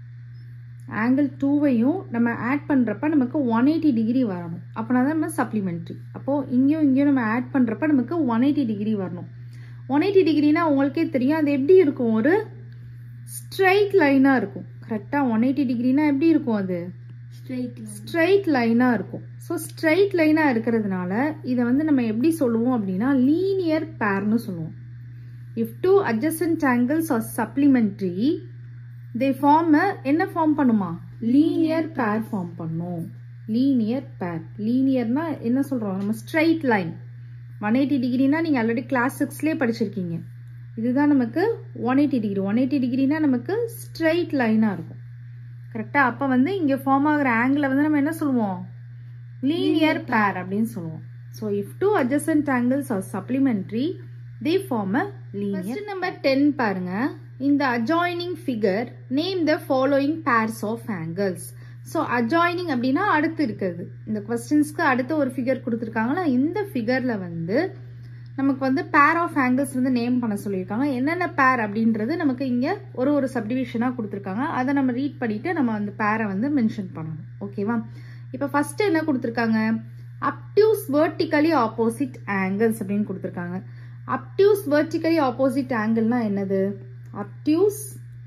ஆங்கிள் டூவையும் நம்ம ஆட் பண்றப்ப நமக்கு ஒன் எயிட்டி டிகிரி வரணும் அப்போனா தான் நம்ம சப்ளிமெண்ட்ரி அப்போ இங்கேயும் இங்கேயும் நம்ம ஆட் பண்றப்ப நமக்கு ஒன் எயிட்டி டிகிரி வரணும் ஒன் எயிட்டி டிகிரினா உங்களுக்கே தெரியும் அது எப்படி இருக்கும் ஒரு ஸ்ட்ரைட் லைனா இருக்கும் கரெக்டா ஒன் எயிட்டி டிகிரினா எப்படி இருக்கும் அது Straight line. ஸ்ட்ரைட் லைனா இருக்கும் ஸோ ஸ்ட்ரைட் லைனா இருக்கிறதுனால இதை வந்து நம்ம எப்படி சொல்லுவோம் அப்படின்னா லீனியர் பேர்னு சொல்லுவோம் if two adjacent angles are supplementary they form a என்ன ஃபார்ம் பண்ணுமா லீனியர் பேர் ஃபார்ம் பண்ணும் லீனியர் பேர் லீனியர்னா என்ன சொல்றோம் நம்ம ஸ்ட்ரைட் லைன் ஒன் எயிட்டி டிகிரினா நீங்க ஆல்ரெடி கிளாஸ் சிக்ஸ்லேயே படிச்சிருக்கீங்க இதுதான் நமக்கு one eighty degree one eighty டிகிரினா நமக்கு ஸ்ட்ரைட் லைனா இருக்கும் கரெக்டா அப்ப வந்து இங்க ஃபார்ம் ஆகுற ஆங்கிளை வந்து நம்ம என்ன சொல்லுவோம் லீனியர் பேர் அப்படின்னு சொல்லுவோம் so if two adjacent angles are supplementary they form a linear question number 10 பாருங்க இந்த adjoining figure name the following pairs of angles so adjoining அப்படின்னா அடுத்து இருக்கிறது இந்த கொஸ்டின்ஸ்க்கு அடுத்த ஒரு ஃபிகர் கொடுத்துருக்காங்களா இந்த ஃபிகர்ல வந்து நமக்கு வந்து பேர் ஆஃப் ஆங்கிள்ஸ் வந்து நேம் பண்ண சொல்லியிருக்காங்க என்னென்ன பேர் அப்படின்றது நமக்கு இங்கே ஒரு ஒரு சப்டிவிஷனாக கொடுத்துருக்காங்க அதை நம்ம ரீட் பண்ணிட்டு நம்ம அந்த பேரை வந்து மென்ஷன் பண்ணணும் ஓகேவா இப்போ ஃபர்ஸ்ட் என்ன கொடுத்துருக்காங்க அப்டியூஸ் வெர்டிக்கலி ஆப்போசிட் ஆங்கிள்ஸ் அப்படின்னு கொடுத்துருக்காங்க அப்டியூஸ் வெர்டிக்கலி ஆப்போசிட் ஆங்கிள்னா என்னது obtuse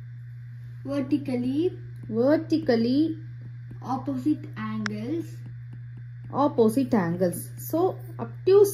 Vertically vertically opposite angles. Opposite angles so obtuse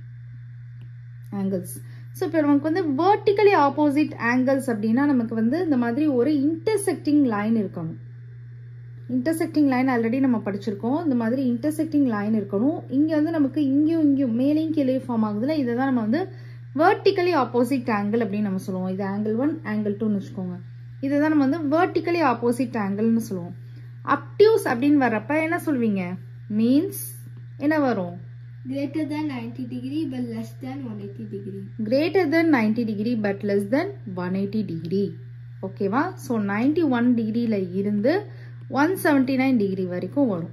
angles so இப்போ நமக்கு வந்து வெர்டிக்கலி ஆப்போசிட் ஆங்கிள்ஸ் அப்படின்னா நமக்கு வந்து இந்த மாதிரி ஒரு இன்டர்செக்டிங் லைன் இருக்கணும் இன்டர்செக்டிங் லைன் ஆல்ரெடி நம்ம படிச்சிருக்கோம் இந்த மாதிரி இன்டர்செக்டிங் லைன் இருக்கணும் இங்கே வந்து நமக்கு இங்கேயும் இங்கேயும் மேலேயும் கீழே ஃபார்ம் ஆகுதுல இதை தான் நம்ம வந்து வேர்ட்டிக்கலி ஆப்போசிட் ஆங்கிள் அப்படின்னு நம்ம சொல்லுவோம் இது ஆங்கிள் ஒன் ஆங்கிள் டூன்னு வச்சுக்கோங்க இதை தான் நம்ம வந்து வேர்ட்டிக்கலி ஆப்போசிட் ஆங்கிள்னு சொல்லுவோம் அப்டியூஸ் அப்படின்னு வர்றப்ப என்ன சொல்வீங்க மீன்ஸ் என்ன வரும் Greater than 90 degree but less than 180 degree. Greater than ninety degree but less than one eighty degree ஓகேவா ஸோ நைன்டி ஒன் டிகிரியில் இருந்து ஒன் செவன்டி நைன் டிகிரி வரைக்கும் வரும்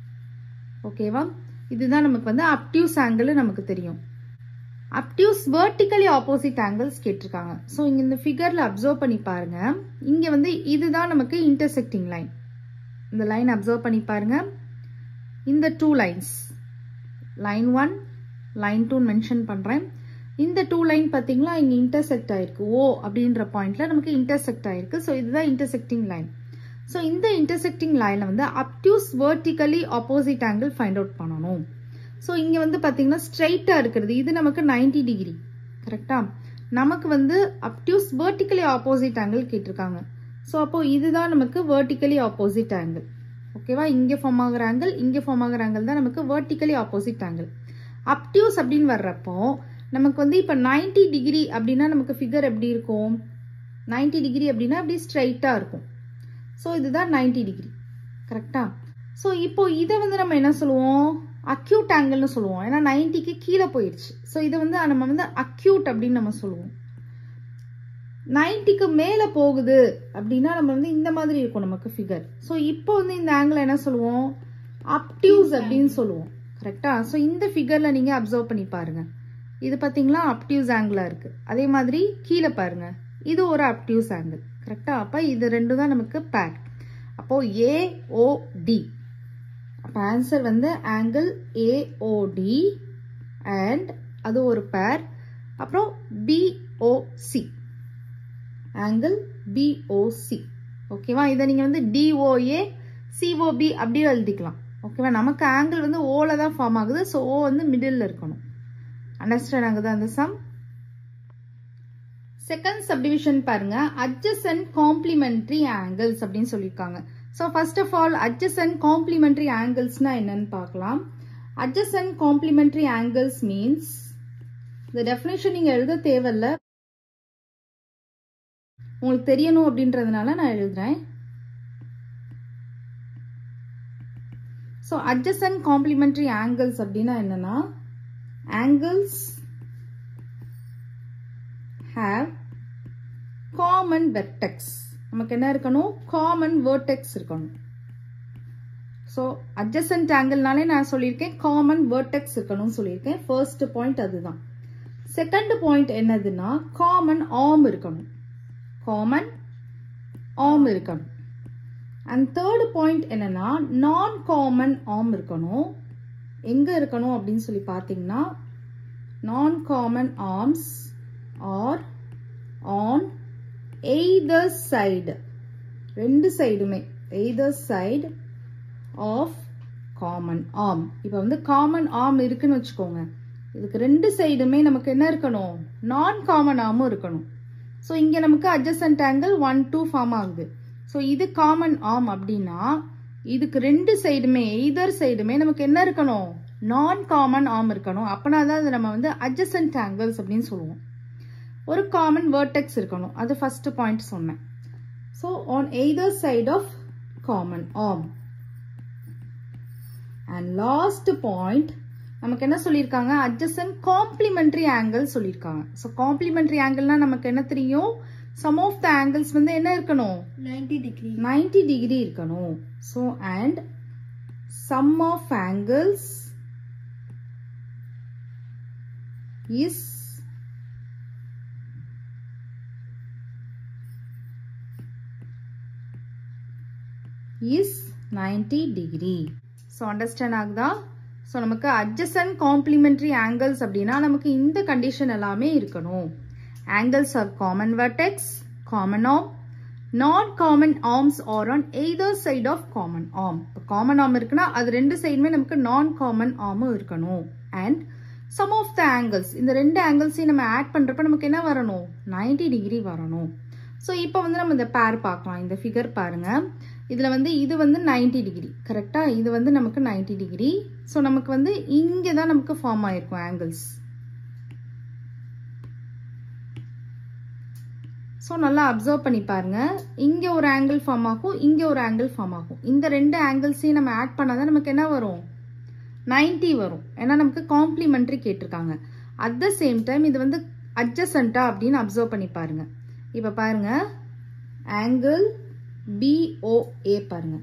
ஓகேவா இதுதான் நமக்கு வந்து அப்டியூஸ் ஆங்கிள் நமக்கு தெரியும் அப்டியூஸ் வெர்டிக்கலி ஆப்போசிட் ஆங்கிள்ஸ் கேட்டிருக்காங்க ஸோ இங்கே இந்த ஃபிகரில் அப்சர்வ் பண்ணி பாருங்க இங்கே வந்து இதுதான் நமக்கு இன்டர்செக்டிங் லைன் இந்த லைன் அப்சர்வ் பண்ணி பாருங்க இந்த two lines line one line டூன்னு மென்ஷன் பண்ணுறேன் இந்த டூ லைன் பார்த்தீங்களா இங்கே இன்டர்செக்ட் ஆயிருக்கு ஓ அப்படின்ற பாயிண்ட்ல நமக்கு இன்டர்செக்ட் ஆயிருக்கு ஸோ இதுதான் இன்டர்செக்டிங் லைன் ஸோ இந்த இன்டர்செக்டிங் லைனில் வந்து obtuse vertically opposite angle find out பண்ணணும் ஸோ இங்கே வந்து பார்த்தீங்கன்னா ஸ்ட்ரைட்டாக இருக்கிறது இது நமக்கு 90 டிகிரி கரெக்டா நமக்கு வந்து அப்டியூஸ் வெர்டிக்கலி ஆப்போசிட் ஆங்கிள் கேட்டிருக்காங்க ஸோ அப்போ இதுதான் நமக்கு வெர்டிக்கலி ஆப்போசிட் ஆங்கிள் ஓகேவா இங்கே ஃபார்ம் ஆகிற ஆங்கிள் இங்கே ஃபார்ம் ஆகிற ஆங்கிள் தான் நமக்கு வெர்டிக்கலி ஆப்போசிட் ஆங்கிள் அப்டியூஸ் அப்படின்னு வர்றப்போ நமக்கு வந்து இப்போ 90 டிகிரி அப்படின்னா நமக்கு ஃபிகர் எப்படி இருக்கும் 90 டிகிரி அப்படின்னா அப்படி ஸ்ட்ரைட்டாக இருக்கும் ஸோ இதுதான் 90 டிகிரி கரெக்டா ஸோ இப்போ இதை வந்து நம்ம என்ன சொல்லுவோம் அக்யூட் ஆங்கிள்னு சொல்லுவோம் ஏன்னா 90க்கு கீழே போயிடுச்சு ஸோ இதை வந்து நம்ம வந்து அக்யூட் அப்படின்னு நம்ம சொல்லுவோம் 90க்கு மேலே போகுது அப்படின்னா நம்ம வந்து இந்த மாதிரி இருக்கும் நமக்கு ஃபிகர் ஸோ இப்போ வந்து இந்த ஆங்கிள் என்ன சொல்லுவோம் அப்டியூஸ் அப்படின்னு சொல்லுவோம் கரெக்டா ஸோ இந்த ஃபிகரில் நீங்கள் அப்சர்வ் பண்ணி பாருங்க இது பார்த்தீங்களா அப்டியூஸ் ஆங்கிளாக இருக்குது அதே மாதிரி கீழே பாருங்க இது ஒரு அப்டியூஸ் ஆங்கிள் கரெக்டா அப்போ இது ரெண்டும் தான் நமக்கு பேர் அப்போது ஏஓடி அப்போ ஆன்சர் வந்து ஆங்கிள் ஏஓடி அண்ட் அது ஒரு பேர் அப்புறம் பிஓசி ஆங்கிள் பிஓசி ஓகேவா இதை நீங்கள் வந்து டிஓஏ சிஓபி அப்படியே எழுதிக்கலாம் ஓகேவா நமக்கு ஆங்கிள் வந்து ஓல தான் ஃபார்ம் ஆகுது ஸோ ஓ வந்து மிடில் இருக்கணும் அண்டர்ஸ்டாண்ட் ஆகுது அந்த சம் செகண்ட் சப்டிவிஷன் பாருங்க அட்ஜசன்ட் காம்ப்ளிமெண்ட்ரி ஆங்கிள்ஸ் அப்படின்னு சொல்லியிருக்காங்க so first of all adjacent complementary ஆங்கிள்ஸ்னா என்னன்னு பார்க்கலாம் அட்ஜசன்ட் காம்ப்ளிமெண்ட்ரி ஆங்கிள்ஸ் மீன்ஸ் இந்த டெஃபினேஷன் நீங்கள் எழுத தேவையில்ல உங்களுக்கு தெரியணும் அப்படின்றதுனால நான் எழுதுறேன் ஸோ அட்ஜசன்ட் காம்ப்ளிமெண்ட்ரி ஆங்கிள்ஸ் அப்படின்னா என்னன்னா ஆங்கிள்ஸ் ஹாவ் காமன் வெர்டெக்ஸ் நமக்கு என்ன இருக்கணும் காமன் வேர்டெக்ஸ் இருக்கணும் ஸோ அட்ஜசன்ட் ஆங்கிள்னாலே நான் சொல்லியிருக்கேன் காமன் வேர்டெக்ஸ் இருக்கணும்னு சொல்லியிருக்கேன் ஃபர்ஸ்ட் பாயிண்ட் அதுதான் செகண்ட் பாயிண்ட் என்னதுன்னா காமன் ஆம் இருக்கணும் காமன் ஆம் இருக்கணும் அண்ட் தேர்ட் பாயிண்ட் என்னன்னா நான் காமன் ஆம் இருக்கணும் எங்க இருக்கணும் அப்படின்னு சொல்லி பார்த்தீங்கன்னா non common arms are on either side ரெண்டு சைடுமே either side of common arm இப்போ வந்து காமன் ஆர்ம் இருக்குன்னு வச்சுக்கோங்க இதுக்கு ரெண்டு சைடுமே நமக்கு என்ன இருக்கணும் நான் காமன் ஆர்மும் இருக்கணும் ஸோ இங்கே நமக்கு adjacent angle one two form ஆகுது ஸோ இது காமன் ஆர்ம் அப்படின்னா இதுக்கு ரெண்டு சைடுமே எய்தர் சைடுமே நமக்கு என்ன இருக்கணும் நான் காமன் ஆர்ம் இருக்கணும் அப்பனா தான் அது நம்ம வந்து அட்ஜசன்ட் ஆங்கிள்ஸ் அப்படின்னு சொல்லுவோம் ஒரு காமன் வேர்டெக்ஸ் இருக்கணும் அது ஃபர்ஸ்ட் பாயிண்ட் சொன்னேன் so on either side of common arm and last point நமக்கு என்ன சொல்லியிருக்காங்க அட்ஜசன்ட் காம்ப்ளிமெண்ட்ரி ஆங்கிள் சொல்லியிருக்காங்க ஸோ காம்ப்ளிமெண்ட்ரி ஆங்கிள்னா நமக்கு என்ன தெரியும் சம் ஆஃப் த ஆங்கிள்ஸ் வந்து என்ன இருக்கணும் 90 degree. 90 டிகிரி இருக்கணும் so and sum of angles is is 90 degree so understand ஆகுதா ஸோ நமக்கு அட்ஜசன்ட் காம்ப்ளிமெண்ட்ரி ஆங்கிள்ஸ் அப்படின்னா நமக்கு இந்த கண்டிஷன் எல்லாமே இருக்கணும் angles are common vertex common arm non common arms are on either side of common arm இப்போ common arm இருக்குன்னா அது ரெண்டு சைடுமே நமக்கு நான் காமன் ஆர்மும் இருக்கணும் and sum of the angles இந்த ரெண்டு ஆங்கிள்ஸையும் நம்ம ஆட் பண்ணுறப்ப நமக்கு என்ன வரணும் 90 டிகிரி வரணும் ஸோ இப்போ வந்து நம்ம இந்த பேர் பார்க்கலாம் இந்த ஃபிகர் பாருங்க இதில் வந்து இது வந்து 90 டிகிரி கரெக்டாக இது வந்து நமக்கு 90 டிகிரி ஸோ நமக்கு வந்து இங்கே தான் நமக்கு ஃபார்ம் ஆயிருக்கும் ஆங்கிள்ஸ் ஸோ நல்லா அப்சர்வ் பண்ணி பாருங்க இங்கே ஒரு ஆங்கிள் ஃபார்ம் ஆகும் இங்கே ஒரு ஆங்கிள் ஃபார்ம் ஆகும் இந்த ரெண்டு ஆங்கிள்ஸையும் நம்ம ஆட் பண்ணாதான் நமக்கு என்ன வரும் 90 வரும் ஏன்னா நமக்கு காம்ப்ளிமெண்ட்ரி கேட்டிருக்காங்க அட் த சேம் டைம் இது வந்து அட்ஜசண்டா அப்படின்னு அப்சர்வ் பண்ணி பாருங்க இப்போ பாருங்க ஆங்கிள் பிஓஏ பாருங்க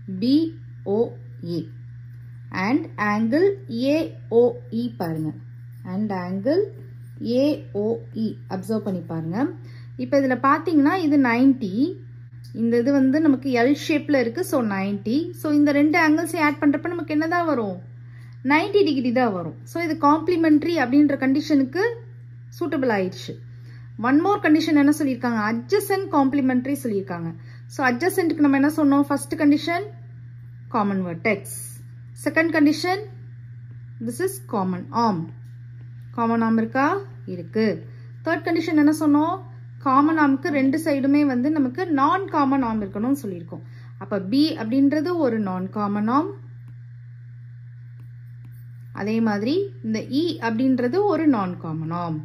பிஓஏ அண்ட் ஆங்கிள் ஏஓஇ பாருங்க அண்ட் ஆங்கிள் ஏஓஇ அப்சர்வ் பண்ணி பாருங்க இப்போ இதில் பார்த்தீங்கன்னா இது 90 இந்த இது வந்து நமக்கு எல் ஷேப்பில் இருக்கு ஸோ 90 ஸோ இந்த ரெண்டு ஆங்கிள்ஸையும் ஆட் பண்ணுறப்ப நமக்கு என்னதான் வரும் 90 டிகிரி தான் வரும் ஸோ இது காம்ப்ளிமெண்ட்ரி அப்படின்ற கண்டிஷனுக்கு சூட்டபிள் ஆயிடுச்சு ஒன் மோர் கண்டிஷன் என்ன சொல்லியிருக்காங்க அட்ஜசன்ட் காம்ப்ளிமெண்ட்ரி சொல்லியிருக்காங்க ஸோ அட்ஜசன்ட்க்கு நம்ம என்ன சொன்னோம் first condition common vertex second condition this is common arm common arm இருக்கா இருக்கு தேர்ட் கண்டிஷன் என்ன சொன்னோம் காமன் ஆம்க்கு ரெண்டு சைடுமே வந்து நமக்கு நான் காமன் ஆம் இருக்கணும்னு சொல்லியிருக்கோம் அப்ப பி அப்படின்றது ஒரு நான் காமன் ஆம் அதே மாதிரி இந்த இ அப்படின்றது ஒரு நான் காமன் ஆம்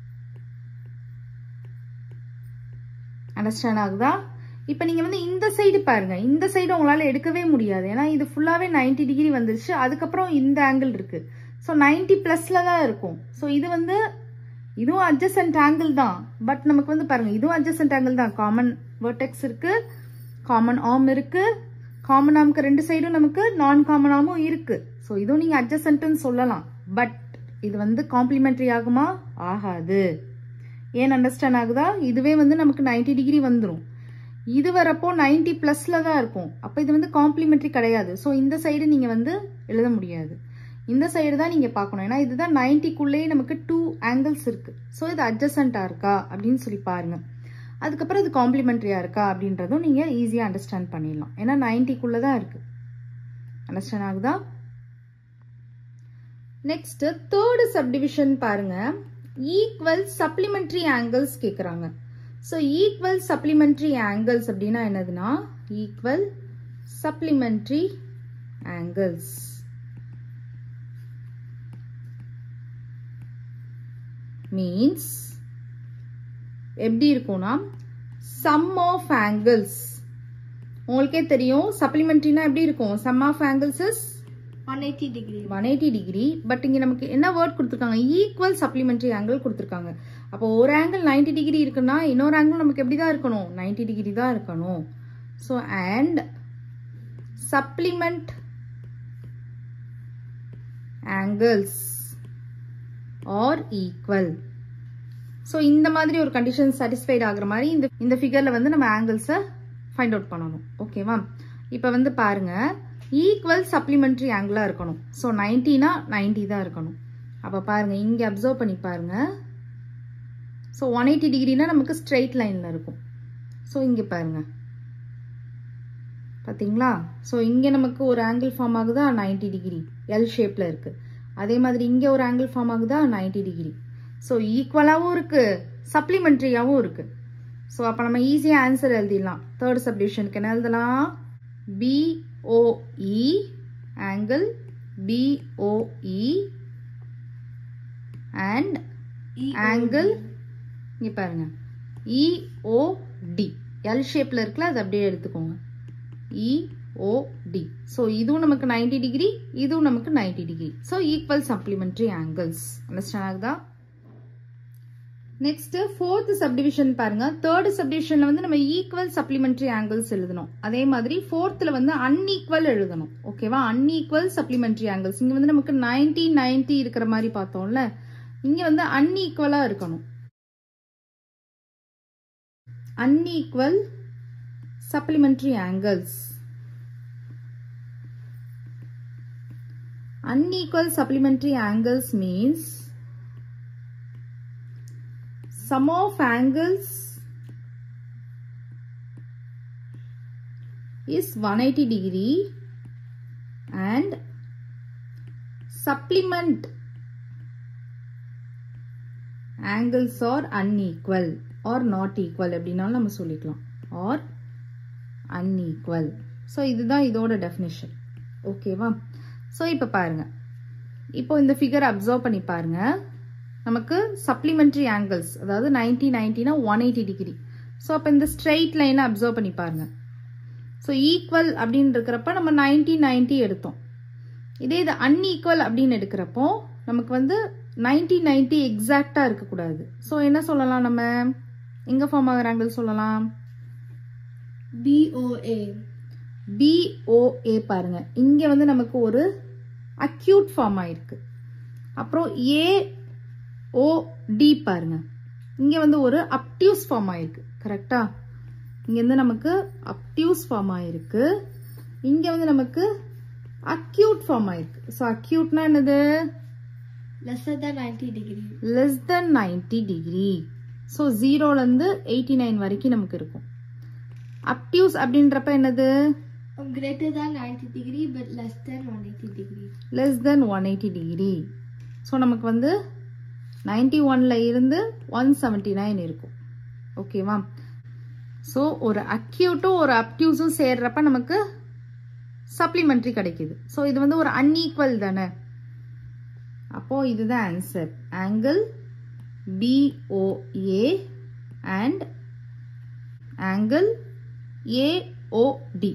அண்டர்ஸ்டாண்ட் ஆகுதா இப்போ நீங்க வந்து இந்த சைடு பாருங்க இந்த சைடு உங்களால எடுக்கவே முடியாது ஏன்னா இது ஃபுல்லாவே 90 டிகிரி வந்துருச்சு அதுக்கப்புறம் இந்த ஆங்கிள் இருக்கு ஸோ 90 பிளஸ்ல தான் இருக்கும் ஸோ இது வந்து இதுவும் அட்ஜசன்ட் ஆங்கிள் தான் பட் நமக்கு வந்து பாருங்க இதுவும் அட்ஜசன்ட் ஆங்கிள் தான் காமன் வெர்டெக்ஸ் இருக்கு காமன் ஆர்ம் இருக்கு காமன் ஆர்முக்கு ரெண்டு சைடும் நமக்கு நான் காமன் ஆர்மும் இருக்கு ஸோ இதுவும் நீங்க அட்ஜசன்ட்னு சொல்லலாம் பட் இது வந்து காம்ப்ளிமெண்ட்ரி ஆகுமா ஆகாது ஏன் அண்டர்ஸ்டாண்ட் ஆகுதா இதுவே வந்து நமக்கு 90 டிகிரி வந்துடும் இது வரப்போ 90 பிளஸ்ல தான் இருக்கும் அப்போ இது வந்து காம்ப்ளிமெண்ட்ரி கிடையாது ஸோ இந்த சைடு நீங்க வந்து எழுத முடியாது இந்த சைடு தான் நீங்க பார்க்கணும் ஏன்னா இதுதான் 90 குள்ளேயே நமக்கு டூ ஆங்கிள்ஸ் இருக்கு ஸோ இது அட்ஜசண்டா இருக்கா அப்படின்னு சொல்லி பாருங்க அதுக்கப்புறம் இது காம்ப்ளிமெண்ட்ரியா இருக்கா அப்படின்றதும் நீங்க ஈஸியா அண்டர்ஸ்டாண்ட் பண்ணிடலாம் ஏன்னா 90 குள்ள தான் இருக்கு அண்டர்ஸ்டாண்ட் ஆகுதா நெக்ஸ்ட் தேர்டு சப்டிவிஷன் பாருங்க ஈக்குவல் சப்ளிமெண்ட்ரி ஆங்கிள்ஸ் கேட்குறாங்க ஸோ ஈக்குவல் சப்ளிமெண்ட்ரி ஆங்கிள்ஸ் அப்படின்னா என்னதுன்னா ஈக்குவல் சப்ளிமெண்ட்ரி ஆங்கிள்ஸ் மீன்ஸ் எப்படி இருக்கும்னா சம் ஆஃப் ஆங்கிள்ஸ் உங்களுக்கே தெரியும் சப்ளிமெண்ட்ரினா எப்படி இருக்கும் sum of angles is 180 degree. One eighty degree but இங்கே நமக்கு என்ன வேர்ட் கொடுத்துருக்காங்க ஈக்குவல் சப்ளிமெண்ட்ரி ஆங்கிள் கொடுத்துருக்காங்க அப்போ ஒரு ஆங்கிள் 90 டிகிரி இருக்குன்னா இன்னொரு ஆங்கிள் நமக்கு எப்படி தான் இருக்கணும் 90 டிகிரி தான் இருக்கணும் so and supplement angles are equal so இந்த மாதிரி ஒரு கண்டிஷன் சாட்டிஸ்ஃபைட் ஆகுற மாதிரி இந்த இந்த ஃபிகரில் வந்து நம்ம ஆங்கிள்ஸை ஃபைண்ட் அவுட் பண்ணணும் ஓகேவா இப்போ வந்து பாருங்க ஈக்குவல் சப்ளிமெண்ட்ரி ஆங்கிளாக இருக்கணும் ஸோ நைன்ட்டினா நைன்ட்டி தான் இருக்கணும் அப்போ பாருங்க இங்கே அப்சர்வ் பண்ணி பாருங்க ஸோ ஒன் எயிட்டி டிகிரினா நமக்கு ஸ்ட்ரெயிட் லைனில் இருக்கும் ஸோ இங்கே பாருங்க பார்த்தீங்களா ஸோ இங்கே நமக்கு ஒரு ஆங்கிள் ஃபார்ம் ஆகுதா 90 டிகிரி எல் ஷேப்பில் இருக்கு அதே மாதிரி இங்கே ஒரு ஆங்கிள் ஃபார்ம் ஆகுதா 90 டிகிரி ஸோ ஈக்குவலாகவும் இருக்கு சப்ளிமெண்ட்ரியாகவும் இருக்கு ஸோ அப்போ நம்ம ஈஸியாக ஆன்சர் எழுதிடலாம் தேர்ட் சப்டிவிஷனுக்கு என்ன எழுதலாம் P O E angle P O E and angle இங்கே பாருங்க இஓடி எல் ஷேப்பில் இருக்குல்ல அது அப்படியே எடுத்துக்கோங்க இஓடி ஸோ இதுவும் நமக்கு 90 டிகிரி இதுவும் நமக்கு 90 degree so equal supplementary angles understand ஆகுதா நெக்ஸ்ட் ஃபோர்த் சப்டிவிஷன் பாருங்க தேர்ட் சப்டிவிஷன்ல வந்து நம்ம ஈக்குவல் சப்ளிமெண்ட்ரி ஆங்கிள்ஸ் எழுதணும் அதே மாதிரி ஃபோர்த்ல வந்து அன்ஈக்குவல் எழுதணும் ஓகேவா அன்ஈக்குவல் சப்ளிமெண்ட்ரி ஆங்கிள்ஸ் இங்க வந்து நமக்கு 90 90 இருக்கிற மாதிரி பார்த்தோம்ல இங்க வந்து அன்ஈக்குவலா இருக்கணும் unequal supplementary angles unequal supplementary angles means sum of angles is 180 degree and supplement angles are unequal or not equal அப்படின்னாலும் நம்ம சொல்லிக்கலாம் or unequal ஸோ இதுதான் இதோட டெஃபினிஷன் ஓகேவா ஸோ இப்போ பாருங்க இப்போ இந்த ஃபிகர் அப்சர்வ் பண்ணி பாருங்க நமக்கு சப்ளிமெண்ட்ரி ஆங்கிள்ஸ் அதாவது நைன்டி நைன்டினா ஒன் எயிட்டி டிகிரி ஸோ அப்போ இந்த ஸ்ட்ரெயிட் லைனை அப்சர்வ் பண்ணி பாருங்க ஸோ ஈக்குவல் அப்படின்னு இருக்கிறப்ப நம்ம நைன்டி நைன்டி எடுத்தோம் இதே இது அன்ஈக்குவல் அப்படின்னு எடுக்கிறப்போ நமக்கு வந்து நைன்டி நைன்டி எக்ஸாக்டாக இருக்கக்கூடாது ஸோ என்ன சொல்லலாம் நம்ம எங்கே ஃபார்ம் ஆகிற ஆங்கிள் சொல்லலாம் BOA. பிஓஏ பாருங்க இங்க வந்து நமக்கு ஒரு அக்யூட் ஃபார்ம் ஆயிருக்கு அப்புறம் ஏஓடி பாருங்க இங்க வந்து ஒரு அப்டியூஸ் ஃபார்ம் ஆயிருக்கு கரெக்டா இங்க வந்து நமக்கு அப்டியூஸ் ஃபார்ம் ஆயிருக்கு இங்க வந்து நமக்கு அக்யூட் ஃபார்ம் ஆயிருக்கு ஸோ அக்யூட்னா என்னது Lesser than 90 degree. Less than ninety degree so ஜீரோலேருந்து எயிட்டி நைன் வரைக்கும் நமக்கு இருக்கும் அப்டியூஸ் அப்படின்றப்ப என்னது Or greater than 90 degree but less than 180 degree. Less than one eighty degree so நமக்கு வந்து நைன்டி ஒன்ல இருந்து ஒன் செவன்டி நைன் இருக்கும் ஓகேவா ஸோ ஒரு அக்யூட்டும் ஒரு அப்டியூஸும் சேர்றப்ப நமக்கு சப்ளிமெண்ட்ரி கிடைக்குது ஸோ இது வந்து ஒரு அன்ஈக்குவல் தானே அப்போ இதுதான் answer angle P O A and angle A O D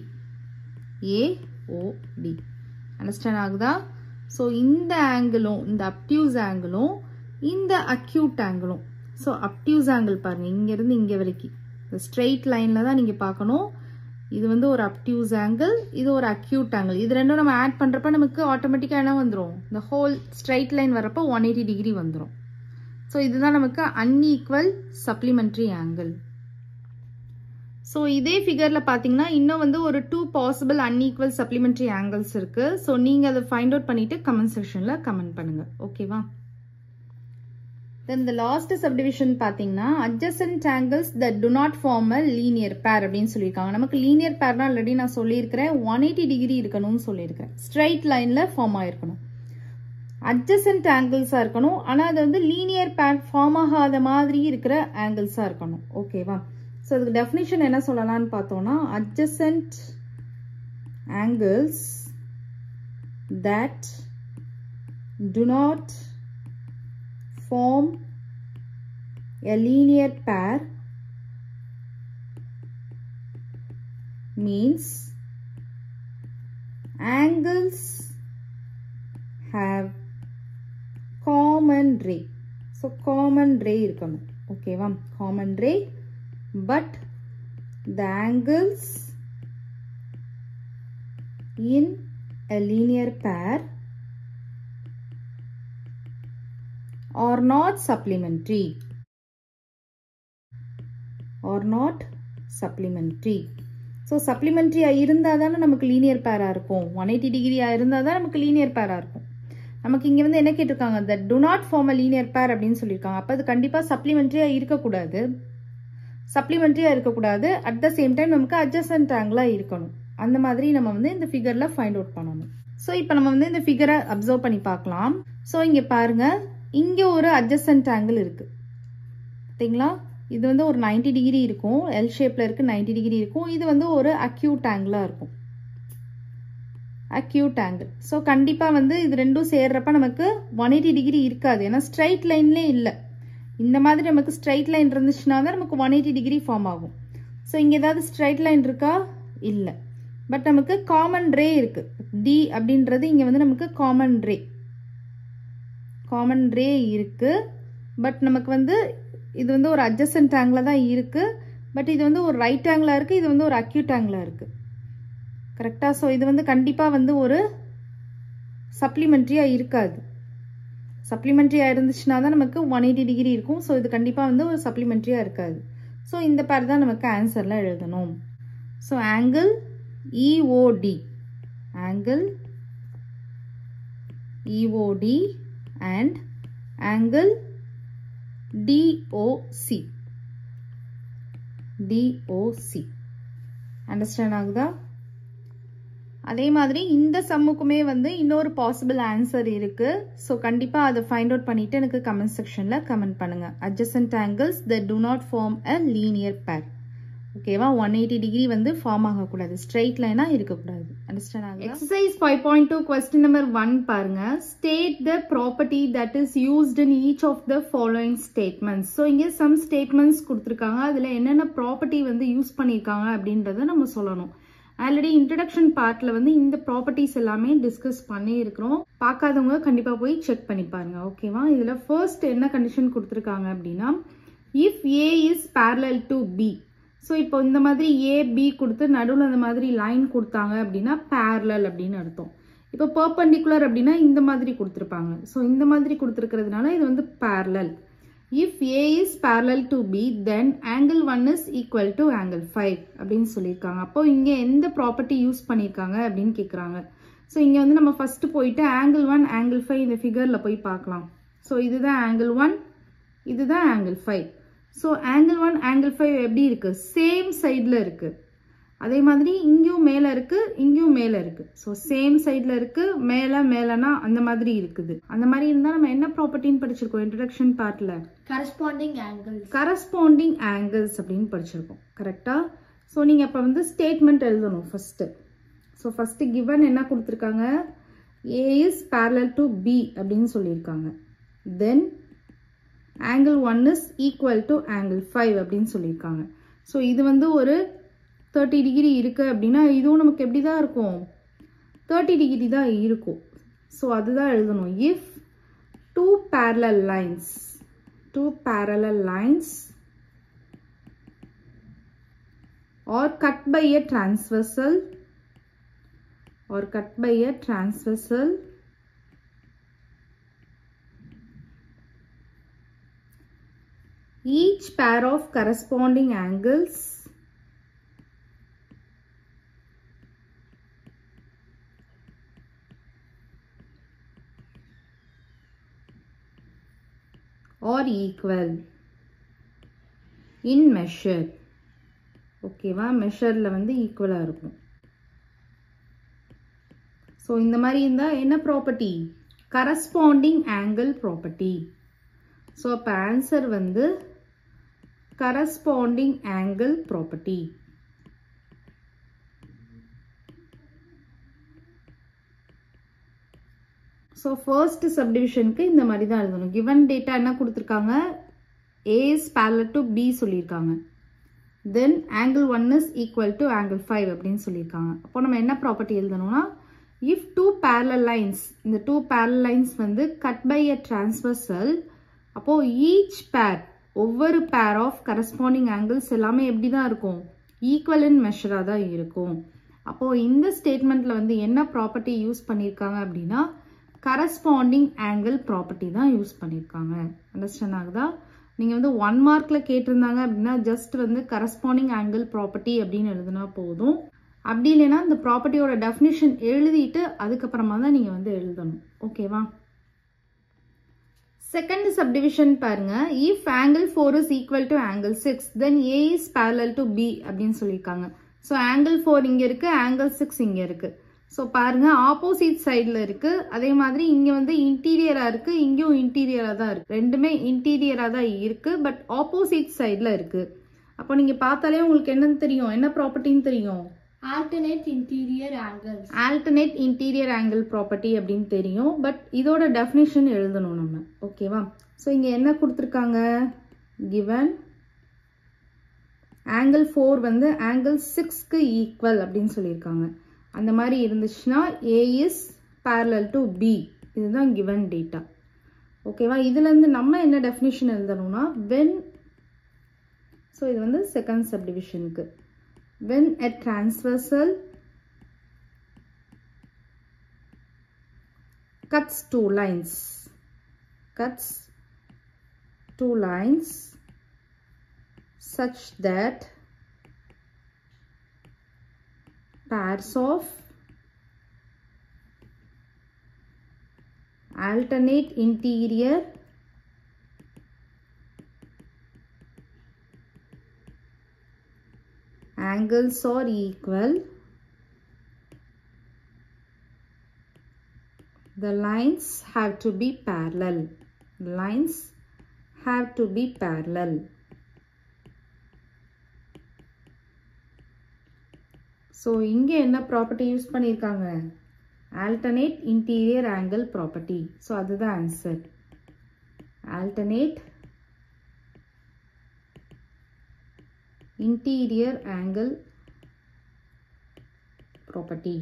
A O D understand ஆகுதா ஸோ இந்த ஆங்கிளும் இந்த அப்டியூஸ் ஆங்கிளும் இந்த அக்யூட் ஆங்கிளும் ஸோ அப்டியூஸ் ஆங்கிள் பாருங்க இங்கேருந்து இங்கே வரைக்கும் இந்த ஸ்ட்ரெயிட் லைனில் தான் நீங்கள் பார்க்கணும் இது வந்து ஒரு அப்டியூஸ் ஆங்கிள் இது ஒரு அக்யூட் ஆங்கிள் இது ரெண்டும் நம்ம ஆட் பண்ணுறப்ப நமக்கு ஆட்டோமேட்டிக்காக என்ன வந்துடும் இந்த ஹோல் ஸ்ட்ரைட் லைன் வரப்போ ஒன் எயிட்டி டிகிரி வந்துடும் ஸோ இதுதான் நமக்கு அன்ஈக்குவல் சப்ளிமெண்ட்ரி ஆங்கிள் ஸோ இதே ஃபிகரில் பார்த்தீங்கன்னா இன்னும் வந்து ஒரு two possible unequal supplementary angles இருக்கு ஸோ நீங்கள் அதை ஃபைண்ட் அவுட் பண்ணிட்டு கமெண்ட் செக்ஷனில் கமெண்ட் பண்ணுங்க ஓகேவா தென் த லாஸ்ட் சப்டிவிஷன் பார்த்தீங்கன்னா adjacent angles that do not form a linear pair அப்படின்னு சொல்லியிருக்காங்க நமக்கு லீனியர் பேர்னா ஆல்ரெடி நான் சொல்லியிருக்கிறேன் ஒன் எயிட்டி டிகிரி இருக்கணும்னு சொல்லியிருக்கிறேன் ஸ்ட்ரைட் லைனில் ஃபார்ம் ஆயிருக்கணும் adjacent ஆங்கிள்ஸாக இருக்கணும் ஆனால் அது வந்து லீனியர் பேர் ஃபார்ம் ஆகாத மாதிரி இருக்கிற ஆங்கிள்ஸாக இருக்கணும் ஓகேவா ஸோ அதுக்கு டெஃபினிஷன் என்ன சொல்லலாம்னு பார்த்தோம்னா adjacent angles that do not form a linear pair means angles have common ray so common ray இருக்கணும் ஓகேவா common ray but the angles in a linear pair are not supplementary or not supplementary so சப்ளிமெண்ட்ரியாக இருந்தால் தானே நமக்கு linear பேராக இருக்கும் one eighty டிகிரியாக இருந்தால் தான் நமக்கு லீனியர் பேராக இருக்கும் நமக்கு இங்கே வந்து என்ன கேட்டிருக்காங்க that do not form a linear pair அப்படின்னு சொல்லியிருக்காங்க அப்போ அது கண்டிப்பாக சப்ளிமெண்ட்ரியாக இருக்கக்கூடாது சப்ளிமெண்ட்ரியாக இருக்கக்கூடாது அட் த சேம் டைம் நமக்கு அட்ஜஸ்டன்ட் ஆங்கிளாக இருக்கணும் அந்த மாதிரி நம்ம வந்து இந்த ஃபிகரில் ஃபைண்ட் அவுட் பண்ணணும் ஸோ இப்போ நம்ம வந்து இந்த ஃபிகரை அப்சர்வ் பண்ணி பார்க்கலாம் ஸோ இங்கே பாருங்க இங்கே ஒரு அட்ஜஸ்டன்ட் ஆங்கிள் இருக்கு பார்த்தீங்களா இது வந்து ஒரு 90 டிகிரி இருக்கும் எல் ஷேப்பில் இருக்கு 90 டிகிரி இருக்கும் இது வந்து ஒரு அக்யூட் ஆங்கிளாக இருக்கும் அக்யூட் ஆங்கிள் ஸோ கண்டிப்பாக வந்து இது ரெண்டும் சேர்றப்ப நமக்கு ஒன் எயிட்டி டிகிரி இருக்காது ஏன்னா ஸ்ட்ரைட் லைன்லேயே இல்லை இந்த மாதிரி நமக்கு ஸ்ட்ரைட் லைன் இருந்துச்சுன்னா தான் நமக்கு ஒன் எயிட்டி டிகிரி ஃபார்ம் ஆகும் ஸோ இங்கே ஏதாவது ஸ்ட்ரைட் லைன் இருக்கா இல்லை பட் நமக்கு காமன் ரே இருக்கு டி அப்படின்றது இங்கே வந்து நமக்கு காமன் ரே காமன் ரே இருக்கு பட் நமக்கு வந்து இது வந்து ஒரு அட்ஜஸ்டன்ட் ஆங்கிளாக தான் இருக்கு பட் இது வந்து ஒரு ரைட் ஆங்கிளாக இருக்கு இது வந்து ஒரு அக்யூட் ஆங்கிளாக இருக்கு கரெக்டாக ஸோ இது வந்து கண்டிப்பாக வந்து ஒரு சப்ளிமெண்ட்ரியாக இருக்காது சப்ளிமெண்ட்ரியாக இருந்துச்சுன்னா தான் நமக்கு ஒன் எயிட்டி டிகிரி இருக்கும் ஸோ இது கண்டிப்பாக வந்து ஒரு சப்ளிமெண்ட்ரியாக இருக்காது ஸோ இந்த பேர் தான் நமக்கு ஆன்சரில் எழுதணும் so angle E O D angle E O D and angle D O C D O C understand ஆகுதா அதே மாதிரி இந்த சம்முக்குமே வந்து இன்னொரு பாசிபிள் ஆன்சர் இருக்கு ஸோ கண்டிப்பாக அதை ஃபைண்ட் அவுட் பண்ணிட்டு எனக்கு கமெண்ட் செக்ஷனில் கமெண்ட் பண்ணுங்க adjacent angles that do not form a linear pair ஓகேவா ஒன் எயிட்டி டிகிரி வந்து ஃபார்ம் ஆகக்கூடாது ஸ்ட்ரெயிட் லைனாக இருக்கக்கூடாது அண்டர்ஸ்டாண்ட் ஆகுது exercise five point two question number one பாருங்க state the property that is used in each of the following statements so இங்கே some statements கொடுத்துருக்காங்க அதில் என்னென்ன ப்ராப்பர்ட்டி வந்து யூஸ் பண்ணியிருக்காங்க அப்படின்றத நம்ம சொல்லணும் ஆல்ரெடி இன்ட்ரடக்ஷன் பார்ட்டில் வந்து இந்த ப்ராப்பர்ட்டிஸ் எல்லாமே டிஸ்கஸ் பண்ணி இருக்கிறோம் பார்க்காதவங்க கண்டிப்பாக போய் செக் பண்ணி பாருங்க ஓகேவா இதில் ஃபர்ஸ்ட் என்ன கண்டிஷன் கொடுத்துருக்காங்க அப்படின்னா if A is parallel to B so இப்போ இந்த மாதிரி ஏ பி கொடுத்து நடுவில் அந்த மாதிரி லைன் கொடுத்தாங்க அப்படின்னா parallel அப்படின்னு அர்த்தம் இப்போ பர்பண்டிகுலர் அப்படின்னா இந்த மாதிரி கொடுத்துருப்பாங்க ஸோ இந்த மாதிரி கொடுத்துருக்கிறதுனால இது வந்து parallel if A is parallel to B then angle one is equal to angle five அப்படின்னு சொல்லியிருக்காங்க அப்போ இங்கே எந்த ப்ராப்பர்ட்டி யூஸ் பண்ணியிருக்காங்க அப்படின்னு கேட்குறாங்க ஸோ இங்கே வந்து நம்ம ஃபர்ஸ்ட் போயிட்டு ஆங்கிள் ஒன் ஆங்கிள் ஃபைவ் இந்த ஃபிகரில் போய் பார்க்கலாம் ஸோ இதுதான் ஆங்கிள் ஒன் இதுதான் angle five so angle one angle five எப்படி இருக்கு சேம் சைடில் இருக்கு அதே மாதிரி இங்கேயும் மேலே இருக்கு இங்கேயும் மேலே இருக்கு ஸோ சேம் சைடில் இருக்கு மேலே மேலேனா அந்த மாதிரி இருக்குது அந்த மாதிரி இருந்தால் நம்ம என்ன ப்ராப்பர்ட்டின்னு படிச்சிருக்கோம் இன்ட்ரடக்ஷன் பார்ட்டில் Corresponding angles. கரஸ்பாண்டிங் ஆங்கிள்ஸ் அப்படின்னு படிச்சிருக்கோம் கரெக்டா ஸோ நீங்கள் இப்போ வந்து ஸ்டேட்மெண்ட் எழுதணும் ஃபர்ஸ்ட் ஸோ ஃபர்ஸ்ட் கிவன் என்ன கொடுத்துருக்காங்க A is parallel to B அப்படின்னு சொல்லியிருக்காங்க then angle one is equal to angle five அப்படின்னு சொல்லியிருக்காங்க ஸோ இது வந்து ஒரு தேர்ட்டி டிகிரி இருக்கு அப்படின்னா இதுவும் நமக்கு எப்படி தான் இருக்கும் தேர்ட்டி டிகிரி தான் இருக்கும் ஸோ அதுதான் எழுதணும் if two parallel lines two parallel lines or cut by a transversal or cut by a transversal each pair of corresponding angles or equal in measure ஓகேவா மெஷரில் வந்து ஈக்குவலாக இருக்கும் ஸோ இந்த மாதிரி இருந்தால் என்ன property corresponding angle property so அப்போ answer வந்து corresponding angle property so first சப்டிவிஷனுக்கு இந்த மாதிரி தான் எழுதணும் கிவன் டேட்டா என்ன கொடுத்துருக்காங்க A is parallel to B சொல்லியிருக்காங்க then angle one is equal to angle five அப்படின்னு சொல்லியிருக்காங்க அப்போ நம்ம என்ன ப்ராப்பர்ட்டி எழுதணும்னா இஃப் டூ parallel லைன்ஸ் இந்த டூ parallel லைன்ஸ் வந்து கட் பை அ transversal அப்போ ஈச் பேர் ஒவ்வொரு பேர் ஆஃப் கரஸ்பாண்டிங் ஆங்கிள்ஸ் எல்லாமே எப்படி தான் இருக்கும் ஈக்குவல் இன் மெஷராக தான் இருக்கும் அப்போ இந்த ஸ்டேட்மெண்ட்ல வந்து என்ன ப்ராப்பர்ட்டி யூஸ் பண்ணியிருக்காங்க அப்படின்னா கரஸ்பாண்டிங் ஆங்கிள் ப்ராப்பர்ட்டி தான் யூஸ் பண்ணியிருக்காங்க அண்டர்ஸ்டாண்ட் ஆகுதா நீங்கள் வந்து ஒன் மார்க்கில் கேட்டிருந்தாங்க அப்படின்னா ஜஸ்ட் வந்து கரஸ்பாண்டிங் ஆங்கிள் ப்ராப்பர்ட்டி அப்படின்னு எழுதுனா போதும் அப்படி இல்லைன்னா இந்த ப்ராப்பர்ட்டியோட டெஃபினிஷன் எழுதிட்டு அதுக்கப்புறமா தான் நீங்கள் வந்து எழுதணும் ஓகேவா செகண்ட் சப்டிவிஷன் பாருங்க if angle four is equal to angle six then A is parallel to B அப்படின்னு சொல்லியிருக்காங்க ஸோ ஆங்கிள் ஃபோர் இங்கே இருக்கு ஆங்கிள் சிக்ஸ் இங்கே இருக்கு ஸோ பாருங்க ஆப்போசிட் சைடில் இருக்கு அதே மாதிரி இங்கே வந்து இன்டீரியரா இருக்கு இங்கேயும் இன்டீரியரா தான் இருக்கு ரெண்டுமே இன்டீரியரா தான் இருக்கு பட் ஆப்போசிட் சைடில் இருக்கு அப்போ நீங்க பார்த்தாலே உங்களுக்கு என்னன்னு தெரியும் என்ன ப்ராப்பர்ட்டின்னு தெரியும் Alternate interior angles. Alternate interior angle property அப்படின்னு தெரியும் பட் இதோட டெஃபினிஷன் எழுதணும் நம்ம ஓகேவா ஸோ இங்கே என்ன கொடுத்துருக்காங்க கிவன் ஆங்கிள் ஃபோர் வந்து ஆங்கிள் சிக்ஸ்க்கு ஈக்குவல் அப்படின்னு சொல்லியிருக்காங்க அந்த மாதிரி இருந்துச்சுன்னா A is parallel to B இதுதான் கிவன் டேட்டா ஓகேவா இதுலேருந்து நம்ம என்ன டெஃபினிஷன் எழுதணும்னா வென் ஸோ இது வந்து செகண்ட் சப்டிவிஷனுக்கு when a transversal cuts two lines cuts two lines such that pairs of alternate interior angles are equal the lines have to be parallel the lines have to be parallel so இங்கே என்ன property use பண்ணியிருக்காங்க alternate interior angle property so அதுதான் answer alternate interior angle property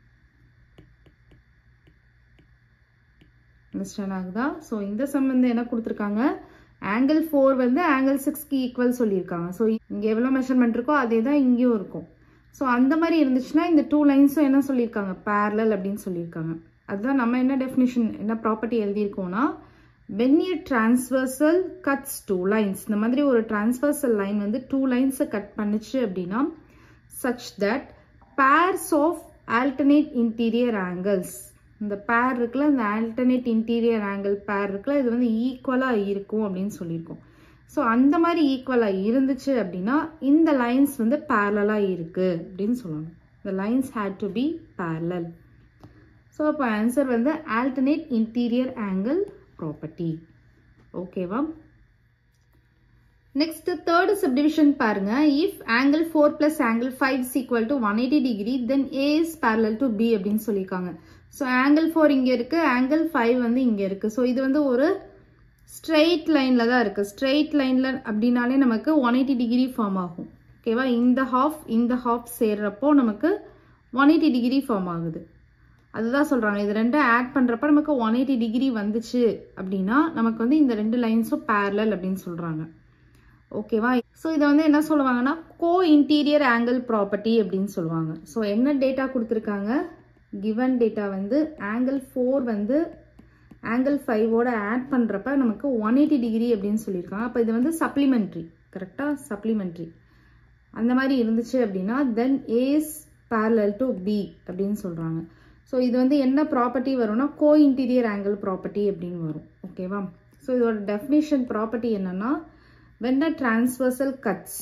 understand ஆகுதா so இந்த sum வந்து என்ன கொடுத்துருக்காங்க angle four வந்து ஆங்கிள் சிக்ஸ்க்கு ஈக்குவல் சொல்லியிருக்காங்க ஸோ இங்கே எவ்வளோ மெஷர்மெண்ட் இருக்கோ அதே தான் இங்கேயும் இருக்கும் ஸோ அந்த மாதிரி இருந்துச்சுன்னா இந்த டூ லைன்ஸும் என்ன சொல்லியிருக்காங்க parallel அப்படின்னு சொல்லியிருக்காங்க அதுதான் நம்ம என்ன டெஃபினிஷன் என்ன ப்ராப்பர்ட்டி எழுதியிருக்கோம்னா when a transversal cuts two lines இந்த மாதிரி ஒரு transversal லைன் வந்து டூ லைன்ஸை கட் பண்ணுச்சு அப்படின்னா such that pairs of alternate interior angles இந்த பேர் இருக்குல்ல இந்த alternate interior angle பேர் இருக்குல்ல இது வந்து ஈக்குவலாக இருக்கும் அப்படின்னு சொல்லியிருக்கோம் ஸோ அந்த மாதிரி ஈக்குவலாக இருந்துச்சு அப்படின்னா இந்த லைன்ஸ் வந்து பேரலாக இருக்குது அப்படின்னு சொல்லணும் the lines had to be parallel so அப்போ ஆன்சர் வந்து alternate interior angle property ஓகேவா நெக்ஸ்ட் தேர்ட் சப்டிவிஷன் பாருங்க if angle four plus angle five is equal to one eighty degree then A is parallel to B அப்படின்னு சொல்லியிருக்காங்க so angle four இங்கே இருக்கு angle five வந்து இங்கே இருக்கு ஸோ இது வந்து ஒரு ஸ்ட்ரெயிட் லைனில் தான் இருக்குது ஸ்ட்ரெயிட் லைனில் அப்படின்னாலே நமக்கு ஒன் எயிட்டி டிகிரி ஃபார்ம் ஆகும் ஓகேவா இந்த ஹாஃப் இந்த ஹாஃப் சேர்றப்போ நமக்கு ஒன் எயிட்டி டிகிரி ஃபார்ம் ஆகுது அதுதான் சொல்கிறாங்க இது ரெண்டும் ஆட் பண்ணுறப்ப நமக்கு ஒன் எயிட்டி டிகிரி வந்துச்சு அப்படின்னா நமக்கு வந்து இந்த ரெண்டு லைன்ஸும் parallel அப்படின்னு சொல்கிறாங்க ஓகேவா ஸோ இதை வந்து என்ன சொல்லுவாங்கன்னா கோ இன்டீரியர் ஆங்கிள் ப்ராப்பர்ட்டி அப்படின்னு சொல்லுவாங்க ஸோ என்ன டேட்டா கொடுத்துருக்காங்க கிவன் டேட்டா வந்து ஆங்கிள் ஃபோர் வந்து ஆங்கிள் ஃபைவோட ஆட் பண்ணுறப்ப நமக்கு ஒன் எயிட்டி டிகிரி அப்படின்னு சொல்லியிருக்காங்க அப்போ இது வந்து சப்ளிமெண்ட்ரி கரெக்டாக சப்ளிமெண்ட்ரி அந்த மாதிரி இருந்துச்சு அப்படின்னா then A's parallel to B அப்படின்னு சொல்கிறாங்க ஸோ இது வந்து என்ன ப்ராப்பர்ட்டி வரும்னா கோ இன்டீரியர் ஆங்கிள் ப்ராப்பர்ட்டி அப்படின்னு வரும் ஓகேவா ஸோ இதோட டெஃபினேஷன் ப்ராப்பர்ட்டி என்னன்னா when a transversal cuts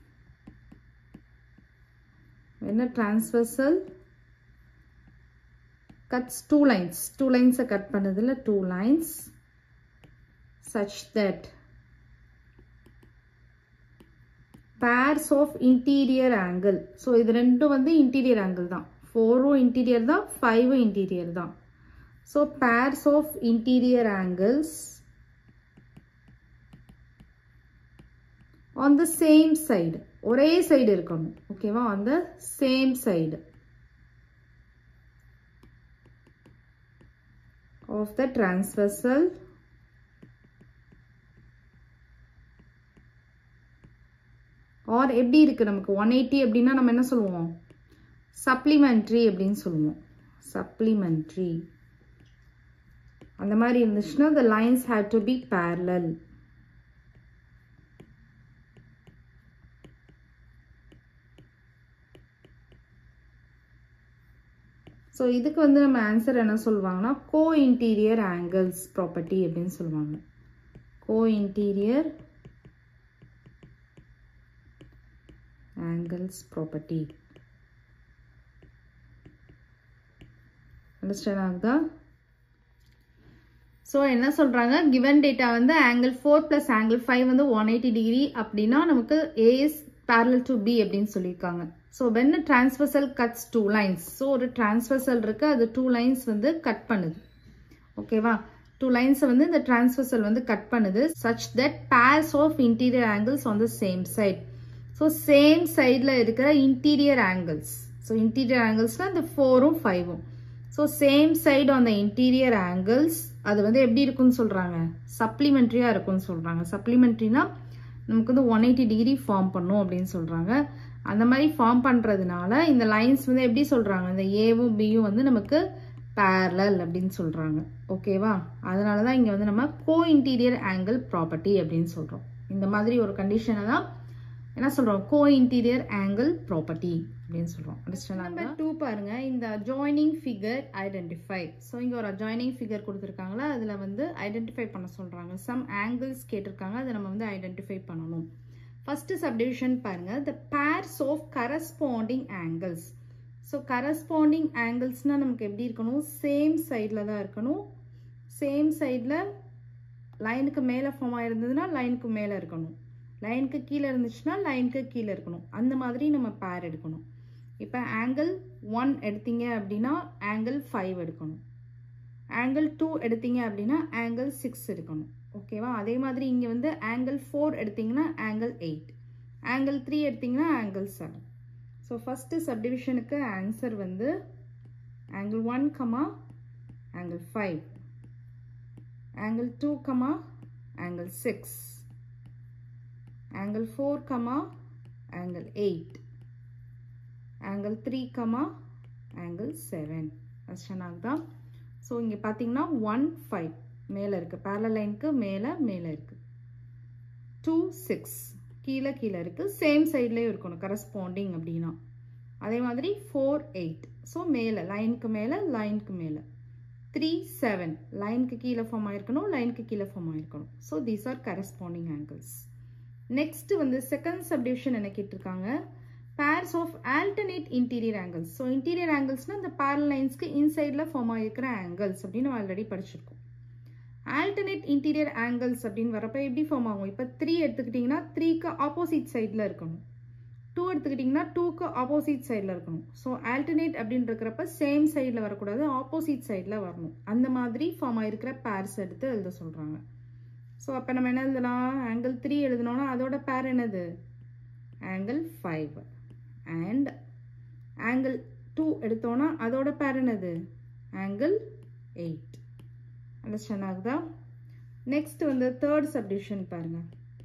when a transversal cuts two lines two lines cut பண்ணதுல two lines such that pairs of interior angle so இது ரெண்டும் வந்து interior angle தான் ஃபோரும் interior தான் ஃபைவும் interior தான் so pairs of interior angles on the same side ஒரே சைடு இருக்கணும் ஓகேவா on the same side of the transversal or எப்படி இருக்கு நமக்கு ஒன் எயிட்டி அப்படின்னா நம்ம என்ன சொல்லுவோம் சப்ளிமெண்ட்ரி அப்படின்னு சொல்லுவோம் சப்ளிமெண்ட்ரி அந்த மாதிரி இருந்துச்சுன்னா the lines have to be parallel so இதுக்கு வந்து நம்ம ஆன்சர் என்ன சொல்லுவாங்கன்னா கோ இன்டீரியர் ஆங்கிள்ஸ் ப்ராப்பர்ட்டி அப்படின்னு சொல்லுவாங்க co-interior angles property understand ஆகுதா ஸோ என்ன சொல்கிறாங்க கிவன் டேட்டா வந்து angle four plus angle five வந்து ஒன் எயிட்டி டிகிரி அப்படின்னா நமக்கு ஏஎஸ் parallel டு பி அப்படின்னு சொல்லியிருக்காங்க so when transversal cuts two lines so ஒரு டிரான்ஸ்வர்சல் இருக்கு அது டூ லைன்ஸ் வந்து கட் பண்ணுது ஓகேவா டூ லைன்ஸை வந்து இந்த டிரான்ஸ்வர்சல் வந்து கட் பண்ணுது such that pairs of interior angles on the same side so same சைடில் இருக்கிற இன்டீரியர் ஆங்கிள்ஸ் ஸோ இன்டீரியர் ஆங்கிள்ஸ்னால் இந்த ஃபோரும் ஃபைவும் so same side on the interior angles அது வந்து எப்படி இருக்குன்னு சொல்கிறாங்க சப்ளிமெண்ட்ரியாக இருக்கும்னு சொல்கிறாங்க சப்ளிமெண்ட்ரினா நமக்கு வந்து ஒன் எயிட்டி டிகிரி ஃபார்ம் பண்ணும் அப்படின்னு சொல்கிறாங்க அந்த மாதிரி ஃபார்ம் பண்ணுறதுனால இந்த லைன்ஸ் வந்து எப்படி சொல்கிறாங்க இந்த ஏவும் பியும் வந்து நமக்கு parallel அப்படின்னு சொல்கிறாங்க ஓகேவா அதனால தான் இங்கே வந்து நம்ம கோ இன்டீரியர் ஆங்கிள் ப்ராப்பர்ட்டி அப்படின்னு சொல்கிறோம் இந்த மாதிரி ஒரு கண்டிஷனை தான் என்ன சொல்கிறோம் கோ இன்டீரியர் ஆங்கிள் ப்ராப்பர்ட்டி அப்படின்னு சொல்கிறோம் அண்டர்ஸ்டாண்ட் நம்பர் டூ பாருங்க இந்த ஜாயினிங் ஃபிகர் ஐடென்டிஃபை ஸோ இங்கே ஒரு ஜாயினிங் ஃபிகர் கொடுத்துருக்காங்களா அதில் வந்து ஐடென்டிஃபை பண்ண சொல்கிறாங்க சம் ஆங்கிள்ஸ் கேட்டிருக்காங்க அதை நம்ம வந்து ஐடென்டிஃபை பண்ணணும் ஃபர்ஸ்ட் சப்டிவிஷன் பாருங்க the pairs of corresponding angles so corresponding ஆங்கிள்ஸ்னால் நமக்கு எப்படி இருக்கணும் சேம் சைடில் தான் இருக்கணும் சேம் சைடில் லைனுக்கு மேலே ஃபார்ம் ஆயிருந்ததுன்னா லைனுக்கு மேலே இருக்கணும் லைனுக்கு கீழே இருந்துச்சுன்னா லைனுக்கு கீழே இருக்கணும் அந்த மாதிரி நம்ம பேர் எடுக்கணும் இப்போ ஆங்கிள் ஒன் எடுத்தீங்க அப்படின்னா ஆங்கிள் ஃபைவ் எடுக்கணும் ஆங்கிள் டூ எடுத்தீங்க அப்படின்னா ஆங்கிள் சிக்ஸ் எடுக்கணும் ஓகேவா அதே மாதிரி இங்கே வந்து ஆங்கிள் ஃபோர் எடுத்தீங்கன்னா ஆங்கிள் எயிட் ஆங்கிள் த்ரீ எடுத்தீங்கன்னா ஆங்கிள் செவன் ஸோ ஃபஸ்ட்டு சப்டிவிஷனுக்கு ஆன்சர் வந்து angle one comma angle five angle two comma angle six angle four comma angle eight angle three comma angle seven அஸ்டன் ஆகுதா so இங்கே பார்த்தீங்கன்னா one five மேலே இருக்குது பேரல லைனுக்கு மேலே மேலே இருக்குது டூ சிக்ஸ் கீழே கீழே இருக்குது சேம் சைட்லேயும் இருக்கணும் கரஸ்பாண்டிங் அப்படின்னா அதே மாதிரி ஃபோர் எயிட் ஸோ மேலே லைனுக்கு மேலே லைனுக்கு மேலே த்ரீ செவன் லைனுக்கு கீழே ஃபார்ம் ஆயிருக்கணும் லைனுக்கு கீழே ஃபார்ம் ஆயிருக்கணும் so these are corresponding angles next வந்து செகண்ட் சப்டிவிஷன் என்ன கேட்டிருக்காங்க pairs of alternate interior angles so interior ஆங்கிள்ஸ்னால் இந்த பேரல் லைன்ஸ்க்கு இன்சைடில் ஃபார்ம் ஆகிருக்கிற ஆங்கிள்ஸ் அப்படின்னு நம்ம ஆல்ரெடி படிச்சிருக்கோம் ஆல்டர்னேட் இன்டீரியர் ஆங்கிள்ஸ் அப்படின்னு வரப்போ எப்படி ஃபார்ம் ஆகும் இப்போ த்ரீ எடுத்துக்கிட்டிங்கன்னா த்ரீக்கு ஆப்போசிட் சைடில் இருக்கணும் டூ எடுத்துக்கிட்டிங்கன்னா டூக்கு ஆப்போசிட் சைடில் இருக்கணும் ஸோ ஆல்டர்னேட் அப்படின்னு இருக்கிறப்ப சேம் சைடில் வரக்கூடாது ஆப்போசிட் சைடில் வரணும் அந்த மாதிரி ஃபார்ம் ஆகிருக்கிற பேர்ஸ் எடுத்து எழுத சொல்கிறாங்க ஸோ அப்போ நம்ம என்ன எழுதலாம் ஆங்கிள் த்ரீ எழுதணும்னா அதோட பேர் என்னது angle five and angle two எடுத்தோன்னா அதோட பேர் என்னது ஆங்கிள் எயிட் அண்டர்ஸ்டாண்ட் ஆகுதா நெக்ஸ்ட் வந்து தேர்ட் சப்டிவிஷன் பாருங்க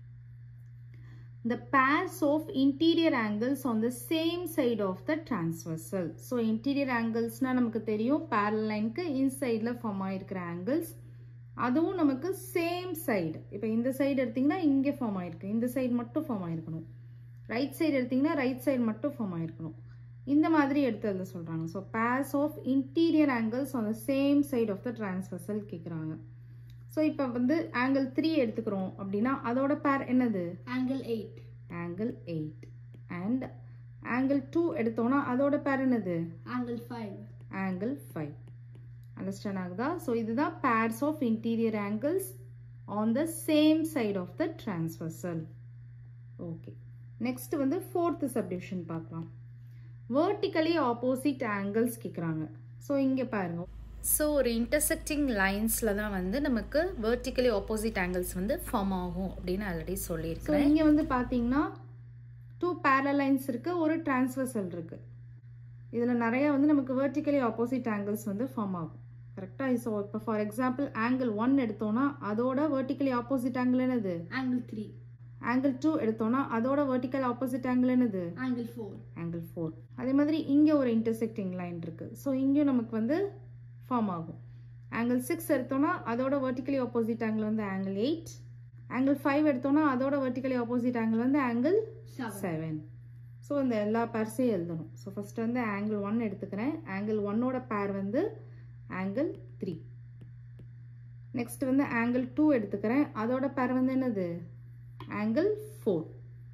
the pairs of interior angles on the same side of the transversal. So, interior angles நா நமக்கு தெரியும் parallel lineக்கு insideல form ஆயிருக்கிற angles. அதுவும் நமக்கு சேம் சைடு இப்போ இந்த சைடு எடுத்தீங்கன்னா இங்கே ஃபார்ம் ஆயிருக்கு இந்த சைடு மட்டும் ஃபார்ம் ஆயிருக்கணும் ரைட் சைடு எடுத்தீங்கன்னா ரைட் சைடு மட்டும் ஃபார்ம் ஆயிருக்கணும் இந்த மாதிரி எடுத்து எழுத சொல்கிறாங்க so pairs of interior angles on the same side of the transversal கேட்குறாங்க ஸோ இப்போ வந்து ஆங்கிள் த்ரீ எடுத்துக்கிறோம் அப்படின்னா அதோட பேர் என்னது Angle 8. Angle eight and angle two எடுத்தோம்னா அதோட பேர் என்னது Angle 5. ஆங்கிள் ஃபைவ் அண்டர்ஸ்டாண்ட் ஆகுதா ஸோ இதுதான் pairs of interior angles on the same side of the transversal okay next வந்து ஃபோர்த்து சப்டிவிஷன் பார்க்கலாம் வேர்ட்டிக்கலி ஆப்போசிட் ஆங்கிள்ஸ் கேட்குறாங்க so இங்கே பாருங்க ஸோ ஒரு இன்டர்செக்டிங் லைன்ஸில் தான் வந்து நமக்கு வெர்டிக்கலி ஆப்போசிட் ஆங்கிள்ஸ் வந்து ஃபார்ம் ஆகும் அப்படின்னு ஆல்ரெடி ஸோ சொல்லியிருக்கிறேன் இங்கே வந்து பார்த்தீங்கன்னா டூ பேரல் லைன்ஸ் இருக்குது ஒரு டிரான்ஸ்வர்சல் இருக்குது இதில் நிறைய வந்து நமக்கு வெர்டிக்கலி ஆப்போசிட் ஆங்கிள்ஸ் வந்து ஃபார்ம் ஆகும் கரெக்டாக ஸோ இப்போ ஃபார் எக்ஸாம்பிள் ஆங்கிள் ஒன் எடுத்தோம்னா அதோட வெர்டிக்கலி ஆப்போசிட் ஆங்கிள் என்னது Angle 3. ஆங்கிள் டூ எடுத்தோம்னா அதோட வெர்டிக்கல் ஆப்போசிட் ஆங்கிள் என்னது Angle 4. ஆங்கிள் ஃபோர் அதே மாதிரி இங்கே ஒரு இன்டர்செக்டிங் லைன் இருக்குது ஸோ இங்கேயும் நமக்கு வந்து ஃபார்ம் ஆகும் ஆங்கிள் சிக்ஸ் எடுத்தோம்னா அதோட வெர்டிக்கலி ஆப்போசிட் ஆங்கிள் வந்து ஆங்கிள் எயிட் ஆங்கிள் ஃபைவ் எடுத்தோம்னா அதோட வெர்டிக்கலி ஆப்போசிட் ஆங்கிள் வந்து ஆங்கிள் 7. செவன் ஸோ இந்த எல்லா பேர்ஸையும் எழுதணும் ஸோ ஃபஸ்ட்டு வந்து ஆங்கிள் ஒன் எடுத்துக்கிறேன் ஆங்கிள் ஒன்னோட பேர் வந்து ஆங்கிள் த்ரீ நெக்ஸ்ட் வந்து ஆங்கிள் டூ எடுத்துக்கிறேன் அதோட பேர் வந்து என்னது ஆங்கிள் ஃபோர்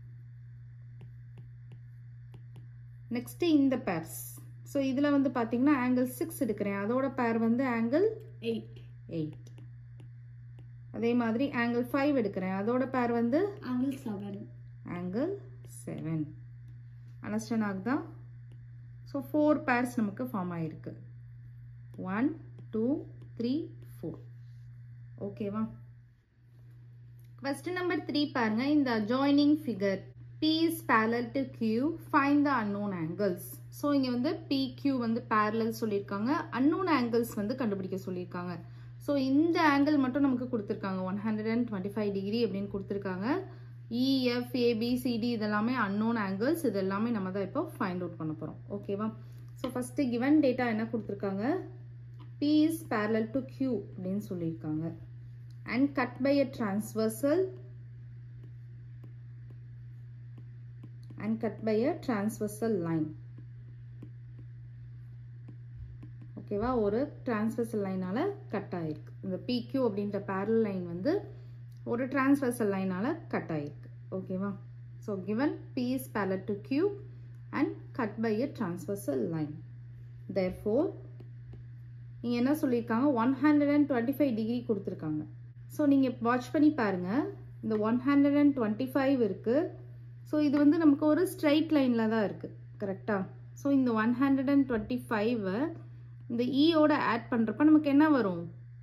நெக்ஸ்ட் இந்த பேர்ஸ் ஸோ இதில் வந்து பார்த்தீங்கன்னா ஆங்கிள் சிக்ஸ் எடுக்கிறேன் அதோட பேர் வந்து ஆங்கிள் 8. எயிட் அதே மாதிரி ஆங்கிள் ஃபைவ் எடுக்கிறேன் அதோட பேர் வந்து Angle 7. ஆங்கிள் செவன் அண்டர்ஸ்டாண்ட் ஆகுதா ஸோ ஃபோர் பேர்ஸ் நமக்கு ஃபார்ம் ஆகிருக்கு ஒன் டூ த்ரீ ஃபோர் ஓகேவா கொஸ்டின் நம்பர் த்ரீ பாருங்க இந்த joining figure P is parallel to Q find the unknown angles so இங்கே வந்து PQ வந்து parallel சொல்லியிருக்காங்க unknown angles வந்து கண்டுபிடிக்க சொல்லியிருக்காங்க ஸோ இந்த ஆங்கிள் மட்டும் நமக்கு கொடுத்துருக்காங்க one hundred and twenty five degree அப்படின்னு கொடுத்துருக்காங்க இஎஃப் ஏபிசிடி இதெல்லாமே அன்னோன் ஆங்கிள்ஸ் இது எல்லாமே நம்ம தான் இப்போ ஃபைண்ட் அவுட் பண்ண போகிறோம் ஓகேவா ஸோ ஃபஸ்ட்டு கிவன் டேட்டா என்ன கொடுத்துருக்காங்க P is parallel to Q அப்படின்னு சொல்லியிருக்காங்க and cut by a transversal and cut by a transversal line ஓகேவா ஒரு டிரான்ஸ்வர்சல் லைனால கட் ஆயிருக்கு இந்த PQ அப்படின்ற parallel லைன் வந்து ஒரு டிரான்ஸ்வர்சல் லைனால கட் ஆயிருக்கு ஓகேவா so given P is parallel to Q and cut by a transversal line therefore நீங்க என்ன சொல்லியிருக்காங்க one hundred and twenty five degree கொடுத்துருக்காங்க ஸோ நீங்கள் வாட்ச் பண்ணி பாருங்க இந்த one hundred and twenty five இருக்குது ஸோ இது வந்து நமக்கு ஒரு ஸ்ட்ரைட் லைனில் தான் இருக்குது கரெக்டாக ஸோ இந்த ஒன் ஹண்ட்ரட் அண்ட் டுவெண்ட்டி ஃபைவை இந்த ஈயோட ஆட் பண்ணுறப்ப நமக்கு என்ன வரும்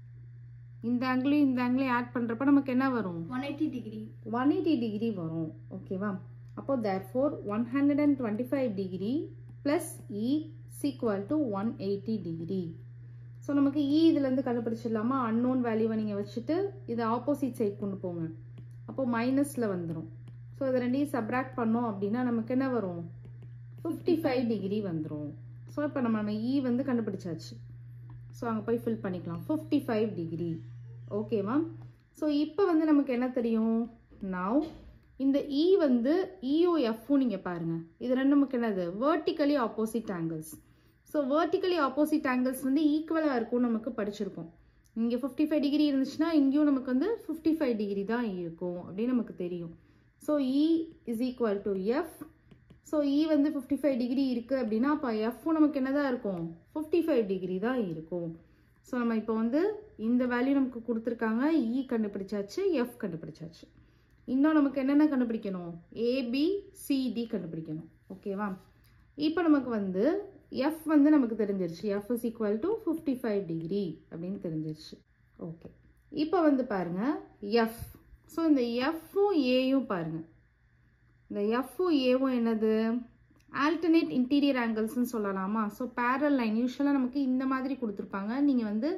இந்த ஆங்கிளையும் இந்த ஆங்கிளையும் ஆட் பண்ணுறப்ப நமக்கு என்ன வரும் 180 degree. ஒன் எயிட்டி டிகிரி வரும் ஓகேவா அப்போ therefore one hundred and twenty five degree plus E is equal to one eighty degree so நமக்கு இ இதுலேருந்து கண்டுபிடிச்சிடலாமா அன்னோன் வேல்யூவை நீங்கள் வச்சுட்டு இதை ஆப்போசிட் சைட் கொண்டு போங்க அப்போ மைனஸில் வந்துடும் ஸோ இதை ரெண்டையும் சப்ராக்ட் பண்ணோம் அப்படின்னா நமக்கு என்ன வரும் ஃபிஃப்டி ஃபைவ் டிகிரி வந்துடும் ஸோ இப்போ நம்ம நம்ம இ வந்து கண்டுபிடிச்சாச்சு ஸோ அங்கே போய் ஃபில் பண்ணிக்கலாம் ஃபிஃப்டி ஃபைவ் டிகிரி ஓகேவா ஸோ இப்போ வந்து நமக்கு என்ன தெரியும் நவ் இந்த இ வந்து இயும் எஃப்பும் நீங்கள் பாருங்கள் இது ரெண்டு நமக்கு என்னது vertically opposite angles so vertically opposite angles வந்து ஈக்குவலாக இருக்கும் நமக்கு படிச்சிருக்கோம் இங்கே ஃபிஃப்டி ஃபைவ் டிகிரி இருந்துச்சுன்னா இங்கேயும் நமக்கு வந்து ஃபிஃப்டி ஃபைவ் டிகிரி தான் இருக்கும் அப்படின்னு நமக்கு தெரியும் so E is equal to F so E வந்து ஃபிஃப்டி ஃபைவ் டிகிரி இருக்குது அப்படின்னா அப்போ எஃப்பும் நமக்கு என்னதான் இருக்கும் ஃபிஃப்டி ஃபைவ் டிகிரி தான் இருக்கும் ஸோ நம்ம இப்போ வந்து இந்த வேல்யூ நமக்கு கொடுத்துருக்காங்க இ கண்டுபிடிச்சாச்சு எஃப் கண்டுபிடிச்சாச்சு இன்னும் நமக்கு என்னென்ன கண்டுபிடிக்கணும் ஏபி சிடி கண்டுபிடிக்கணும் ஓகேவா இப்போ நமக்கு வந்து எஃப் வந்து நமக்கு தெரிஞ்சிருச்சு F is equal to fifty five degree அப்படின்னு தெரிஞ்சிருச்சு ஓகே இப்போ வந்து பாருங்க எஃப் ஸோ இந்த எஃப்பும் ஏயும் பாருங்க இந்த எஃப்பும் ஏவும் என்னது ஆல்டர்னேட் இன்டீரியர் ஆங்கிள்ஸ்னு சொல்லலாமா ஸோ பேரல் லைன் யூஸ்வலாக நமக்கு இந்த மாதிரி கொடுத்துருப்பாங்க நீங்கள் வந்து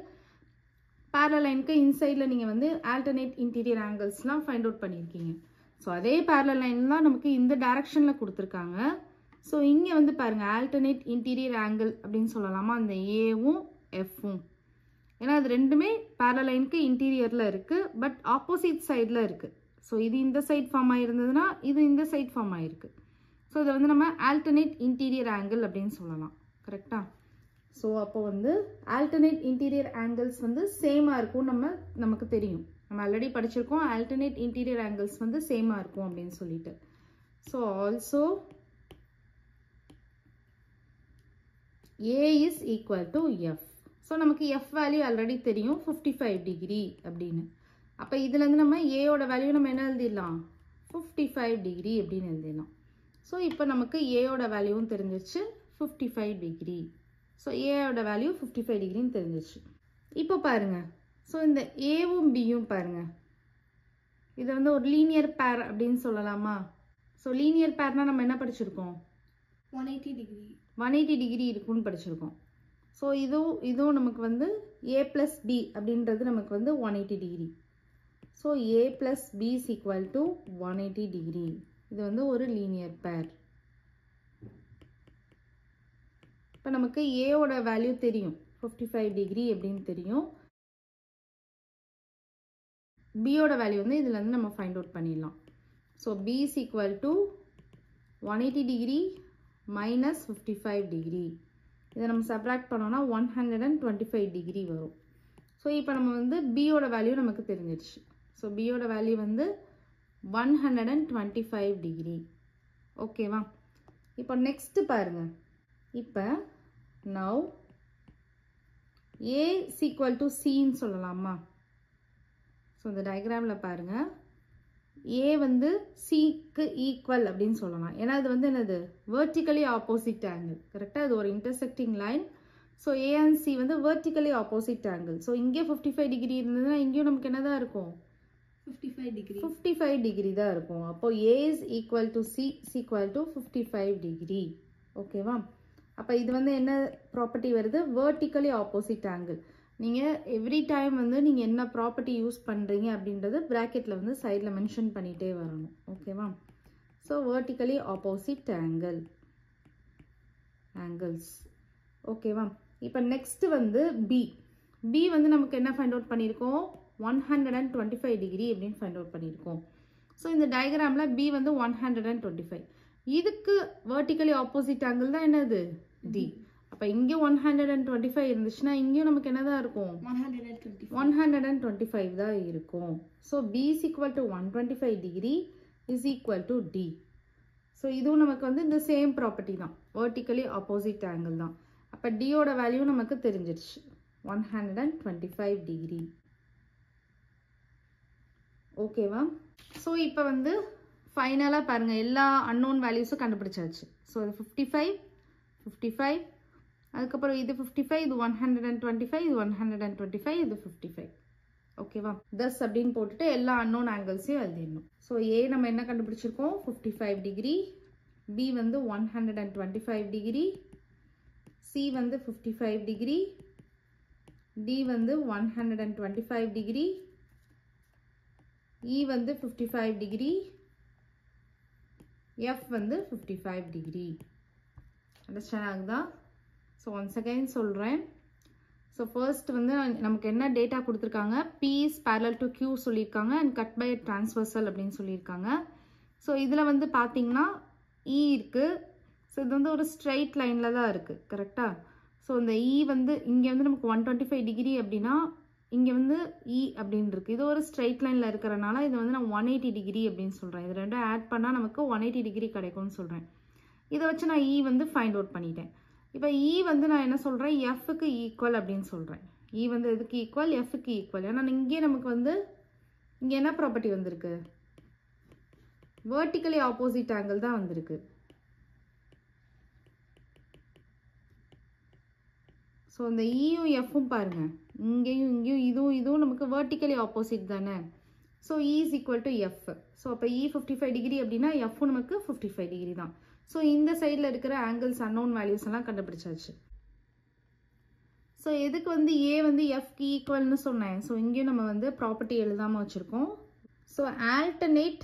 பேரல் லைனுக்கு இன்சைடில் நீங்கள் வந்து ஆல்டர்னேட் இன்டீரியர் ஆங்கிள்ஸ்லாம் ஃபைண்ட் அவுட் பண்ணியிருக்கீங்க ஸோ அதே பேரல் லைன் தான் நமக்கு இந்த டைரக்ஷனில் கொடுத்துருக்காங்க ஸோ இங்கே வந்து பாருங்கள் ஆல்டர்னேட் இன்டீரியர் ஆங்கிள் அப்படின்னு சொல்லலாமா அந்த ஏவும் எஃப்பும் ஏன்னா அது ரெண்டுமே பேரல் லைனுக்கு இன்டீரியரில் இருக்குது பட் ஆப்போசிட் சைடில் இருக்குது ஸோ இது இந்த சைட் ஃபார்ம் ஆகிருந்ததுன்னா இது இந்த சைட் ஃபார்ம் ஆகிருக்கு ஸோ இதை வந்து நம்ம ஆல்டர்னேட் இன்டீரியர் ஆங்கிள் அப்படின்னு சொல்லலாம் கரெக்டாக ஸோ அப்போ வந்து ஆல்டர்னேட் இன்டீரியர் ஆங்கிள்ஸ் வந்து சேமாக இருக்கும் நம்ம நமக்கு தெரியும் நம்ம ஆல்ரெடி படிச்சிருக்கோம் ஆல்டர்னேட் இன்டீரியர் ஆங்கிள்ஸ் வந்து சேமாக இருக்கும் அப்படின்னு சொல்லிட்டு so also A is equal to F so நமக்கு எஃப் வேல்யூ ஆல்ரெடி தெரியும் ஃபிஃப்டி ஃபைவ் டிகிரி அப்படின்னு அப்போ இதுலேருந்து நம்ம ஏயோட வேல்யூ நம்ம என்ன எழுதிடலாம் ஃபிஃப்டி ஃபைவ் டிகிரி அப்படின்னு எழுதிடலாம் ஸோ இப்போ நமக்கு ஏயோட வேல்யூவும் தெரிஞ்சிருச்சு ஃபிஃப்டி ஃபைவ் டிகிரி ஸோ ஏயோட வேல்யூ ஃபிஃப்டி ஃபைவ் டிகிரின்னு தெரிஞ்சிருச்சு இப்போ பாருங்க ஸோ இந்த ஏவும் பியும் பாருங்க இதை வந்து ஒரு லீனியர் பேர் அப்படின்னு சொல்லலாமா ஸோ லீனியர் பேர்னா நம்ம என்ன படிச்சிருக்கோம் 180 degree. ஒன் எயிட்டி டிகிரி இருக்குன்னு படிச்சிருக்கோம் ஸோ இதுவும் இதுவும் நமக்கு வந்து ஏ ப்ளஸ் பி அப்படின்றது நமக்கு வந்து one eighty degree so A plus B is equal to one eighty degree இது வந்து ஒரு லீனியர் பேர் இப்போ நமக்கு ஏவோட வேல்யூ தெரியும் ஃபிஃப்டி ஃபைவ் டிகிரி அப்படின்னு தெரியும் பியோட வேல்யூ வந்து இதுல இருந்து நம்ம ஃபைண்ட் அவுட் பண்ணிடலாம் so B is equal to one eighty degree minus fifty five degree இதை நம்ம சப்ராக்ட் பண்ணோம்னா one hundred and twenty five degree வரும் ஸோ இப்போ நம்ம வந்து பியோட வேல்யூ நமக்கு தெரிஞ்சிருச்சு ஸோ பியோட வேல்யூ வந்து one hundred and twenty five degree ஓகேவா இப்போ நெக்ஸ்ட்டு பாருங்க இப்போ நவ் ஏ சீக்வல் டு சின்னு சொல்லலாமா ஸோ இந்த டயக்ராமில் பாருங்கள் ஏ வந்து சிக்கு ஈக்குவல் அப்படின்னு சொல்லலாம் ஏன்னா இது வந்து என்னது வெர்டிக்கலி ஆப்போசிட் ஆங்கிள் கரெக்டாக இது ஒரு intersecting line so A and C வந்து வெர்டிக்கலி ஆப்போசிட் ஆங்கிள் ஸோ இங்கே ஃபிஃப்டி ஃபைவ் டிகிரி இருந்ததுன்னா இங்கேயும் நமக்கு என்னதான் இருக்கும் 55 degree. ஃபிஃப்டி ஃபைவ் டிகிரி தான் இருக்கும் அப்போ A is equal to C equal to fifty five degree ஓகேவா அப்போ இது வந்து என்ன ப்ராப்பர்ட்டி வருது வெர்டிக்கலி ஆப்போசிட் ஆங்கிள் நீங்கள் எவ்ரி டைம் வந்து நீங்கள் என்ன ப்ராப்பர்ட்டி யூஸ் பண்ணுறீங்க அப்படின்றது ப்ராக்கெட்டில் வந்து சைடில் மென்ஷன் பண்ணிகிட்டே வரணும் ஓகேவா so vertically opposite angle angles ஓகேவா இப்போ நெக்ஸ்ட் வந்து பி பி வந்து நமக்கு என்ன ஃபைண்ட் அவுட் பண்ணியிருக்கோம் one hundred and twenty five degree அப்படின்னு ஃபைண்ட் அவுட் பண்ணியிருக்கோம் ஸோ இந்த டயக்ராமில் பி வந்து one hundred and twenty five இதுக்கு வெர்டிக்கலி ஆப்போசிட் ஆங்கிள் தான் என்னது டி அப்போ இங்கே one hundred and twenty five இருந்துச்சுன்னா இங்கேயும் நமக்கு என்னதான் இருக்கும் 125. One hundred and twenty five தான் இருக்கும் so B is equal to one twenty five degree is equal to D so இதுவும் நமக்கு வந்து இந்த சேம் ப்ராப்பர்ட்டி தான் வெர்டிக்கலி ஆப்போசிட் ஆங்கிள் தான் அப்போ டியோட வேல்யூ நமக்கு தெரிஞ்சிருச்சு one hundred and twenty five degree ஓகேவா ஸோ இப்போ வந்து ஃபைனலாக பாருங்கள் எல்லா அன்னோன் வேல்யூஸும் கண்டுபிடிச்சாச்சு ஸோ இது ஃபிஃப்டி ஃபைவ் ஃபிஃப்டி ஃபைவ் அதுக்கப்புறம் இது ஃபிஃப்டி ஃபைவ் இது one hundred and twenty five இது one hundred and twenty five இது ஃபிஃப்டி ஃபைவ் ஓகேவா தஸ் அப்படின்னு போட்டுட்டு எல்லா அன்னோன் ஆங்கிள்ஸையும் எழுதிடணும் ஸோ ஏ நம்ம என்ன கண்டுபிடிச்சிருக்கோம் ஃபிஃப்டி ஃபைவ் டிகிரி பி வந்து one hundred and twenty five degree C வந்து ஃபிஃப்டி ஃபைவ் டிகிரி டி வந்து one hundred and twenty five degree E வந்து ஃபிஃப்டி ஃபைவ் டிகிரி எஃப் வந்து ஃபிஃப்டி ஃபைவ் டிகிரி அண்டர்ஸ்டாண்ட் ஆகுதா so once again சொல்கிறேன் so first வந்து நமக்கு என்ன data கொடுத்துருக்காங்க P is parallel to Q சொல்லியிருக்காங்க அண்ட் கட் பை டிரான்ஸ்வர்சல் அப்படின்னு சொல்லியிருக்காங்க ஸோ இதில் வந்து பார்த்தீங்கன்னா இ இருக்குது ஸோ இது வந்து ஒரு ஸ்ட்ரைட் லைனில் தான் இருக்குது கரெக்டாக ஸோ இந்த இ வந்து இங்கே வந்து நமக்கு ஒன் டுவெண்ட்டி ஃபைவ் டிகிரி அப்படின்னா இங்கே வந்து இ அப்படின்னு இருக்குது இது ஒரு ஸ்ட்ரைட் லைனில் இருக்கிறனால இது வந்து நான் ஒன் எயிட்டி டிகிரி அப்படின்னு சொல்கிறேன் இது ரெண்டும் ஆட் பண்ணால் நமக்கு ஒன் எயிட்டி டிகிரி கிடைக்கும்னு சொல்கிறேன் இதை வச்சு நான் இ வந்து ஃபைண்ட் அவுட் பண்ணிட்டேன் இப்போ இ வந்து நான் என்ன சொல்கிறேன் எஃப்க்கு ஈக்குவல் அப்படின்னு சொல்கிறேன் இ வந்து எதுக்கு ஈக்குவல் எஃப்க்கு ஈக்குவல் ஏன்னா இங்கே நமக்கு வந்து இங்கே என்ன ப்ராப்பர்ட்டி வந்திருக்கு வேர்ட்டிக்கலி ஆப்போசிட் ஆங்கிள் தான் வந்திருக்கு ஸோ இந்த இயும் எஃப்பும் பாருங்க இங்கேயும் இங்கேயும் இதுவும் இதுவும் நமக்கு வேர்ட்டிக்கலி ஆப்போசிட் தானே so E is equal to F so அப்போ இ ஃபிஃப்டி ஃபைவ் டிகிரி அப்படின்னா எஃப்பும் நமக்கு ஃபிஃப்டி ஃபைவ் டிகிரி தான் ஸோ இந்த சைடில் இருக்கிற ஆங்கிள்ஸ் அன்னோன் வேல்யூஸ் எல்லாம் கண்டுபிடிச்சாச்சு ஸோ எதுக்கு வந்து ஏ வந்து எஃப்க்கு ஈக்குவல்னு சொன்னேன் ஸோ இங்கேயும் நம்ம வந்து ப்ராப்பர்ட்டி எழுதாமல் வச்சுருக்கோம் so alternate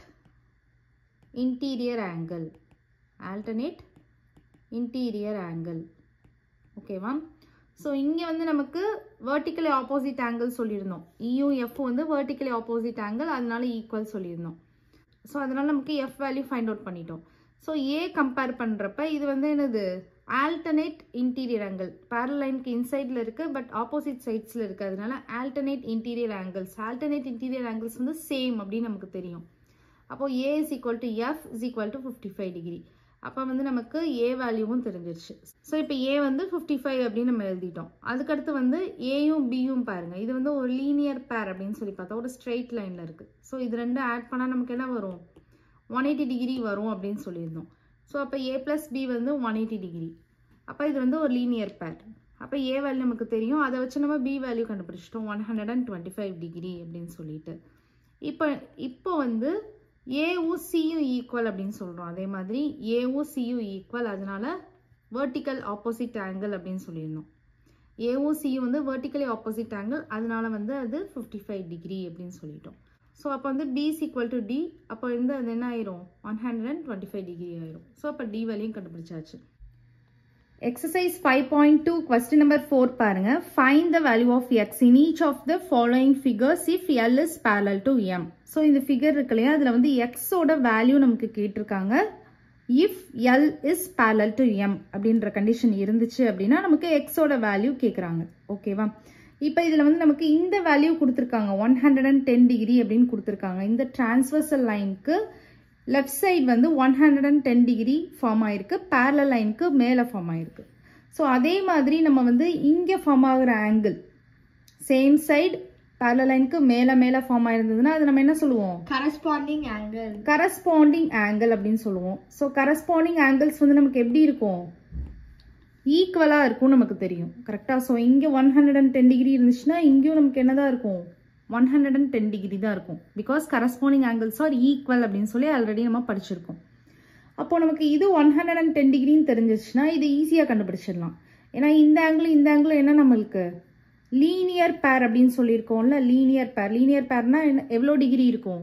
interior angle alternate interior angle ஓகேவா ஸோ இங்கே வந்து நமக்கு வேர்ட்டிக்கலி ஆப்போசிட் ஆங்கிள் சொல்லியிருந்தோம் இயும் எஃப் வந்து வேர்ட்டிக்கலி ஆப்போசிட் ஆங்கிள் அதனால ஈக்குவல் சொல்லியிருந்தோம் ஸோ அதனால நமக்கு எஃப் வேல்யூ ஃபைண்ட் அவுட் பண்ணிட்டோம் ஸோ ஏ கம்பேர் பண்ணுறப்ப இது வந்து என்னது ஆல்டர்னேட் இன்டீரியர் ஆங்கிள் பேரலைனுக்கு இன்சைடில் இருக்குது பட் ஆப்போசிட் சைட்ஸில் இருக்குது அதனால alternate interior angles alternate interior angles வந்து சேம் அப்படின்னு நமக்கு தெரியும் அப்போ A is equal to F is equal to fifty five degree அப்போ வந்து நமக்கு ஏ வேல்யூவும் தெரிஞ்சிருச்சு ஸோ இப்போ ஏ வந்து ஃபிஃப்டி ஃபைவ் அப்படின்னு நம்ம எழுதிட்டோம் அதுக்கடுத்து வந்து ஏயும் பியும் பாருங்க இது வந்து ஒரு லீனியர் பேர் அப்படின்னு சொல்லி பார்த்தா ஒரு ஸ்ட்ரெயிட் லைனில் இருக்குது ஸோ இது ரெண்டும் ஆட் பண்ணால் நமக்கு என்ன வரும் ஒன் எயிட்டி டிகிரி வரும் அப்படின்னு சொல்லியிருந்தோம் ஸோ அப்போ ஏ ப்ளஸ் பி வந்து ஒன் எயிட்டி டிகிரி அப்போ இது வந்து ஒரு லீனியர் பேர் அப்போ ஏ வேல்யூ நமக்கு தெரியும் அதை வச்சு நம்ம பி வேல்யூ கண்டுபிடிச்சிட்டோம் one hundred and twenty five degree அப்படின்னு சொல்லிட்டு இப்போ இப்போ வந்து ஏவும் சியும் ஈக்குவல் அப்படின்னு சொல்கிறோம் அதே மாதிரி ஏவும் சியும் ஈக்குவல் அதனால வேர்ட்டிக்கல் ஆப்போசிட் ஆங்கிள் அப்படின்னு சொல்லியிருந்தோம் ஏவும் சியும் வந்து வேர்ட்டிக்கலி ஆப்போசிட் ஆங்கிள் அதனால வந்து அது ஃபிஃப்டி ஃபைவ் டிகிரி அப்படின்னு சொல்லிட்டோம் ஸோ அப்போ வந்து B is equal to D அப்போ வந்து அது என்ன ஆயிரும் one hundred and twenty five degree ஆயிரும் ஸோ அப்போ டி வேலையும் கண்டுபிடிச்சாச்சு exercise five point two question number four பாருங்க find the value of X in each of the following figures if L is parallel to M so இந்த figure இருக்கு இல்லையா அதில் வந்து எக்ஸோட வேல்யூ நமக்கு கேட்டிருக்காங்க if L is parallel to M அப்படின்ற கண்டிஷன் இருந்துச்சு அப்படின்னா நமக்கு எக்ஸோட வேல்யூ கேட்குறாங்க ஓகேவா இப்போ இதில் வந்து நமக்கு இந்த வேல்யூ கொடுத்துருக்காங்க one hundred and ten degree அப்படின்னு கொடுத்துருக்காங்க இந்த டிரான்ஸ்வர்சல் லைனுக்கு லெஃப்ட் சைடு வந்து one hundred and ten degree form ஆயிருக்கு பேரலல் லைனுக்கு மேலே ஃபார்ம் ஆயிருக்கு ஸோ அதே மாதிரி நம்ம வந்து இங்கே ஃபார்ம் ஆகுற ஆங்கிள் சேம் சைடு பேரலல் லைனுக்கு மேலே மேலே ஃபார்ம் ஆயிருந்ததுன்னா அது நம்ம என்ன சொல்லுவோம் Corresponding angle. கரஸ்பாண்டிங் ஆங்கிள் அப்படின்னு சொல்லுவோம் ஸோ கரஸ்பாண்டிங் ஆங்கிள்ஸ் வந்து நமக்கு எப்படி இருக்கும் ஈக்குவலாக இருக்கும்னு நமக்கு தெரியும் கரெக்டாக ஸோ இங்கே one hundred and ten degree இருந்துச்சுன்னா இங்கேயும் நமக்கு என்னதான் இருக்கும் one hundred and ten degree தான் இருக்கும் because corresponding angles are equal அப்படின்னு சொல்லி ஆல்ரெடி நம்ம படிச்சிருக்கோம் அப்போ நமக்கு இது ஒன் ஹண்ட்ரட் அண்ட் டென் டிகிரின்னு தெரிஞ்சிச்சுன்னா இது ஈஸியாக கண்டுபிடிச்சிடலாம் ஏன்னா இந்த ஆங்கிள் இந்த ஆங்கிள் என்ன நம்மளுக்கு லீனியர் பேர் அப்படின்னு சொல்லியிருக்கோம்ல லீனியர் பேர் லீனியர் பேர்னா என்ன எவ்வளோ டிகிரி இருக்கும்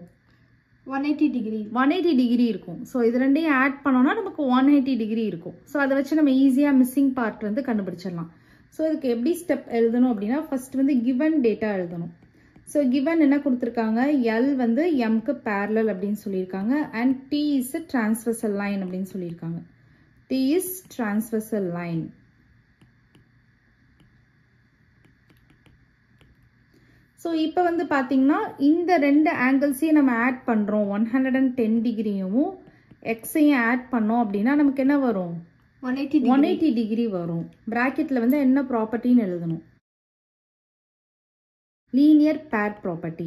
180 degree. ஒன் எயிட்டி டிகிரி இருக்கும் ஸோ இது ரெண்டையும் ஆட் பண்ணோம்னா நமக்கு ஒன் எயிட்டி டிகிரி இருக்கும் ஸோ அதை வச்சு நம்ம ஈஸியாக மிஸ்ஸிங் பார்ட் வந்து கண்டுபிடிச்சிடலாம் ஸோ இதுக்கு எப்படி ஸ்டெப் எழுதணும் அப்படின்னா ஃபர்ஸ்ட் வந்து கிவன் டேட்டா எழுதணும் ஸோ கிவன் என்ன கொடுத்துருக்காங்க எல் வந்து எம்க்கு parallel அப்படின்னு சொல்லியிருக்காங்க and D is transversal line அப்படின்னு சொல்லியிருக்காங்க D is transversal line so இப்போ வந்து பார்த்தீங்கன்னா இந்த ரெண்டு ஆங்கிள்ஸையும் நம்ம ஆட் பண்ணுறோம் ஒன் ஹண்ட்ரட் அண்ட் டென் டிகிரியும் எக்ஸையும் ஆட் பண்ணோம் அப்படின்னா நமக்கு என்ன வரும் 180 degree. ஒன் எயிட்டி டிகிரி வரும் ப்ராக்கெட்டில் வந்து என்ன ப்ராப்பர்ட்டின்னு எழுதணும் லீனியர் பேர் ப்ராப்பர்ட்டி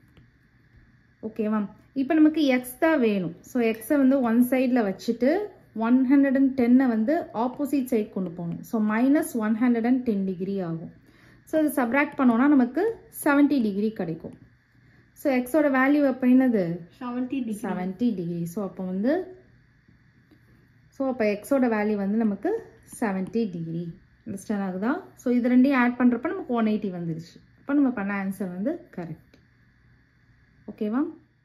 ஓகேவா இப்போ நமக்கு எக்ஸ் தான் வேணும் ஸோ எக்ஸை வந்து ஒன் சைடில் வச்சுட்டு ஒன் ஹண்ட்ரட் அண்ட் டென்னை வந்து ஆப்போசிட் சைட் கொண்டு போகணும் so minus one hundred and ten degree ஆகும் ஸோ இது சப்ராக்ட் பண்ணோன்னா நமக்கு செவன்ட்டி டிகிரி கிடைக்கும் ஸோ எக்ஸோட வேல்யூ அப்போ என்னது seventy degree seventy degree so அப்போ வந்து ஸோ அப்போ எக்ஸோட வேல்யூ வந்து நமக்கு செவன்ட்டி டிகிரி அண்டர்ஸ்டாண்ட் ஆகுதா ஸோ இது ரெண்டையும் ஆட் பண்ணுறப்ப நமக்கு ஒன் எயிட்டி வந்துருச்சு அப்போ நம்ம பண்ண ஆன்சர் வந்து கரெக்ட் ஓகேவா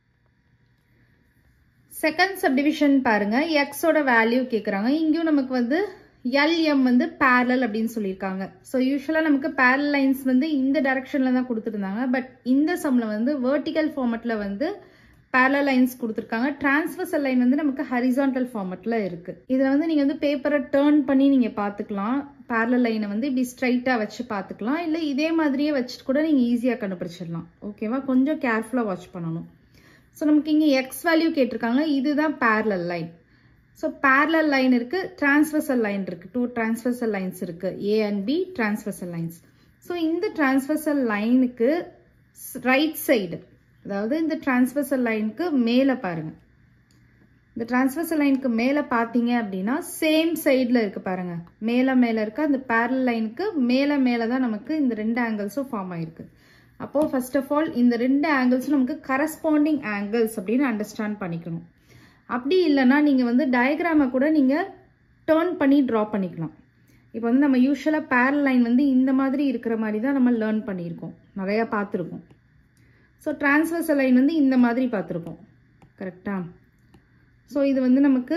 செகண்ட் சப்டிவிஷன் பாருங்க எக்ஸோட வேல்யூ கேட்குறாங்க இங்கேயும் நமக்கு வந்து எல்எம் வந்து பேரலல் அப்படின்னு சொல்லியிருக்காங்க ஸோ யூஸ்வலாக நமக்கு பேரல் லைன்ஸ் வந்து இந்த டைரக்ஷனில் தான் கொடுத்துருந்தாங்க பட் இந்த சம்மில் வந்து வேர்ட்டிக்கல் ஃபார்மெட்டில் வந்து பேரலல் லைன்ஸ் கொடுத்துருக்காங்க டிரான்ஸ்வர்சல் லைன் வந்து நமக்கு ஹரிசான்டல் ஃபார்மெட்டில் இருக்குது இதில் வந்து நீங்கள் வந்து பேப்பரை டேர்ன் பண்ணி நீங்கள் பார்த்துக்கலாம் பேரலல் லைனை வந்து இப்படி ஸ்ட்ரைட்டாக வச்சு பார்த்துக்கலாம் இல்லை இதே மாதிரியே வச்சுட்டு கூட நீங்கள் ஈஸியாக கண்டுபிடிச்சிடலாம் ஓகேவா கொஞ்சம் கேர்ஃபுல்லாக வாட்ச் பண்ணணும் ஸோ நமக்கு இங்கே எக்ஸ் வேல்யூ கேட்டிருக்காங்க இதுதான் parallel line so parallel line இருக்குது டிரான்ஸ்வர்சல் லைன் இருக்குது டூ டிரான்ஸ்வர்சல் லைன்ஸ் இருக்குது A and B transversal lines so இந்த டிரான்ஸ்வர்சல் லைனுக்கு ரைட் சைடு அதாவது இந்த டிரான்ஸ்வர்சல் லைனுக்கு மேலே பாருங்க இந்த டிரான்ஸ்வர்சல் லைனுக்கு மேலே பார்த்தீங்க அப்படின்னா சேம் சைடில் இருக்குது பாருங்க மேலே மேலே இருக்க அந்த பேரல் லைனுக்கு மேலே மேலே தான் நமக்கு இந்த ரெண்டு ஆங்கிள்ஸும் ஃபார்ம் ஆயிருக்கு அப்போது ஃபர்ஸ்ட் ஆஃப் ஆல் இந்த ரெண்டு ஆங்கிள்ஸும் நமக்கு கரஸ்பாண்டிங் ஆங்கிள்ஸ் அப்படின்னு அண்டர்ஸ்டாண்ட் பண்ணிக்கணும் அப்படி இல்லைன்னா நீங்கள் வந்து டயக்ராமை கூட நீங்கள் டேர்ன் பண்ணி ட்ரா பண்ணிக்கலாம் இப்போ வந்து நம்ம யூஸ்வலாக பேரல் லைன் வந்து இந்த மாதிரி இருக்கிற மாதிரி தான் நம்ம லேர்ன் பண்ணியிருக்கோம் நிறையா பார்த்துருக்கோம் ஸோ டிரான்ஸ்வர்சல் லைன் வந்து இந்த மாதிரி பார்த்துருக்கோம் கரெக்டா ஸோ இது வந்து நமக்கு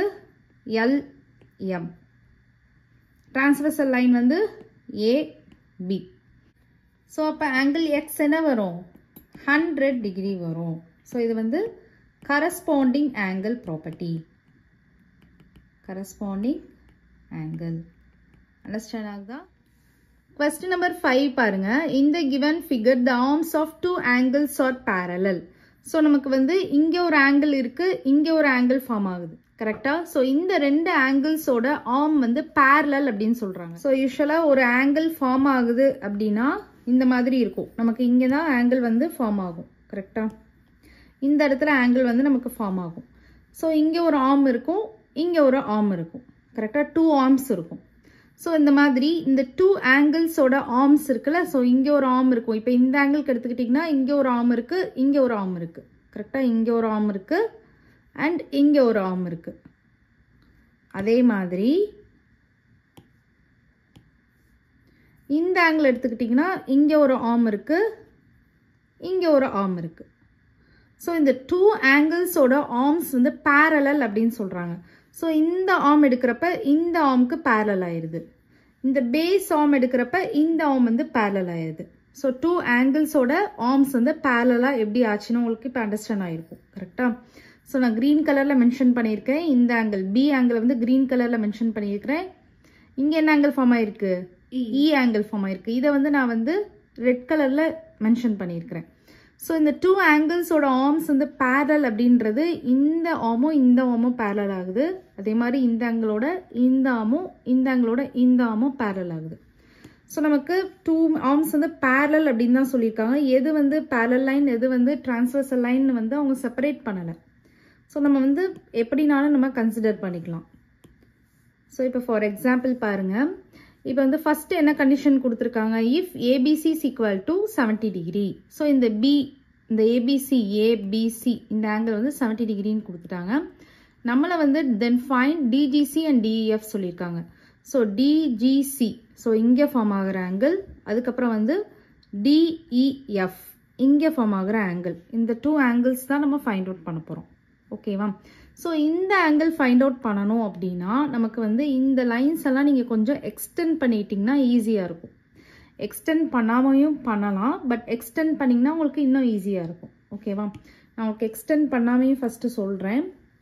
எல்எம் டிரான்ஸ்வர்சல் லைன் வந்து ஏபி ஸோ அப்போ ஆங்கிள் எக்ஸ் என்ன வரும் ஹண்ட்ரட் டிகிரி வரும் ஸோ இது வந்து corresponding angle property corresponding angle understand ஆகுதா கொஸ்டின் நம்பர் ஃபைவ் பாருங்க இந்த given figure the arms of two angles are parallel so நமக்கு வந்து இங்கே ஒரு ஆங்கிள் இருக்கு இங்கே ஒரு ஆங்கிள் ஃபார்ம் ஆகுது கரெக்டா ஸோ இந்த ரெண்டு ஆங்கிள்ஸோட ஆர்ம் வந்து பேரலல் அப்படின்னு சொல்றாங்க ஸோ யூஸ்வலாக ஒரு ஆங்கிள் ஃபார்ம் ஆகுது அப்படின்னா இந்த மாதிரி இருக்கும் நமக்கு இங்கே தான் ஆங்கிள் வந்து ஃபார்ம் ஆகும் கரெக்டா இந்த இடத்துல ஆங்கிள் வந்து நமக்கு ஃபார்ம் ஆகும் ஸோ இங்கே ஒரு ஆர்ம் இருக்கும் இங்கே ஒரு ஆர்ம் இருக்கும் கரெக்டாக டூ ஆர்ம்ஸ் இருக்கும் ஸோ இந்த மாதிரி இந்த டூ ஆங்கிள்ஸோட ஆர்ம்ஸ் இருக்குல்ல ஸோ இங்கே ஒரு ஆர்ம் இருக்கும் இப்போ இந்த ஆங்கிளுக்கு எடுத்துக்கிட்டிங்கன்னா இங்கே ஒரு ஆர்ம் இருக்குது இங்கே ஒரு ஆர்ம் இருக்குது கரெக்டாக இங்கே ஒரு ஆர்ம் இருக்குது அண்ட் இங்கே ஒரு ஆர்ம் இருக்குது அதே மாதிரி இந்த ஆங்கிள் எடுத்துக்கிட்டிங்கன்னா இங்கே ஒரு ஆர்ம் இருக்குது இங்கே ஒரு ஆர்ம் இருக்குது ஸோ இந்த டூ ஆங்கிள்ஸோட ஆர்ம்ஸ் வந்து பேரலல் அப்படின்னு சொல்கிறாங்க ஸோ இந்த ஆர்ம் எடுக்கிறப்ப இந்த ஆர்முக்கு பேரலல் ஆயிடுது இந்த பேஸ் ஆர்ம் எடுக்கிறப்ப இந்த ஆர்ம் வந்து பேரலல் ஆயிடுது ஸோ டூ ஆங்கிள்ஸோட ஆர்ம்ஸ் வந்து பேரலாக எப்படி ஆச்சுன்னு உங்களுக்கு இப்போ அண்டர்ஸ்டாண்ட் ஆகிருக்கும் கரெக்டாக ஸோ நான் க்ரீன் கலரில் மென்ஷன் பண்ணியிருக்கேன் இந்த ஆங்கிள் பி ஆங்கிள் வந்து க்ரீன் கலரில் மென்ஷன் பண்ணியிருக்கிறேன் இங்கே என்ன ஆங்கிள் ஃபார்ம் ஆயிருக்கு இ ஆங்கிள் ஃபார்ம் ஆயிருக்கு இதை வந்து நான் வந்து ரெட் கலரில் மென்ஷன் பண்ணியிருக்கிறேன் ஸோ இந்த டூ ஆங்கிள்ஸோட ஆர்ம்ஸ் வந்து பேரல் அப்படின்றது இந்த ஆர்மும் இந்த ஆர்மும் பேரல் ஆகுது அதே மாதிரி இந்த ஆங்கிளோட இந்த ஆர்மும் இந்த ஆங்கிளோட இந்த ஆர்மும் பேரல் ஆகுது ஸோ நமக்கு டூ ஆர்ம்ஸ் வந்து பேரல் அப்படின்னு தான் சொல்லியிருக்காங்க எது வந்து பேரல் லைன் எது வந்து டிரான்ஸ்வர்சல் லைன் வந்து அவங்க செப்பரேட் பண்ணலை ஸோ நம்ம வந்து எப்படினாலும் நம்ம கன்சிடர் பண்ணிக்கலாம் ஸோ இப்போ ஃபார் எக்ஸாம்பிள் பாருங்கள் இப்போ வந்து ஃபர்ஸ்ட் என்ன கண்டிஷன் கொடுத்துருக்காங்க if ABC equal to seventy degree so இந்த பி இந்த ஏபிசி ஏபிசி இந்த ஆங்கிள் வந்து செவன்ட்டி டிகிரின்னு கொடுத்துட்டாங்க நம்மளை வந்து then find DGC and DEF சொல்லியிருக்காங்க ஸோ டிஜிசி ஸோ இங்கே ஃபார்ம் ஆகிற ஆங்கிள் அதுக்கப்புறம் வந்து டிஇஎஃப் இங்கே ஃபார்ம் ஆகிற ஆங்கிள் இந்த டூ ஆங்கிள்ஸ் தான் நம்ம ஃபைண்ட் அவுட் பண்ண போகிறோம் ஓகேவா ஸோ இந்த ஆங்கிள் ஃபைண்ட் அவுட் பண்ணணும் அப்படின்னா நமக்கு வந்து இந்த லைன்ஸ் எல்லாம் நீங்கள் கொஞ்சம் எக்ஸ்டெண்ட் பண்ணிட்டீங்கன்னா ஈஸியாக இருக்கும் எக்ஸ்டெண்ட் பண்ணாமையும் பண்ணலாம் பட் எக்ஸ்டெண்ட் பண்ணிங்கன்னா உங்களுக்கு இன்னும் ஈஸியாக இருக்கும் ஓகேவா நான் உங்களுக்கு எக்ஸ்டெண்ட் பண்ணாமையும் ஃபஸ்ட்டு சொல்கிறேன்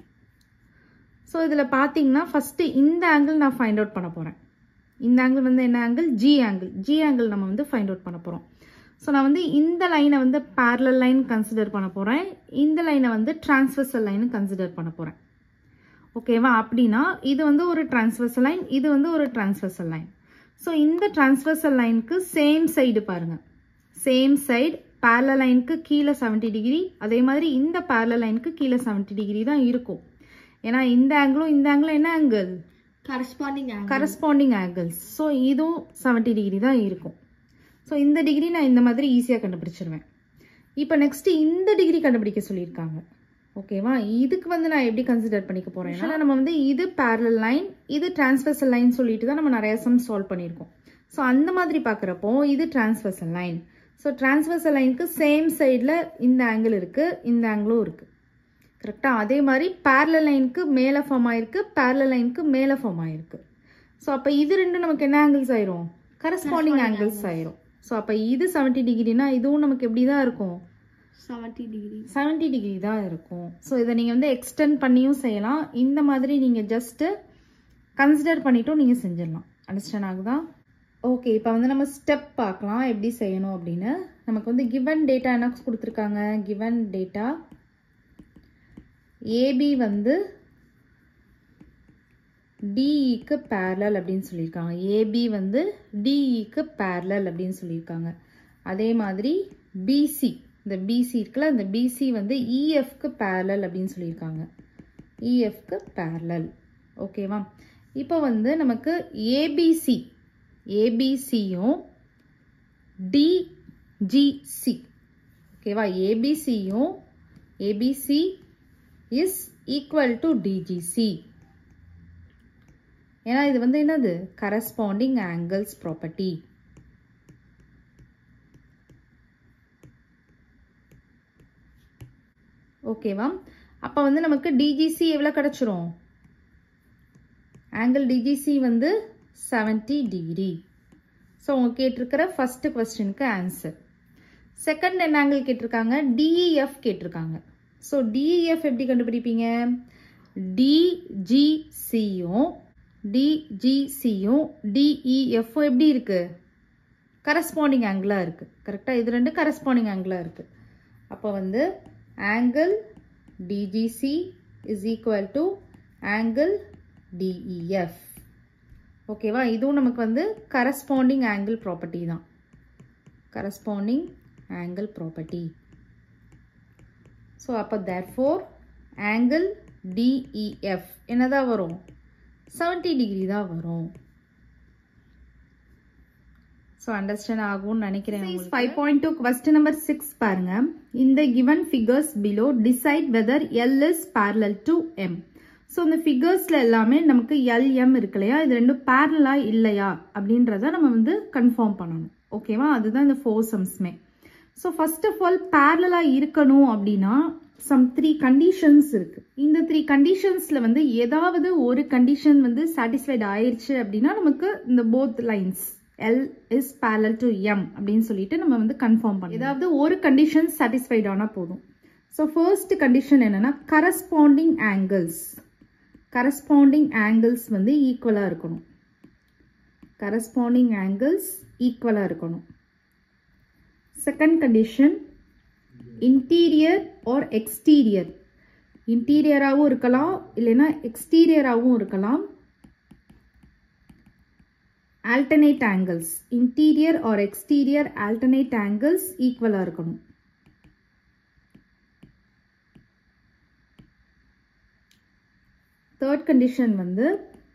ஸோ இதில் பார்த்தீங்கன்னா ஃபஸ்ட்டு இந்த ஆங்கிள் நான் ஃபைண்ட் அவுட் பண்ண போகிறேன் இந்த ஆங்கிள் வந்து என்ன angle G angle G angle நம்ம வந்து ஃபைண்ட் அவுட் பண்ண போகிறோம் ஸோ நான் வந்து இந்த லைனை வந்து பேரலல் லைன் கன்சிடர் பண்ண போகிறேன் இந்த லைனை வந்து டிரான்ஸ்வர்சல் லைன் கன்சிடர் பண்ண போகிறேன் ஓகேவா அப்படின்னா இது வந்து ஒரு டிரான்ஸ்வர்சல் லைன் இது வந்து ஒரு டிரான்ஸ்வர்சல் லைன் ஸோ இந்த டிரான்ஸ்வர்சல் லைனுக்கு சேம் சைடு பாருங்க சேம் சைடு பேரலல் லைனுக்கு கீழே செவன்ட்டி டிகிரி அதே மாதிரி இந்த பேரலல் லைனுக்கு கீழே செவன்ட்டி டிகிரி தான் இருக்கும் ஏன்னா இந்த ஆங்கிளும் இந்த ஆங்கிளும் என்ன angle Corresponding angle. Corresponding angles so இதுவும் செவன்ட்டி டிகிரி தான் இருக்கும் ஸோ இந்த டிகிரி நான் இந்த மாதிரி ஈஸியாக கண்டுபிடிச்சிருவேன் இப்போ நெக்ஸ்ட்டு இந்த டிகிரி கண்டுபிடிக்க சொல்லியிருக்காங்க ஓகேவா இதுக்கு வந்து நான் எப்படி கன்சிடர் பண்ணிக்க போகிறேன்னா நம்ம வந்து இது parallel லைன் இது டிரான்ஸ்வர்சல் லைன் சொல்லிட்டு தான் நம்ம நிறைய சம் சால்வ் பண்ணியிருக்கோம் ஸோ அந்த மாதிரி பார்க்குறப்போ இது டிரான்ஸ்வர்சல் லைன் ஸோ டிரான்ஸ்வர்சல் லைனுக்கு சேம் சைடில் இந்த ஆங்கிள் இருக்குது இந்த ஆங்கிளும் இருக்குது கரெக்டாக அதே மாதிரி parallel லைனுக்கு மேலே ஃபார்ம் ஆயிருக்கு parallel லைனுக்கு மேலே ஃபார்ம் ஆயிருக்கு ஸோ அப்போ இது ரெண்டும் நமக்கு என்ன ஆங்கிள்ஸ் ஆயிரும் கரஸ்பாண்டிங் ஆங்கிள்ஸ் ஆயிரும் ஸோ அப்போ இது செவன்ட்டி டிகிரினா இதுவும் நமக்கு எப்படி தான் இருக்கும் 70 degree. செவன்ட்டி டிகிரி தான் இருக்கும் ஸோ இதை நீங்கள் வந்து எக்ஸ்டெண்ட் பண்ணியும் செய்யலாம் இந்த மாதிரி நீங்கள் ஜஸ்ட்டு கன்சிடர் பண்ணிட்டும் நீங்கள் செஞ்சிடலாம் அண்டர்ஸ்டாண்ட் ஆகுதா ஓகே இப்போ வந்து நம்ம ஸ்டெப் பார்க்கலாம் எப்படி செய்யணும் அப்படின்னு நமக்கு வந்து கிவன் டேட்டா என்ன கொடுத்துருக்காங்க கிவன் டேட்டா ஏபி வந்து டிஇக்கு parallel அப்படின்னு சொல்லியிருக்காங்க ஏபி வந்து டிஇக்கு parallel அப்படின்னு சொல்லியிருக்காங்க அதே மாதிரி பிசி இந்த பிசி இருக்குல்ல இந்த பிசி வந்து இஎஃப்க்கு parallel அப்படின்னு சொல்லியிருக்காங்க இஎஃப்க்கு parallel ஓகேவா இப்போ வந்து நமக்கு ஏபிசி ஏபிசியும் டிஜிசி ஓகேவா ஏபிசியும் ABC is equal to DGC ஏன்னா இது வந்து என்னது கரஸ்பாண்டிங் ஆங்கிள்ஸ் ப்ராப்பர்ட்டி ஓகேவா அப்போ வந்து நமக்கு டிஜிசி எவ்வளோ கிடச்சிரும் ஆங்கிள் டிஜிசி வந்து செவன்ட்டி டிகிரி ஸோ அவங்க கேட்டிருக்கிற ஃபர்ஸ்ட் கொஸ்டினுக்கு ஆன்சர் செகண்ட் என்ன ஆங்கிள் கேட்டிருக்காங்க டிஇஎஃப் கேட்டிருக்காங்க ஸோ டிஇஎஃப் எப்படி கண்டுபிடிப்பீங்க டிஜிசியும் டிஜிசியும் டிஇஎஃப்பும் எப்படி இருக்கு கரஸ்பாண்டிங் ஆங்கிளாக இருக்கு கரெக்டாக இது ரெண்டு கரஸ்பாண்டிங் ஆங்கிளாக இருக்கு அப்போ வந்து angle DGC is equal to angle DEF ஓகேவா இதுவும் நமக்கு வந்து கரஸ்பாண்டிங் ஆங்கிள் ப்ராப்பர்ட்டி தான் கரஸ்பாண்டிங் ஆங்கிள் ப்ராப்பர்ட்டி ஸோ அப்போ தேர்ஃபோர் ஆங்கிள் டிஇஎஃப் என்னதான் வரும் செவன்ட்டி டிகிரி தான் வரும் ஸோ அண்டர்ஸ்டாண்ட் ஆகும்னு நினைக்கிறேன் five point two question number six பாருங்க இந்த given figures below decide whether L is parallel to M so இந்த ஃபிகர்ஸில் எல்லாமே நமக்கு எல்எம் இருக்கு இல்லையா இது ரெண்டும் பேரலா இல்லையா அப்படின்றத நம்ம வந்து கன்ஃபார்ம் பண்ணணும் ஓகேவா அதுதான் இந்த ஃபோர் சம்ஸ்மே ஸோ ஃபர்ஸ்ட் ஆஃப் ஆல் பேரலாக இருக்கணும் அப்படின்னா சம் த்ரீ கண்டிஷன்ஸ் இருக்கு இந்த த்ரீ கண்டிஷன்ஸ்ல வந்து ஏதாவது ஒரு கண்டிஷன் வந்து சாட்டிஸ்ஃபைட் ஆயிருச்சு அப்படின்னா நமக்கு இந்த both lines L is parallel to M அப்படின்னு சொல்லிட்டு நம்ம வந்து கன்ஃபார்ம் பண்ணணும் ஏதாவது ஒரு கண்டிஷன் சாட்டிஸ்ஃபைட் ஆனால் போதும் ஸோ ஃபர்ஸ்ட் கண்டிஷன் என்னன்னா கரஸ்பாண்டிங் ஆங்கிள்ஸ் கரஸ்பாண்டிங் ஆங்கிள்ஸ் வந்து ஈக்குவலாக இருக்கணும் கரஸ்பாண்டிங் ஆங்கிள்ஸ் ஈக்குவலாக இருக்கணும் second condition interior or exterior இன்டீரியராகவும் இருக்கலாம் இல்லைன்னா எக்ஸ்டீரியராகவும் இருக்கலாம் alternate angles interior or exterior alternate angles ஈக்குவலாக இருக்கணும் தேர்ட் கண்டிஷன் வந்து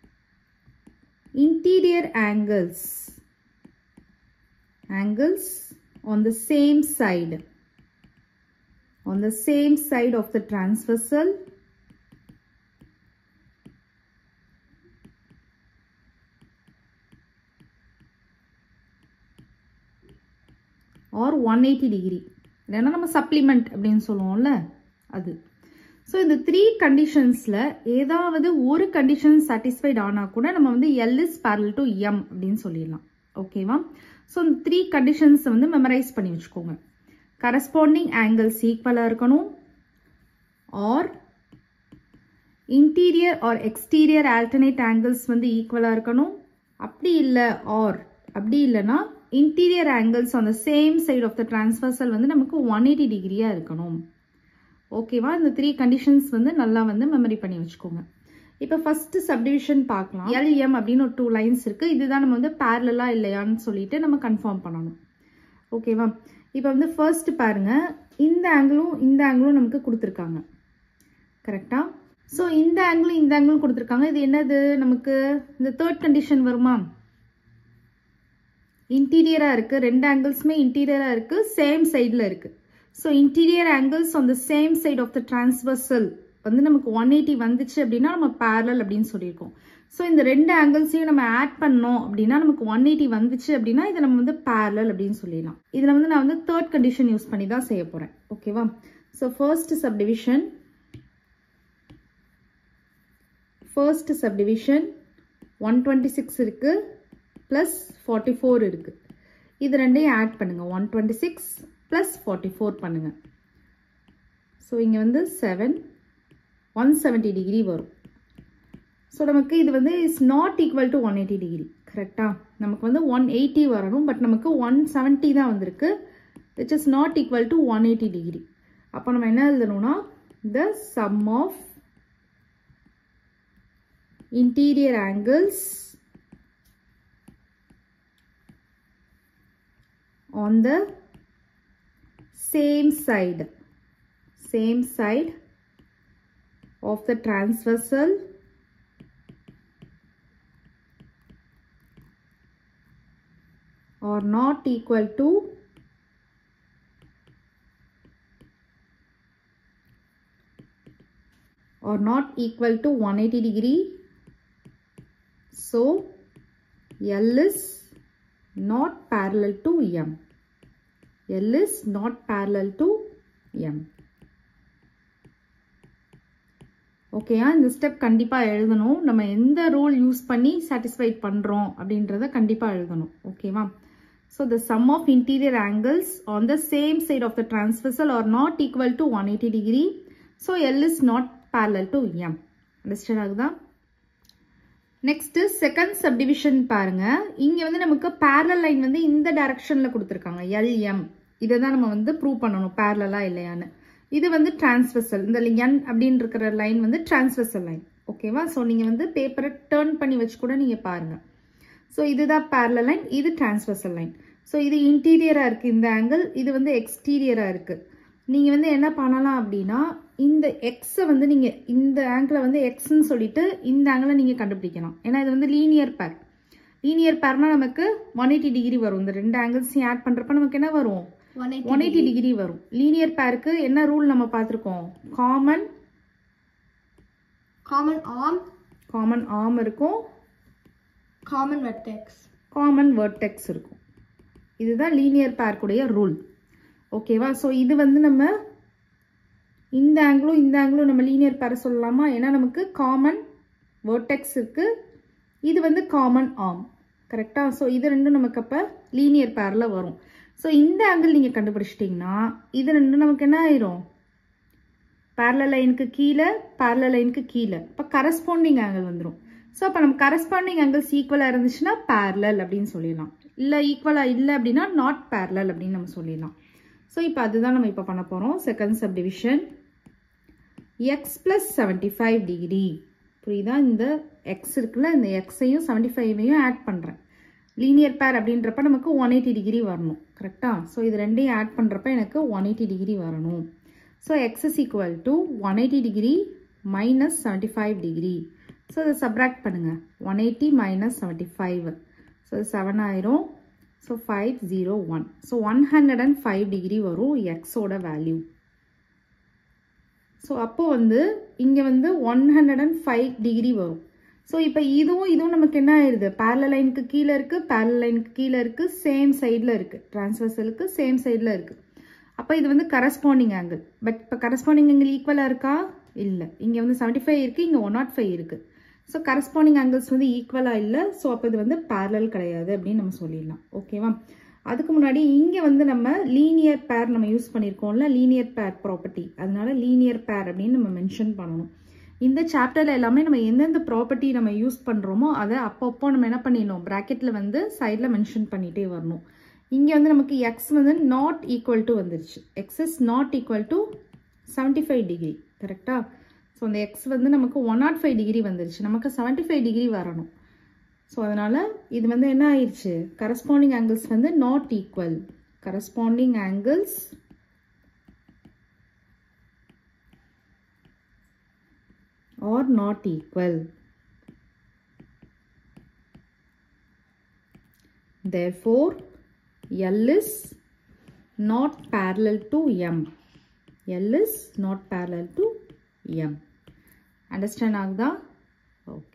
interior angles angles on the same side on the same side of the transversal or 180 degree இல்லைன்னா நம்ம சப்ளிமெண்ட் அப்படின்னு சொல்லுவோம்ல அது ஸோ இந்த த்ரீ கண்டிஷன்ஸில் ஏதாவது ஒரு கண்டிஷன் சாட்டிஸ்ஃபைட் ஆனால் கூட நம்ம வந்து L is parallel to M அப்படின்னு சொல்லிடலாம் ஓகேவா ஸோ இந்த த்ரீ கண்டிஷன்ஸை வந்து மெமரைஸ் பண்ணி வச்சுக்கோங்க கரஸ்பாண்டிங் ஆங்கிள்ஸ் ஈக்குவலாக இருக்கணும் or interior or exterior alternate angles வந்து ஈக்குவலாக இருக்கணும் அப்படி இல்லை ஆர் அப்படி இல்லைன்னா interior angles on the same side of the transversal வந்து நமக்கு ஒன் எயிட்டி டிகிரியாக இருக்கணும் ஓகேவா இந்த த்ரீ கண்டிஷன்ஸ் வந்து நல்லா வந்து மெமரி பண்ணி வச்சுக்கோங்க இப்போ ஃபர்ஸ்ட் சப்டிவிஷன் பார்க்கலாம் எல்எம் அப்படின்னு ஒரு டூ லைன்ஸ் இருக்கு இதுதான் நம்ம வந்து பேரலா இல்லையான்னு சொல்லிட்டு நம்ம கன்ஃபார்ம் பண்ணணும் ஓகேவா இப்போ வந்து ஃபர்ஸ்ட் பாருங்க இந்த ஆங்கிளும் இந்த ஆங்கிளும் நமக்கு கொடுத்துருக்காங்க கரெக்டா ஸோ இந்த ஆங்கிள் இந்த ஆங்கிள் கொடுத்துருக்காங்க இது என்னது நமக்கு இந்த தேர்ட் கண்டிஷன் வருமா இன்டீரியராக இருக்குது ரெண்டு ஆங்கிள்ஸுமே இன்டீரியராக இருக்குது சேம் சைடில் இருக்குது so interior angles on the same side of the transversal வந்து நமக்கு ஒன் எயிட்டி வந்துச்சு அப்படின்னா நம்ம பேரலல் அப்படின்னு சொல்லியிருக்கோம் ஸோ இந்த ரெண்டு ஆங்கிள்ஸையும் நம்ம ஆட் பண்ணோம் அப்படின்னா நமக்கு ஒன் எயிட்டி வந்துச்சு அப்படின்னா இதை நம்ம வந்து பேரலல் அப்படின்னு சொல்லிடலாம் இதில் வந்து நான் வந்து தேர்ட் கண்டிஷன் யூஸ் பண்ணி தான் செய்ய போகிறேன் ஓகேவா so first subdivision first subdivision one twenty six இருக்குது ப்ளஸ் ஃபார்ட்டி ஃபோர் இருக்குது இது ரெண்டையும் ஆட் பண்ணுங்கள் one twenty six plus forty four பண்ணுங்கள் ஸோ இங்கே வந்து செவன் ஒன் செவன்ட்டி டிகிரி வரும் ஸோ நமக்கு இது வந்து is not equal to one eighty degree கரெக்டாக நமக்கு வந்து ஒன் எயிட்டி வரணும் பட் நமக்கு ஒன் செவன்ட்டி தான் வந்திருக்கு which is not equal to one eighty degree அப்போ நம்ம என்ன எழுதணும்னா the sum of interior angles on the same side same side of the transversal are not equal to or not equal to 180 degree so L is not parallel to M. L is not parallel to M. ஓகேயா இந்த step கண்டிப்பாக எழுதணும் நம்ம எந்த rule use பண்ணி satisfied பண்ணுறோம் அப்படின்றத கண்டிப்பாக எழுதணும் ஓகேவா so the sum of interior angles on the same side of the transversal are not equal to one eighty degree so L is not parallel to M understand ஆகுதா next second subdivision பாருங்க இங்க வந்து நமக்கு parallel line வந்து இந்த டைரக்ஷன்ல கொடுத்துருக்காங்க LM இதை தான் நம்ம வந்து ப்ரூவ் பண்ணணும் பேரலா இல்லையான்னு இது வந்து டிரான்ஸ்வெசல் இந்த என் அப்படின்னு இருக்கிற லைன் வந்து டிரான்ஸ்வெசல் லைன் ஓகேவா ஸோ நீங்க வந்து பேப்பரை டேர்ன் பண்ணி வச்சு கூட நீங்க பாருங்க ஸோ இதுதான் பேரலல் லைன் இது டிரான்ஸ்வெசல் லைன் ஸோ இது இன்டீரியரா இருக்கு இந்த ஆங்கிள் இது வந்து எக்ஸ்டீரியரா இருக்கு நீங்க வந்து என்ன பண்ணலாம் அப்படின்னா இந்த எக்ஸை வந்து நீங்க இந்த ஆங்கிளை வந்து எக்ஸ்ன்னு சொல்லிட்டு இந்த ஆங்கிளை நீங்க கண்டுபிடிக்கலாம் ஏன்னா இது வந்து லீனியர் பேர் லீனியர் பேர்னா நமக்கு ஒன் எயிட்டி டிகிரி வரும் இந்த ரெண்டு ஆங்கிள்ஸையும் ஆட் பண்றப்ப நமக்கு என்ன வரும் ஒன் எயிட்டி டிகிரி வரும் லீனியர் பேருக்கு என்ன ரூல் நம்ம பார்த்துருக்கோம் common Common arm, common arm இருக்கும் common vertex. காமன் வேர்டெக்ஸ் இருக்கும் இதுதான் லீனியர் பேர்க்குடைய ரூல் ஓகேவா ஸோ இது வந்து நம்ம இந்த ஆங்கிளும் இந்த ஆங்கிளும் நம்ம லீனியர் பேர் சொல்லலாமா ஏன்னா நமக்கு காமன் வேர்டெக்ஸ் இருக்கு இது வந்து காமன் ஆர்ம் கரெக்டா ஸோ இது ரெண்டும் நமக்கு அப்போ லீனியர் பேரில் வரும் ஸோ இந்த ஆங்கிள் நீங்கள் கண்டுபிடிச்சிட்டிங்கன்னா இது ரெண்டும் நமக்கு என்ன ஆயிரும் parallel லைனுக்கு கீழே parallel லைனுக்கு கீழே இப்போ கரஸ்பாண்டிங் ஆங்கிள் வந்துடும் ஸோ அப்போ நம்ம கரஸ்பாண்டிங் ஆங்கிள்ஸ் ஈக்குவலாக இருந்துச்சுன்னா parallel அப்படின்னு சொல்லிடலாம் இல்லை ஈக்குவலாக இல்லை அப்படின்னா நாட் parallel அப்படின்னு நம்ம சொல்லிடலாம் ஸோ இப்போ அதுதான் நம்ம இப்போ பண்ண போகிறோம் second subdivision X plus seventy five degree புரியுதா இந்த எக்ஸ் இருக்குல்ல இந்த எக்ஸையும் செவன்டி ஃபைவையும் ஆட் பண்ணுறேன் லீனியர் பேர் அப்படின்றப்ப நமக்கு ஒன் எயிட்டி டிகிரி வரணும் கரெக்டாக ஸோ இது ரெண்டையும் ஆட் பண்ணுறப்ப எனக்கு ஒன் எயிட்டி டிகிரி வரணும் so X is equal to one eighty degree minus seventy five degree so இதை சப்ராக்ட் பண்ணுங்கள் one eighty minus seventy five so seven ஆயிரும் so five zero one so one hundred and five degree வரும் எக்ஸோட value so அப்போ வந்து இங்கே வந்து one hundred and five degree வரும் ஸோ இப்போ இதுவும் இதுவும் நமக்கு என்ன ஆயிடுது பேரல லைனுக்கு கீழே இருக்குது பேரல லைனுக்கு கீழே இருக்குது சேம் சைடில் இருக்குது டிரான்ஸ்வர்சலுக்கு சேம் சைடில் இருக்குது அப்போ இது வந்து கரஸ்பாண்டிங் ஆங்கிள் பட் இப்போ கரஸ்பாண்டிங் ஆங்கிள் ஈக்குவலாக இருக்கா இல்லை இங்கே வந்து செவன்ட்டி ஃபைவ் இருக்குது இங்கே ஒன் நாட் ஃபைவ் இருக்குது ஸோ கரஸ்பாண்டிங் ஆங்கிள்ஸ் வந்து ஈக்குவலாக இல்லை ஸோ அப்போ இது வந்து பேரலல் கிடையாது அப்படின்னு நம்ம சொல்லிடலாம் ஓகேவா அதுக்கு முன்னாடி இங்கே வந்து நம்ம லீனியர் பேர் நம்ம யூஸ் பண்ணியிருக்கோம்ல லீனியர் பேர் ப்ராப்பர்ட்டி அதனால லீனியர் பேர் அப்படின்னு நம்ம மென்ஷன் பண்ணணும் இந்த சாப்டர்ல எல்லாமே நம்ம எந்தெந்த ப்ராப்பர்ட்டி நம்ம யூஸ் பண்ணுறோமோ அதை அப்பப்போ நம்ம என்ன பண்ணிடணும் ப்ராக்கெட்டில் வந்து சைடில் மென்ஷன் பண்ணிகிட்டே வரணும் இங்கே வந்து நமக்கு எக்ஸ் வந்து நாட் ஈக்குவல் டு வந்துருச்சு x is not equal to seventy five degree கரெக்டாக ஸோ அந்த எக்ஸ் வந்து நமக்கு ஒன் நாட் ஃபைவ் டிகிரி வந்துருச்சு நமக்கு செவன்ட்டி ஃபைவ் டிகிரி வரணும் ஸோ அதனால் இது வந்து என்ன ஆயிடுச்சு கரஸ்பாண்டிங் ஆங்கிள்ஸ் வந்து not equal corresponding angles are not equal therefore L is not parallel to M. L is not parallel to M. Understand ஆகுதா? Okay.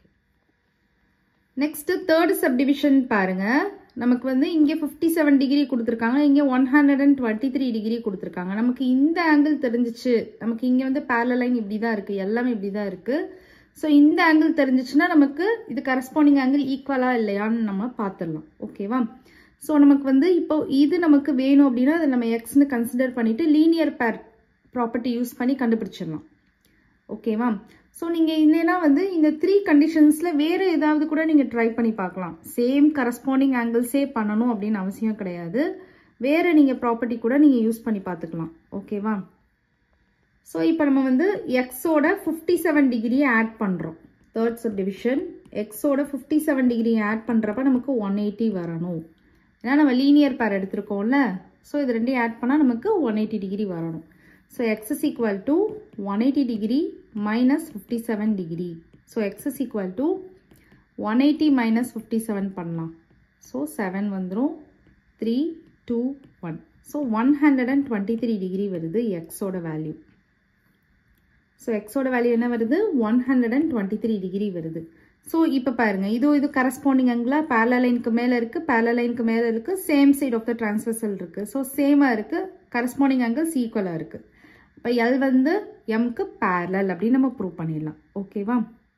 Next third subdivision பாருங்க நமக்கு வந்து இங்கே ஃபிஃப்டி செவன் டிகிரி கொடுத்துருக்காங்க இங்கே one hundred and twenty three degree கொடுத்துருக்காங்க நமக்கு இந்த ஆங்கிள் தெரிஞ்சிச்சு நமக்கு இங்கே வந்து parallel லைன் இப்படி தான் இருக்குது எல்லாமே இப்படி தான் இருக்குது ஸோ இந்த ஆங்கிள் தெரிஞ்சிச்சுன்னா நமக்கு இது கரஸ்பாண்டிங் ஆங்கிள் ஈக்குவலாக இல்லையான்னு நம்ம பார்த்துடலாம் ஓகேவா ஸோ நமக்கு வந்து இப்போ இது நமக்கு வேணும் அப்படின்னா அதை நம்ம எக்ஸ்னு கன்சிடர் பண்ணிட்டு லீனியர் பேர் ப்ராப்பர்ட்டி யூஸ் பண்ணி கண்டுபிடிச்சிடலாம் ஓகேவா ஸோ நீங்கள் இல்லைன்னா வந்து இந்த த்ரீ கண்டிஷன்ஸில் வேறு ஏதாவது கூட நீங்கள் ட்ரை பண்ணி பார்க்கலாம் சேம் கரஸ்பாண்டிங் ஆங்கிள்ஸே பண்ணணும் அப்படின்னு அவசியம் கிடையாது வேறு நீங்கள் ப்ராப்பர்ட்டி கூட நீங்கள் யூஸ் பண்ணி பார்த்துக்கலாம் ஓகேவா ஸோ இப்போ நம்ம வந்து எக்ஸோட ஃபிஃப்டி செவன் டிகிரியை ஆட் பண்ணுறோம் தேர்ட் சப் டிவிஷன் எக்ஸோட ஃபிஃப்டி செவன் டிகிரி ஆட் பண்ணுறப்ப நமக்கு ஒன் எயிட்டி வரணும் ஏன்னா நம்ம லீனியர் பேர் எடுத்திருக்கோம்ல ஸோ இது ரெண்டையும் ஆட் பண்ணால் நமக்கு ஒன் எயிட்டி டிகிரி வரணும் so X is equal to one eighty degree minus fifty seven degree so X is equal to one eighty minus fifty seven பண்ணலாம் ஸோ செவன் வந்துடும் three two one so one hundred and twenty three degree வருது எக்ஸோட value so எக்ஸோட value என்ன வருது one hundred and twenty three degree வருது so இப்போ பாருங்க இது இது கரஸ்பாண்டிங் ஆங்கிளா பேரலல் லைனுக்கு மேலே இருக்கு பேரலல் லைனுக்கு மேலே இருக்கு same side of the transversal இருக்கு ஸோ சேமாக இருக்கு கரஸ்பாண்டிங் ஆங்கிள்ஸ் ஈக்குவலாக இருக்கு இப்போ எல் வந்து எம்க்கு பேரலல் அப்படின்னு நம்ம ப்ரூவ் பண்ணிடலாம் ஓகேவா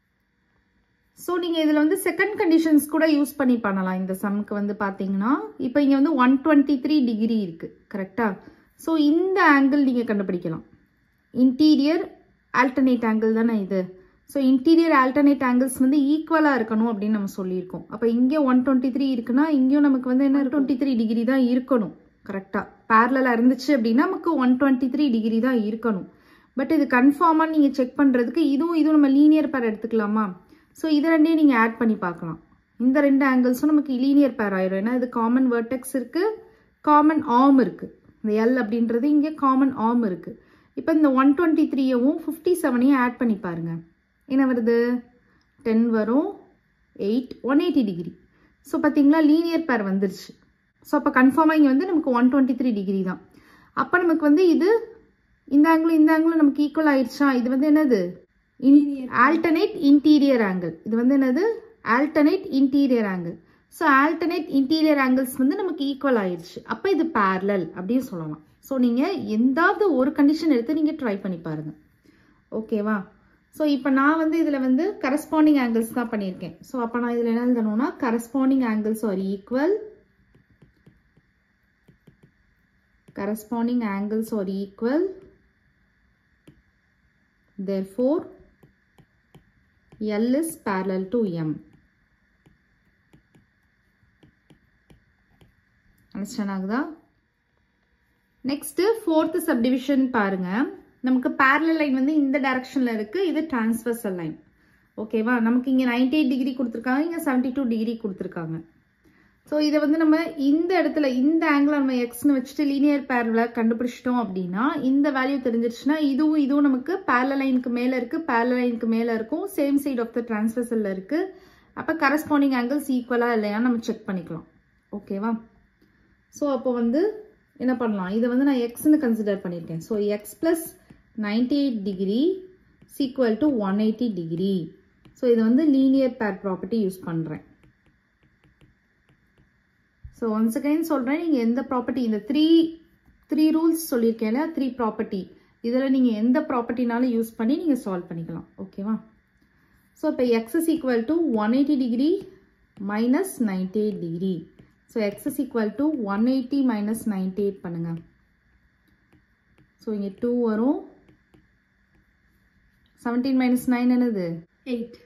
ஸோ நீங்கள் இதில் வந்து செகண்ட் கண்டிஷன்ஸ் கூட யூஸ் பண்ணி பண்ணலாம் இந்த சம்க்கு வந்து பார்த்தீங்கன்னா இப்போ இங்கே வந்து ஒன் டுவெண்ட்டி த்ரீ டிகிரி இருக்குது கரெக்டாக ஸோ இந்த ஆங்கிள் நீங்கள் கண்டுபிடிக்கலாம் இன்டீரியர் ஆல்டர்னேட் ஆங்கிள் தானே இது ஸோ இன்டீரியர் ஆல்டர்னேட் ஆங்கிள்ஸ் வந்து ஈக்குவலாக இருக்கணும் அப்படின்னு நம்ம சொல்லியிருக்கோம் அப்போ இங்கே ஒன் டுவெண்ட்டி த்ரீ இருக்குன்னா இங்கேயும் நமக்கு வந்து என்ன டுவெண்ட்டி த்ரீ டிகிரி தான் இருக்கணும் கரெக்டாக பேரலாக இருந்துச்சு அப்படின்னா நமக்கு ஒன் டுவெண்ட்டி த்ரீ டிகிரி தான் இருக்கணும் பட் இது கன்ஃபார்மாக நீங்கள் செக் பண்ணுறதுக்கு இதுவும் இதுவும் நம்ம லீனியர் பேர் எடுத்துக்கலாமா ஸோ இது ரெண்டையும் நீங்கள் ஆட் பண்ணி பார்க்கலாம் இந்த ரெண்டு ஆங்கிள்ஸும் நமக்கு லீனியர் பேர் ஆயிரும் ஏன்னா இது காமன் வேர்டெக்ஸ் இருக்குது காமன் ஆர்ம் இருக்குது இந்த எல் அப்படின்றது இங்கே காமன் ஆர்ம் இருக்குது இப்போ இந்த ஒன் டுவெண்ட்டி த்ரீயவும் ஃபிஃப்டி செவனையும் ஆட் பண்ணி பாருங்கள் என்ன வருது டென் வரும் eight one eighty degree so பார்த்தீங்களா லீனியர் பேர் வந்துருச்சு ஸோ அப்போ கன்ஃபார்மாக இங்கே வந்து நமக்கு ஒன் டுவெண்ட்டி த்ரீ டிகிரி தான் அப்போ நமக்கு வந்து இது இந்த ஆங்கிள் இந்த ஆங்கிள் நமக்கு ஈக்குவல் ஆயிடுச்சா இது வந்து என்னது ஆல்டர்னேட் இன்டீரியர் ஆங்கிள் இது வந்து என்னது alternate interior angle so alternate interior angles வந்து நமக்கு ஈக்குவல் ஆயிடுச்சு அப்போ இது பேரலல் அப்படின்னு சொல்லலாம் ஸோ நீங்கள் எந்தாவது ஒரு கண்டிஷன் எடுத்து நீங்கள் ட்ரை பண்ணி பாருங்கள் ஓகேவா ஸோ இப்போ நான் வந்து இதில் வந்து கரஸ்பாண்டிங் ஆங்கிள்ஸ் தான் பண்ணியிருக்கேன் ஸோ அப்போ நான் இதில் என்ன எழுதணும்னா corresponding angles are equal corresponding angles are equal therefore L is parallel to M understand ஆகுதா நெக்ஸ்ட் ஃபோர்த் சப்டிவிஷன் பாருங்க நமக்கு parallel லைன் வந்து இந்த டைரக்ஷன்ல இருக்கு இது டிரான்ஸ்வர்சல் லைன் ஓகேவா நமக்கு இங்க 98 எயிட் டிகிரி கொடுத்துருக்காங்க இங்க 72 டூ டிகிரி கொடுத்துருக்காங்க ஸோ இதை வந்து நம்ம இந்த இடத்துல இந்த ஆங்கிள் நம்ம எக்ஸ்னு வச்சுட்டு லீனியர் பேரல கண்டுபிடிச்சிட்டோம் அப்படின்னா இந்த வேல்யூ தெரிஞ்சிருச்சுன்னா இதுவும் இதுவும் நமக்கு பேரல லைனுக்கு மேலே இருக்கு பேரல லைனுக்கு மேலே இருக்கும் சேம் சைட் ஆஃப் த டிரான்ஸ்வர்சல்ல இருக்கு அப்போ கரஸ்பாண்டிங் ஆங்கிள்ஸ் ஈக்குவலா இல்லையான்னு நம்ம செக் பண்ணிக்கலாம் ஓகேவா ஸோ அப்போ வந்து என்ன பண்ணலாம் இதை வந்து நான் எக்ஸ்னு கன்சிடர் பண்ணியிருக்கேன் so x plus ninety eight degree is equal to one eighty degree so இது வந்து லீனியர் பேர் ப்ராப்பர்ட்டி யூஸ் பண்ணுறேன் ஸோ ஒன்ஸ் அகைன் சொல்கிறேன் நீங்கள் எந்த ப்ராப்பர்ட்டி இந்த த்ரீ த்ரீ ரூல்ஸ் சொல்லியிருக்கேன்ல த்ரீ ப்ராப்பர்ட்டி இதில் நீங்கள் எந்த ப்ராப்பர்ட்டினாலும் யூஸ் பண்ணி நீங்கள் சால்வ் பண்ணிக்கலாம் ஓகேவா ஸோ இப்போ x is equal to one eighty degree minus ninety eight degree so X is equal to one eighty minus ninety eight பண்ணுங்கள் ஸோ இங்கே டூ வரும் செவன்டீன் மைனஸ் நைன் என்னது eight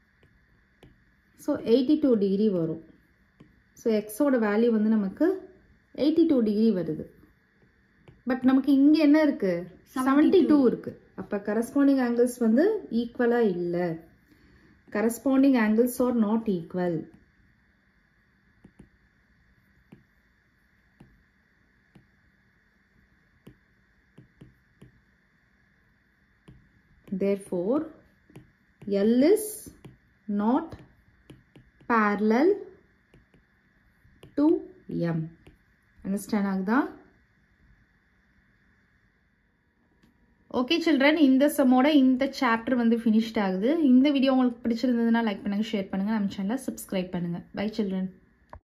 so eighty two degree வரும் so எக்ஸோட value வந்து நமக்கு eighty two degree வருது but நமக்கு இங்கே என்ன இருக்கு செவன்டி டூ இருக்கு அப்போ கரஸ்பாண்டிங் ஆங்கிள்ஸ் வந்து ஈக்குவலாக இல்லை corresponding angles are not equal therefore L is not parallel to m understand ஆகுதா ஓகே சில்ட்ரன் இந்த சம்மோட இந்த சாப்டர் வந்து ஃபினிஷ்ட் ஆகுது இந்த வீடியோ உங்களுக்கு பிடிச்சிருந்ததுன்னா லைக் பண்ணுங்கள் ஷேர் பண்ணுங்கள் நம்ம சேனலை சப்ஸ்கிரைப் பண்ணுங்கள் பை சில்ட்ரன்